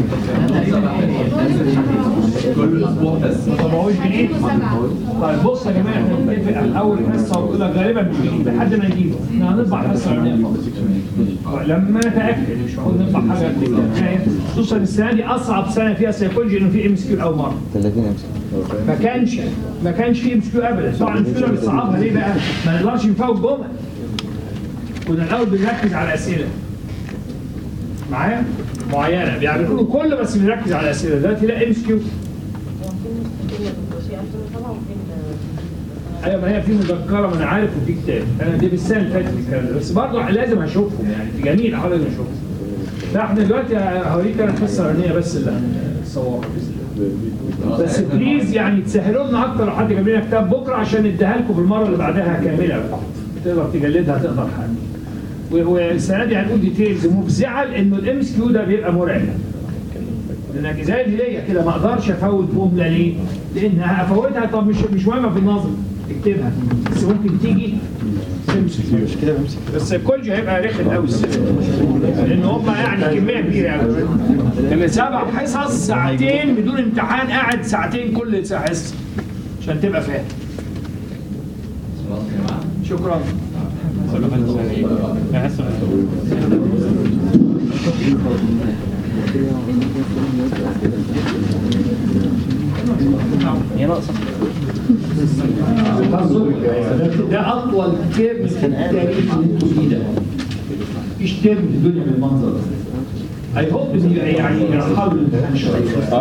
كل أسبوع بس ما طبعوش جديد طيب بص يا جماعه احنا نتفق على اول حصه ويقول لك غالبا مش جديد لحد ما نجيبه احنا هنطبع حصه ونقفل. لما نتاكد مش المفروض نطبع حاجه قد كده خصوصا السنه دي اصعب سنه فيها سيكولوجي انه في ام اس كيو لاول مره 30 امسك ما كانش ما كانش في ام اس كيو ابدا طبعا الام اس كيو بتصعبها ليه بقى؟ ما نقدرش نفوت جمل كنا الاول بنركز على الاسئله معايا؟ معينه بيعملوا كله بس بنركز على الاسئله دلوقتي لا ام اس كيو ايوه ما هي في مذكره ما انا عارف وفي كتاب انا دي بالسنه اللي فاتت الكلام ده بس برضه لازم اشوفهم يعني في جميع الاحوال لازم اشوفهم لا احنا دلوقتي هوريك انا الحصه الاولانيه بس اللي هنصورها باذن الله بس بليز يعني تسهلوا لنا اكتر لو حد جاب لنا كتاب بكره عشان نديها لكم بالمره اللي بعدها كامله تقدر تجلدها تقدر حاجه و- والسنه دي هنقول ديتيلز مفزعه لانه الام اس كيو ده بيبقى مرعب لانك زي الهديه كده ما اقدرش افوت جمله ليه؟ لان افوتها طب مش مش مهمه في النظر اكتبها بس ممكن تيجي مش كده بمسك بس الكولج هيبقى رخم قوي السنه دي. لان هم يعني كميه كبيره قوي لما سبع حصص ساعتين بدون امتحان قاعد ساعتين كل ساعه حصه عشان تبقى فاهم خلاص يا جماعة شكرا هي ناقصه ده- ده اطول ترم في التاريخ اللي انتوا فيه ده مفيش ترم في الدنيا بالمنظر ده اي هوب ان يعني يرحلوا الامتحان شويه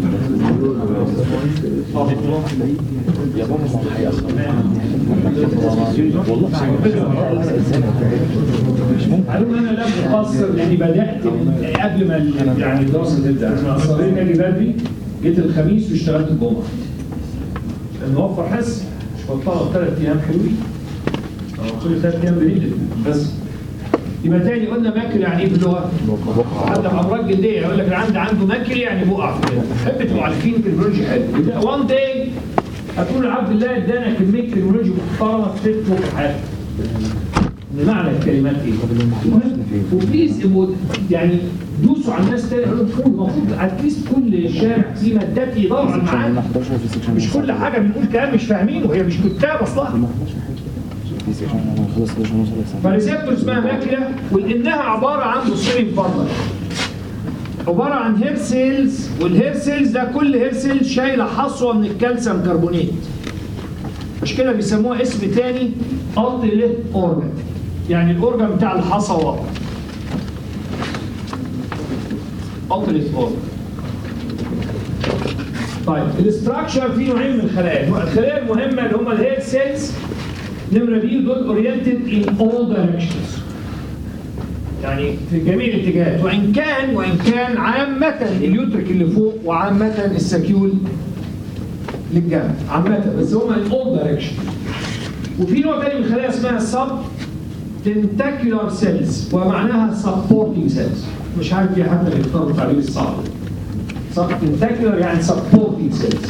يا بابا ما هيأخر والله قالوا انا لم اقصر لاني بدات من قبل ما ال- يعني الدراسه تبدا انا اصريت اجي بدري جيت الخميس واشتغلت الجمعه لان اوفر حس مش بطلع ثلاث ايام حلوين أو كل ثلاث ايام بريد بس يبقى تاني قلنا ماكل يعني ايه باللغه؟ حتى امراض جلديه يقول لك العند عنده ماكل يعني بقع في كده تحب تبقوا عارفين كلمولوجي حلو وان داي هتقول عبد الله ادانا كميه كلمولوجي محترمه تفيدكم في حياتك ان معنى الكلمات ايه؟ وبليز يعني دوسوا على الناس تاني قالوا لهم المفروض اتليست كل شارع فيه مادات يدور على المعاني 11 في سكشن مش كل حاجه بنقول كلام مش فاهمينه وهي مش كتاب اصلا في سكشن انا خلص 11 ونص ولا ساعه فريسبتور اسمها ماكله ولانها عباره عن بصين فضل عباره عن هير سيلز والهير سيلز ده كل هير سيل شايله حصوه من الكالسيوم كربونات مش كده بيسموها اسم تاني اوتليت اورجان يعني الاورجان بتاع الحصوات اوتليت اورجان طيب الاستراكشر فيه نوعين من الخلايا الخلايا المهمه اللي هم الهير سيلز نمرة بي دول اورينتد ان اول دايركشنز يعني في جميع الاتجاهات وان كان وان كان عامة اليوتريك اللي فوق وعامة السكيول للجنب عامة بس هما ان اول دايركشن وفي نوع تاني من الخلايا اسمها السب tentacular cells ومعناها supporting cells مش عارف ليه حتى بيختاروا التعبير الصعب صح tentacular يعني supporting cells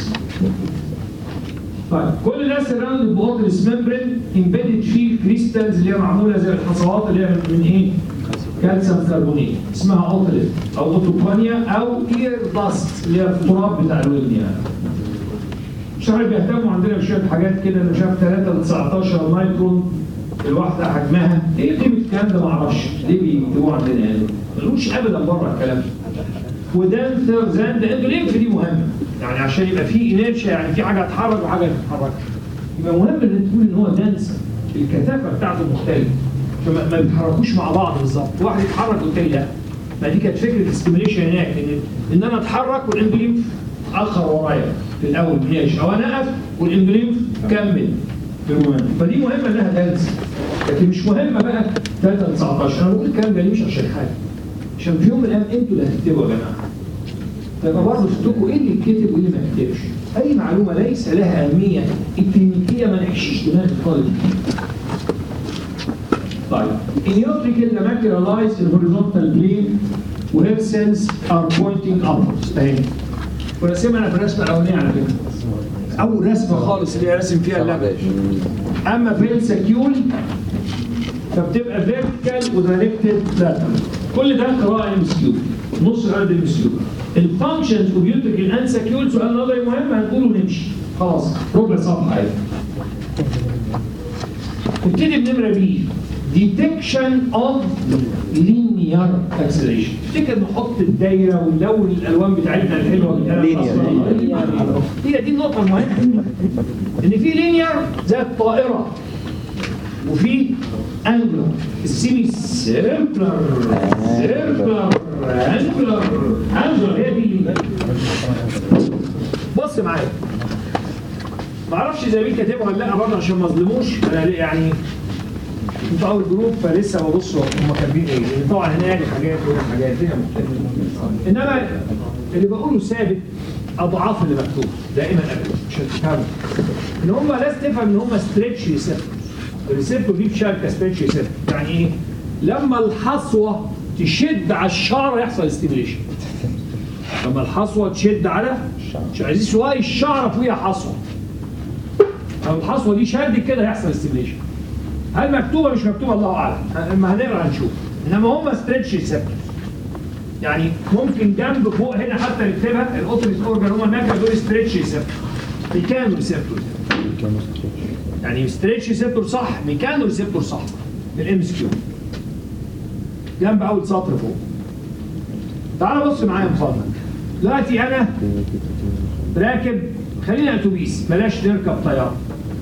طيب كل ده سراوند بوتلس ممبرين امبيدد فيه كريستالز اللي هي معموله زي الحصوات اللي هي من ايه؟ كالسيوم كربونيت اسمها اوتلت او اوتوبانيا او اير داست اللي هي التراب بتاع الودن يعني. مش عارف بيهتموا عندنا بشويه حاجات كده مش عارف 3 ل 19 مايكرون الواحده حجمها ايه قيمه الكلام ده ما اعرفش ليه بيكتبوه عندنا يعني ملوش ابدا بره الكلام ده ودانثر زاند اندولينف دي مهمه يعني عشان يبقى في انيرشيا يعني في حاجه تتحرك وحاجه تتحرك يبقى مهم ان تقول ان هو دانسر الكثافه بتاعته مختلفه عشان ما- ما بيتحركوش مع بعض بالظبط واحد يتحرك والتاني لا ما دي كانت فكره الستيميليشن هناك ان ان انا اتحرك والاندولينف اخر ورايا في الاول ماشي او انا اقف والاندولينف كمل في المهم فدي مهمه انها دانسر لكن مش مهمه بقى 3 ل 19 انا بقول الكلام ده ليه مش عشان حاجه عشان في يوم من الايام انتوا اللي هتكتبوا يا جماعه فيبقى برضه تكتبوا ايه اللي يتكتب وايه اللي ما يتكتبش اي معلومه ليس لها اهميه الكلينيكيه ما نحشيش دماغ الطالب طيب النيوتريكال لاماكيولايز الهوريزونتال بلين وهير سيلز ار بوينتنج ابورز اهي ورسمها انا في الرسمه الاولانيه على فكره اول رسمه خالص اللي هي راسم فيها اللبن اما في السكيول فبتبقى فيرتيكال ودايركتد لاترال كل ده قراءه ام اس كيو نص العدد ام اس كيو الفانكشنز اوف يوتريكال اند سكيول سؤال نظري مهم هنقوله ونمشي خلاص ربع صفحه اهي نبتدي بنمره بي ديتكشن اوف لينير اكسلريشن تفتكر نحط الدايره ونلون الالوان بتاعتنا الحلوه بالقلم الأصفر؟ هي دي النقطه المهمه ان في لينير زي الطائره وفي انجلر السيمي سيركلر سيركلر انجلر انجلر هي دي اللي بص معايا ما اعرفش اذا مين كاتبها ولا لا برضه عشان ما اظلموش انا ليه يعني انتوا اول جروب فلسه ببص هم كاتبين ايه لان طبعا هنا لي حاجات وهنا حاجات الدنيا مختلفه انما اللي بقوله ثابت اضعاف اللي مكتوب دائما ابدا مش هتفهموا ان هم لازم تفهم ان هم ستريتش ريسبتور الريسبتور دي بشركه ستريتش ريسبتور يعني ايه؟ لما الحصوه تشد على الشعر يحصل ستيميليشن لما الحصوه تشد على عايزين شويه الشعر فيها حصوه لو الحصوه دي شدت كده هيحصل ستيميليشن هل مكتوبه مش مكتوبه الله اعلم اما هنقرا هنشوف انما هم ستريتش ريسبتور يعني ممكن جنب فوق هنا حتى نكتبها الاوتريس اورجان هم هناك دول ستريتش ريسبتور ميكانو ريسبتور يعني ستريتش ريسبتور صح ميكانو ريسبتور صح بالام اس كيو جنب اول سطر فوق تعال بص معايا من فضلك دلوقتي انا راكب خلينا اتوبيس بلاش نركب طياره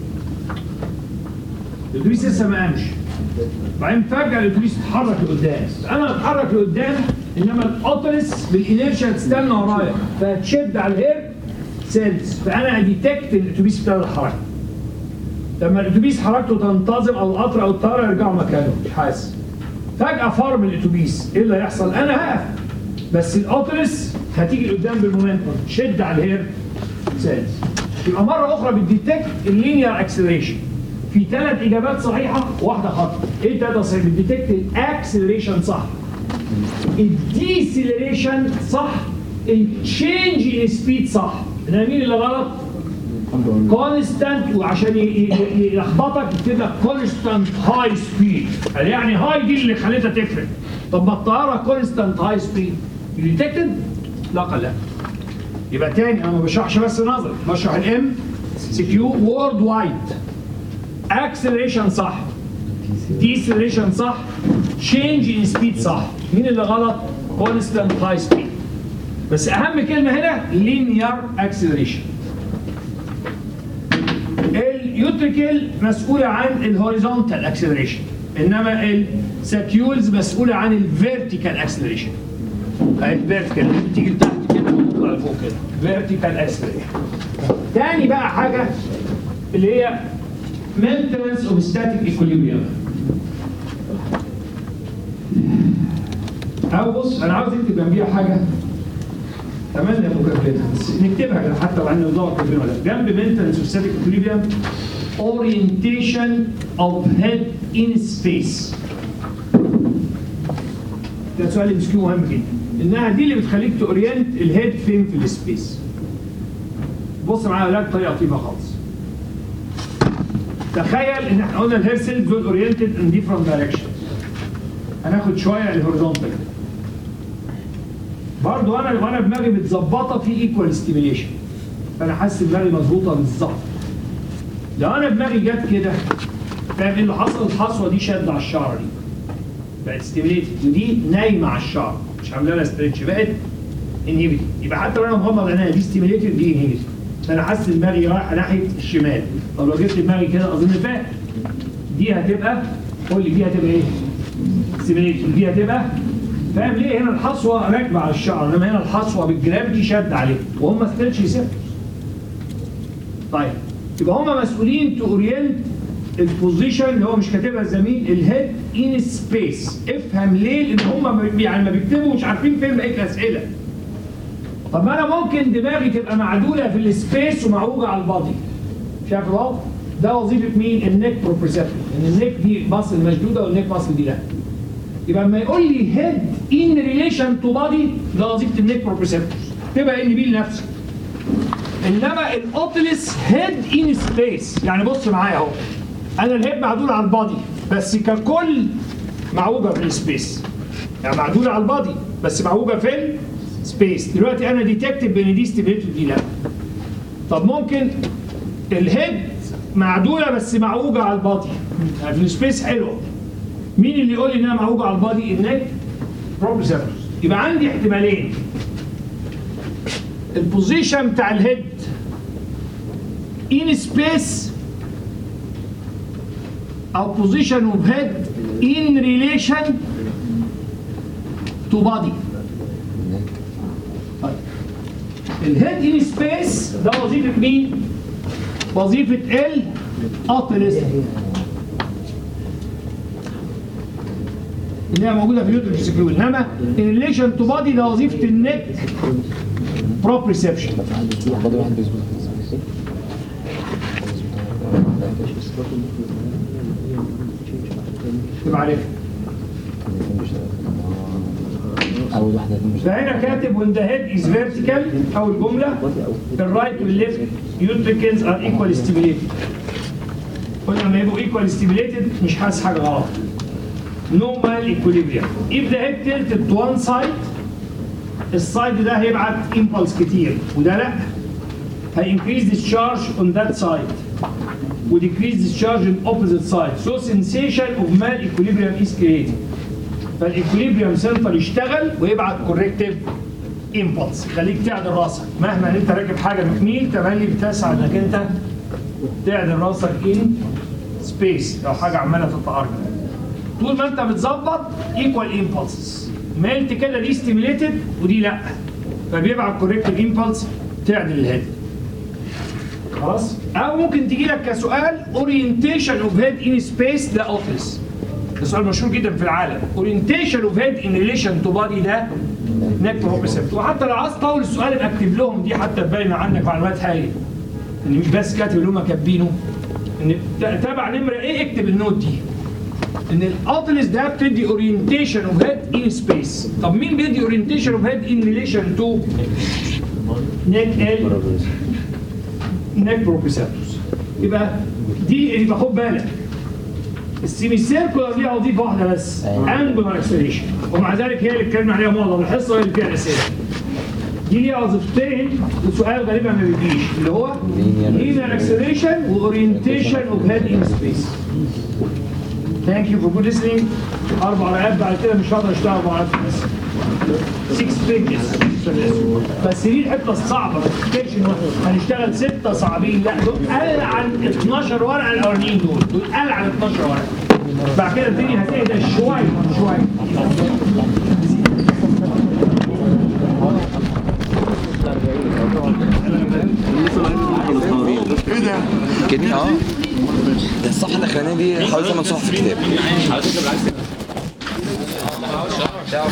الاتوبيس لسه ما قامش بعدين فجاه الاتوبيس اتحرك لقدام انا اتحرك لقدام انما الاوترس بالانيرشيا هتستنى ورايا فهتشد على الهير سيلز فانا اديتكت الاتوبيس ابتدى الحركه لما الاتوبيس حركته تنتظم او القطر او الطياره يرجعوا مكانهم مش حاسس فجاه فرم الاتوبيس ايه اللي هيحصل انا هقف بس الاوترس هتيجي لقدام بالمومنتوم شد على الهير سيلز يبقى مره اخرى بتديتكت اللينير اكسلريشن في ثلاث اجابات صحيحه وواحده خطا ايه الثلاثه صحيحه بتديتكت الاكسلريشن صح الديسلريشن صح التشينج ان سبيد صح انما مين اللي غلط كونستانت وعشان ي- ي- ي- يلخبطك يكتب لك كونستانت هاي سبيد يعني هاي دي اللي خليتها تفرق طب ما الطياره كونستانت هاي سبيد ديتكتد لا قال لا يبقى تاني انا ما بشرحش بس نظري بشرح الام سي كيو وورد وايد اكسلريشن صح ديسلريشن صح تشينج ان سبيد صح مين اللي غلط كونستانت هاي سبيد بس اهم كلمه هنا لينير اكسلريشن اليوتريكال مسؤوله عن الهوريزونتال اكسلريشن انما الساكيولز مسؤوله عن الفيرتيكال اكسلريشن الفيرتيكال بتيجي لتحت كده وتطلع لفوق كده فيرتيكال اكسلريشن تاني بقى حاجه اللي هي maintenance of static equilibrium او بص انا عاوز اكتب جنبيها حاجه اتمنى يبقوا كده بس نكتبها كده حتى لو عندنا ندور كاتبين ولا لا. جنب maintenance of static equilibrium orientation of head in space ده سؤال ام كيو مهم جدا انها دي اللي بتخليك تورينت الهيد فين في السبيس بص معايا ولا بطريقه لطيفه خالص تخيل ان احنا قلنا الهير سيلز دول اورينتد ان ديفرنت دايركشن هناخد شويه الهوريزونتال برضه انا وانا دماغي متظبطه في ايكوال ستيميليشن فانا حاسس دماغي مظبوطه بالظبط لو انا دماغي جت كده فاهم ايه اللي حصل الحصوه دي شد على الشعر دي بقت ستيميليتد ودي نايمه على الشعر مش عامله لها ستريتش بقت انهيبيتد يبقى حتى لو انا مغمض عينيا دي ستيميليتد دي انهيبيتد فانا حاسس دماغي رايحه ناحيه الشمال طب لو جبت دماغي كده اظن فاهم دي هتبقى قول لي دي هتبقى ايه؟ ستيميليتد دي هتبقى فاهم ليه هنا الحصوه راكبه على الشعر انما هنا الحصوه بالجرافيتي شد عليه وهم ستريتش يسيبوا طيب يبقى هم مسؤولين تو اورينت البوزيشن اللي هو مش كاتبها الزميل الهيد ان سبيس افهم ليه لان هم يعني ما بيكتبوا مش عارفين فين بقيه الاسئله طب ما انا ممكن دماغي تبقى معدوله في السبيس ومعوجه على البادي شايف الوضع ده وظيفه مين النيك بروبريسبتور ان النيك دي مصل مشدوده والنيك مصل دي لا يبقى لما يقول لي هيد ان ريليشن تو بادي ده وظيفه النيك بروبريسبتور تبقى ان بي لنفسك انما الاوتلس هيد ان سبيس يعني بص معايا اهو انا الهيد معدول على البادي بس ككل معوجه في السبيس يعني معدوله على البادي بس معوجه في السبيس دلوقتي انا ديتكتيف بين دي ستيبيليتي ودي لا طب ممكن الهيد معدوله بس معوجه على البادي يعني في السبيس حلوه مين اللي يقول لي انها معوجه على البادي النك بروبريسبتورز يبقى عندي احتمالين البوزيشن بتاع الهيد in space او position of head in relation to body طيب. الهيد in space ده وظيفة مين؟ وظيفة ال اتلس اللي هي موجودة في اليوتريك سكرول انما in relation to body ده وظيفة النك بروبريسبشن برضه واحد بيظبط تبقى عارفها اول واحده دي مش فهنا كاتب when the head is vertical أول جملة the right والleft utricans are equally stimulated قلنا لما يبقوا equally stimulated مش حاسس حاجة غلط normal equilibrium if the head tilted to one side السايد ده هيبعت impulse كتير وده لا هي increase discharge on that side و decrease discharge on opposite side so sensation of mal equilibrium is created فالايكوليبريم سنتر يشتغل ويبعت كوركتيف امبلس يخليك تعدل راسك مهما انت راكب حاجه بتميل تملي بتسعى انك انت تعدل راسك ان سبيس لو حاجه عماله تتعرض طول ما انت بتظبط ايكوال امبلسز ميلت كده دي ستيميليتد ودي لا فبيبعت كوركتيف امبلس تعدل الهيد خلاص او ممكن تجي لك كسؤال اورينتيشن اوف هيد ان سبيس ده اوفيس ده سؤال مشهور جدا في العالم اورينتيشن اوف هيد ان ريليشن تو بادي ده نيك بروبريسبت وحتى لو عايز تطول السؤال ابقى اكتب لهم دي حتى تبين عنك معلومات هايله ان مش بس كاتب اللي هم كاتبينه ان ت- تبع نمره ايه اكتب النوت دي ان الاوتلس ده بتدي اورينتيشن اوف هيد ان سبيس طب مين بيدي اورينتيشن اوف هيد ان ريليشن تو نيك ال نيك بروبريسبتورز يبقى دي يبقى خد بالك السيمي سيركولار ليها وظيفه واحده بس انجولار اكسلريشن ومع ذلك هي اللي اتكلمنا عليها معظم الحصه وهي اللي فيها الاسئله دي ليها وظيفتين وسؤال غالبا ما بيجيش اللي هو لينير اكسلريشن واورينتيشن اوف هيد ان سبيس ثانك يو فور جود listening اربع رقات بعد كده مش هقدر اشتغل اربع رقات بس 6 بيجز بس دي الحته الصعبه ما تفتكرش ان هنشتغل سته صعبين لا دول قل عن 12 ورقه الاولانيين دول دول قل عن 12 ورقه بعد كده الدنيا هتهدى شويه شويه كده اه ده الصفحه الاخرانيه دي حوالي 8 صفح في الكتاب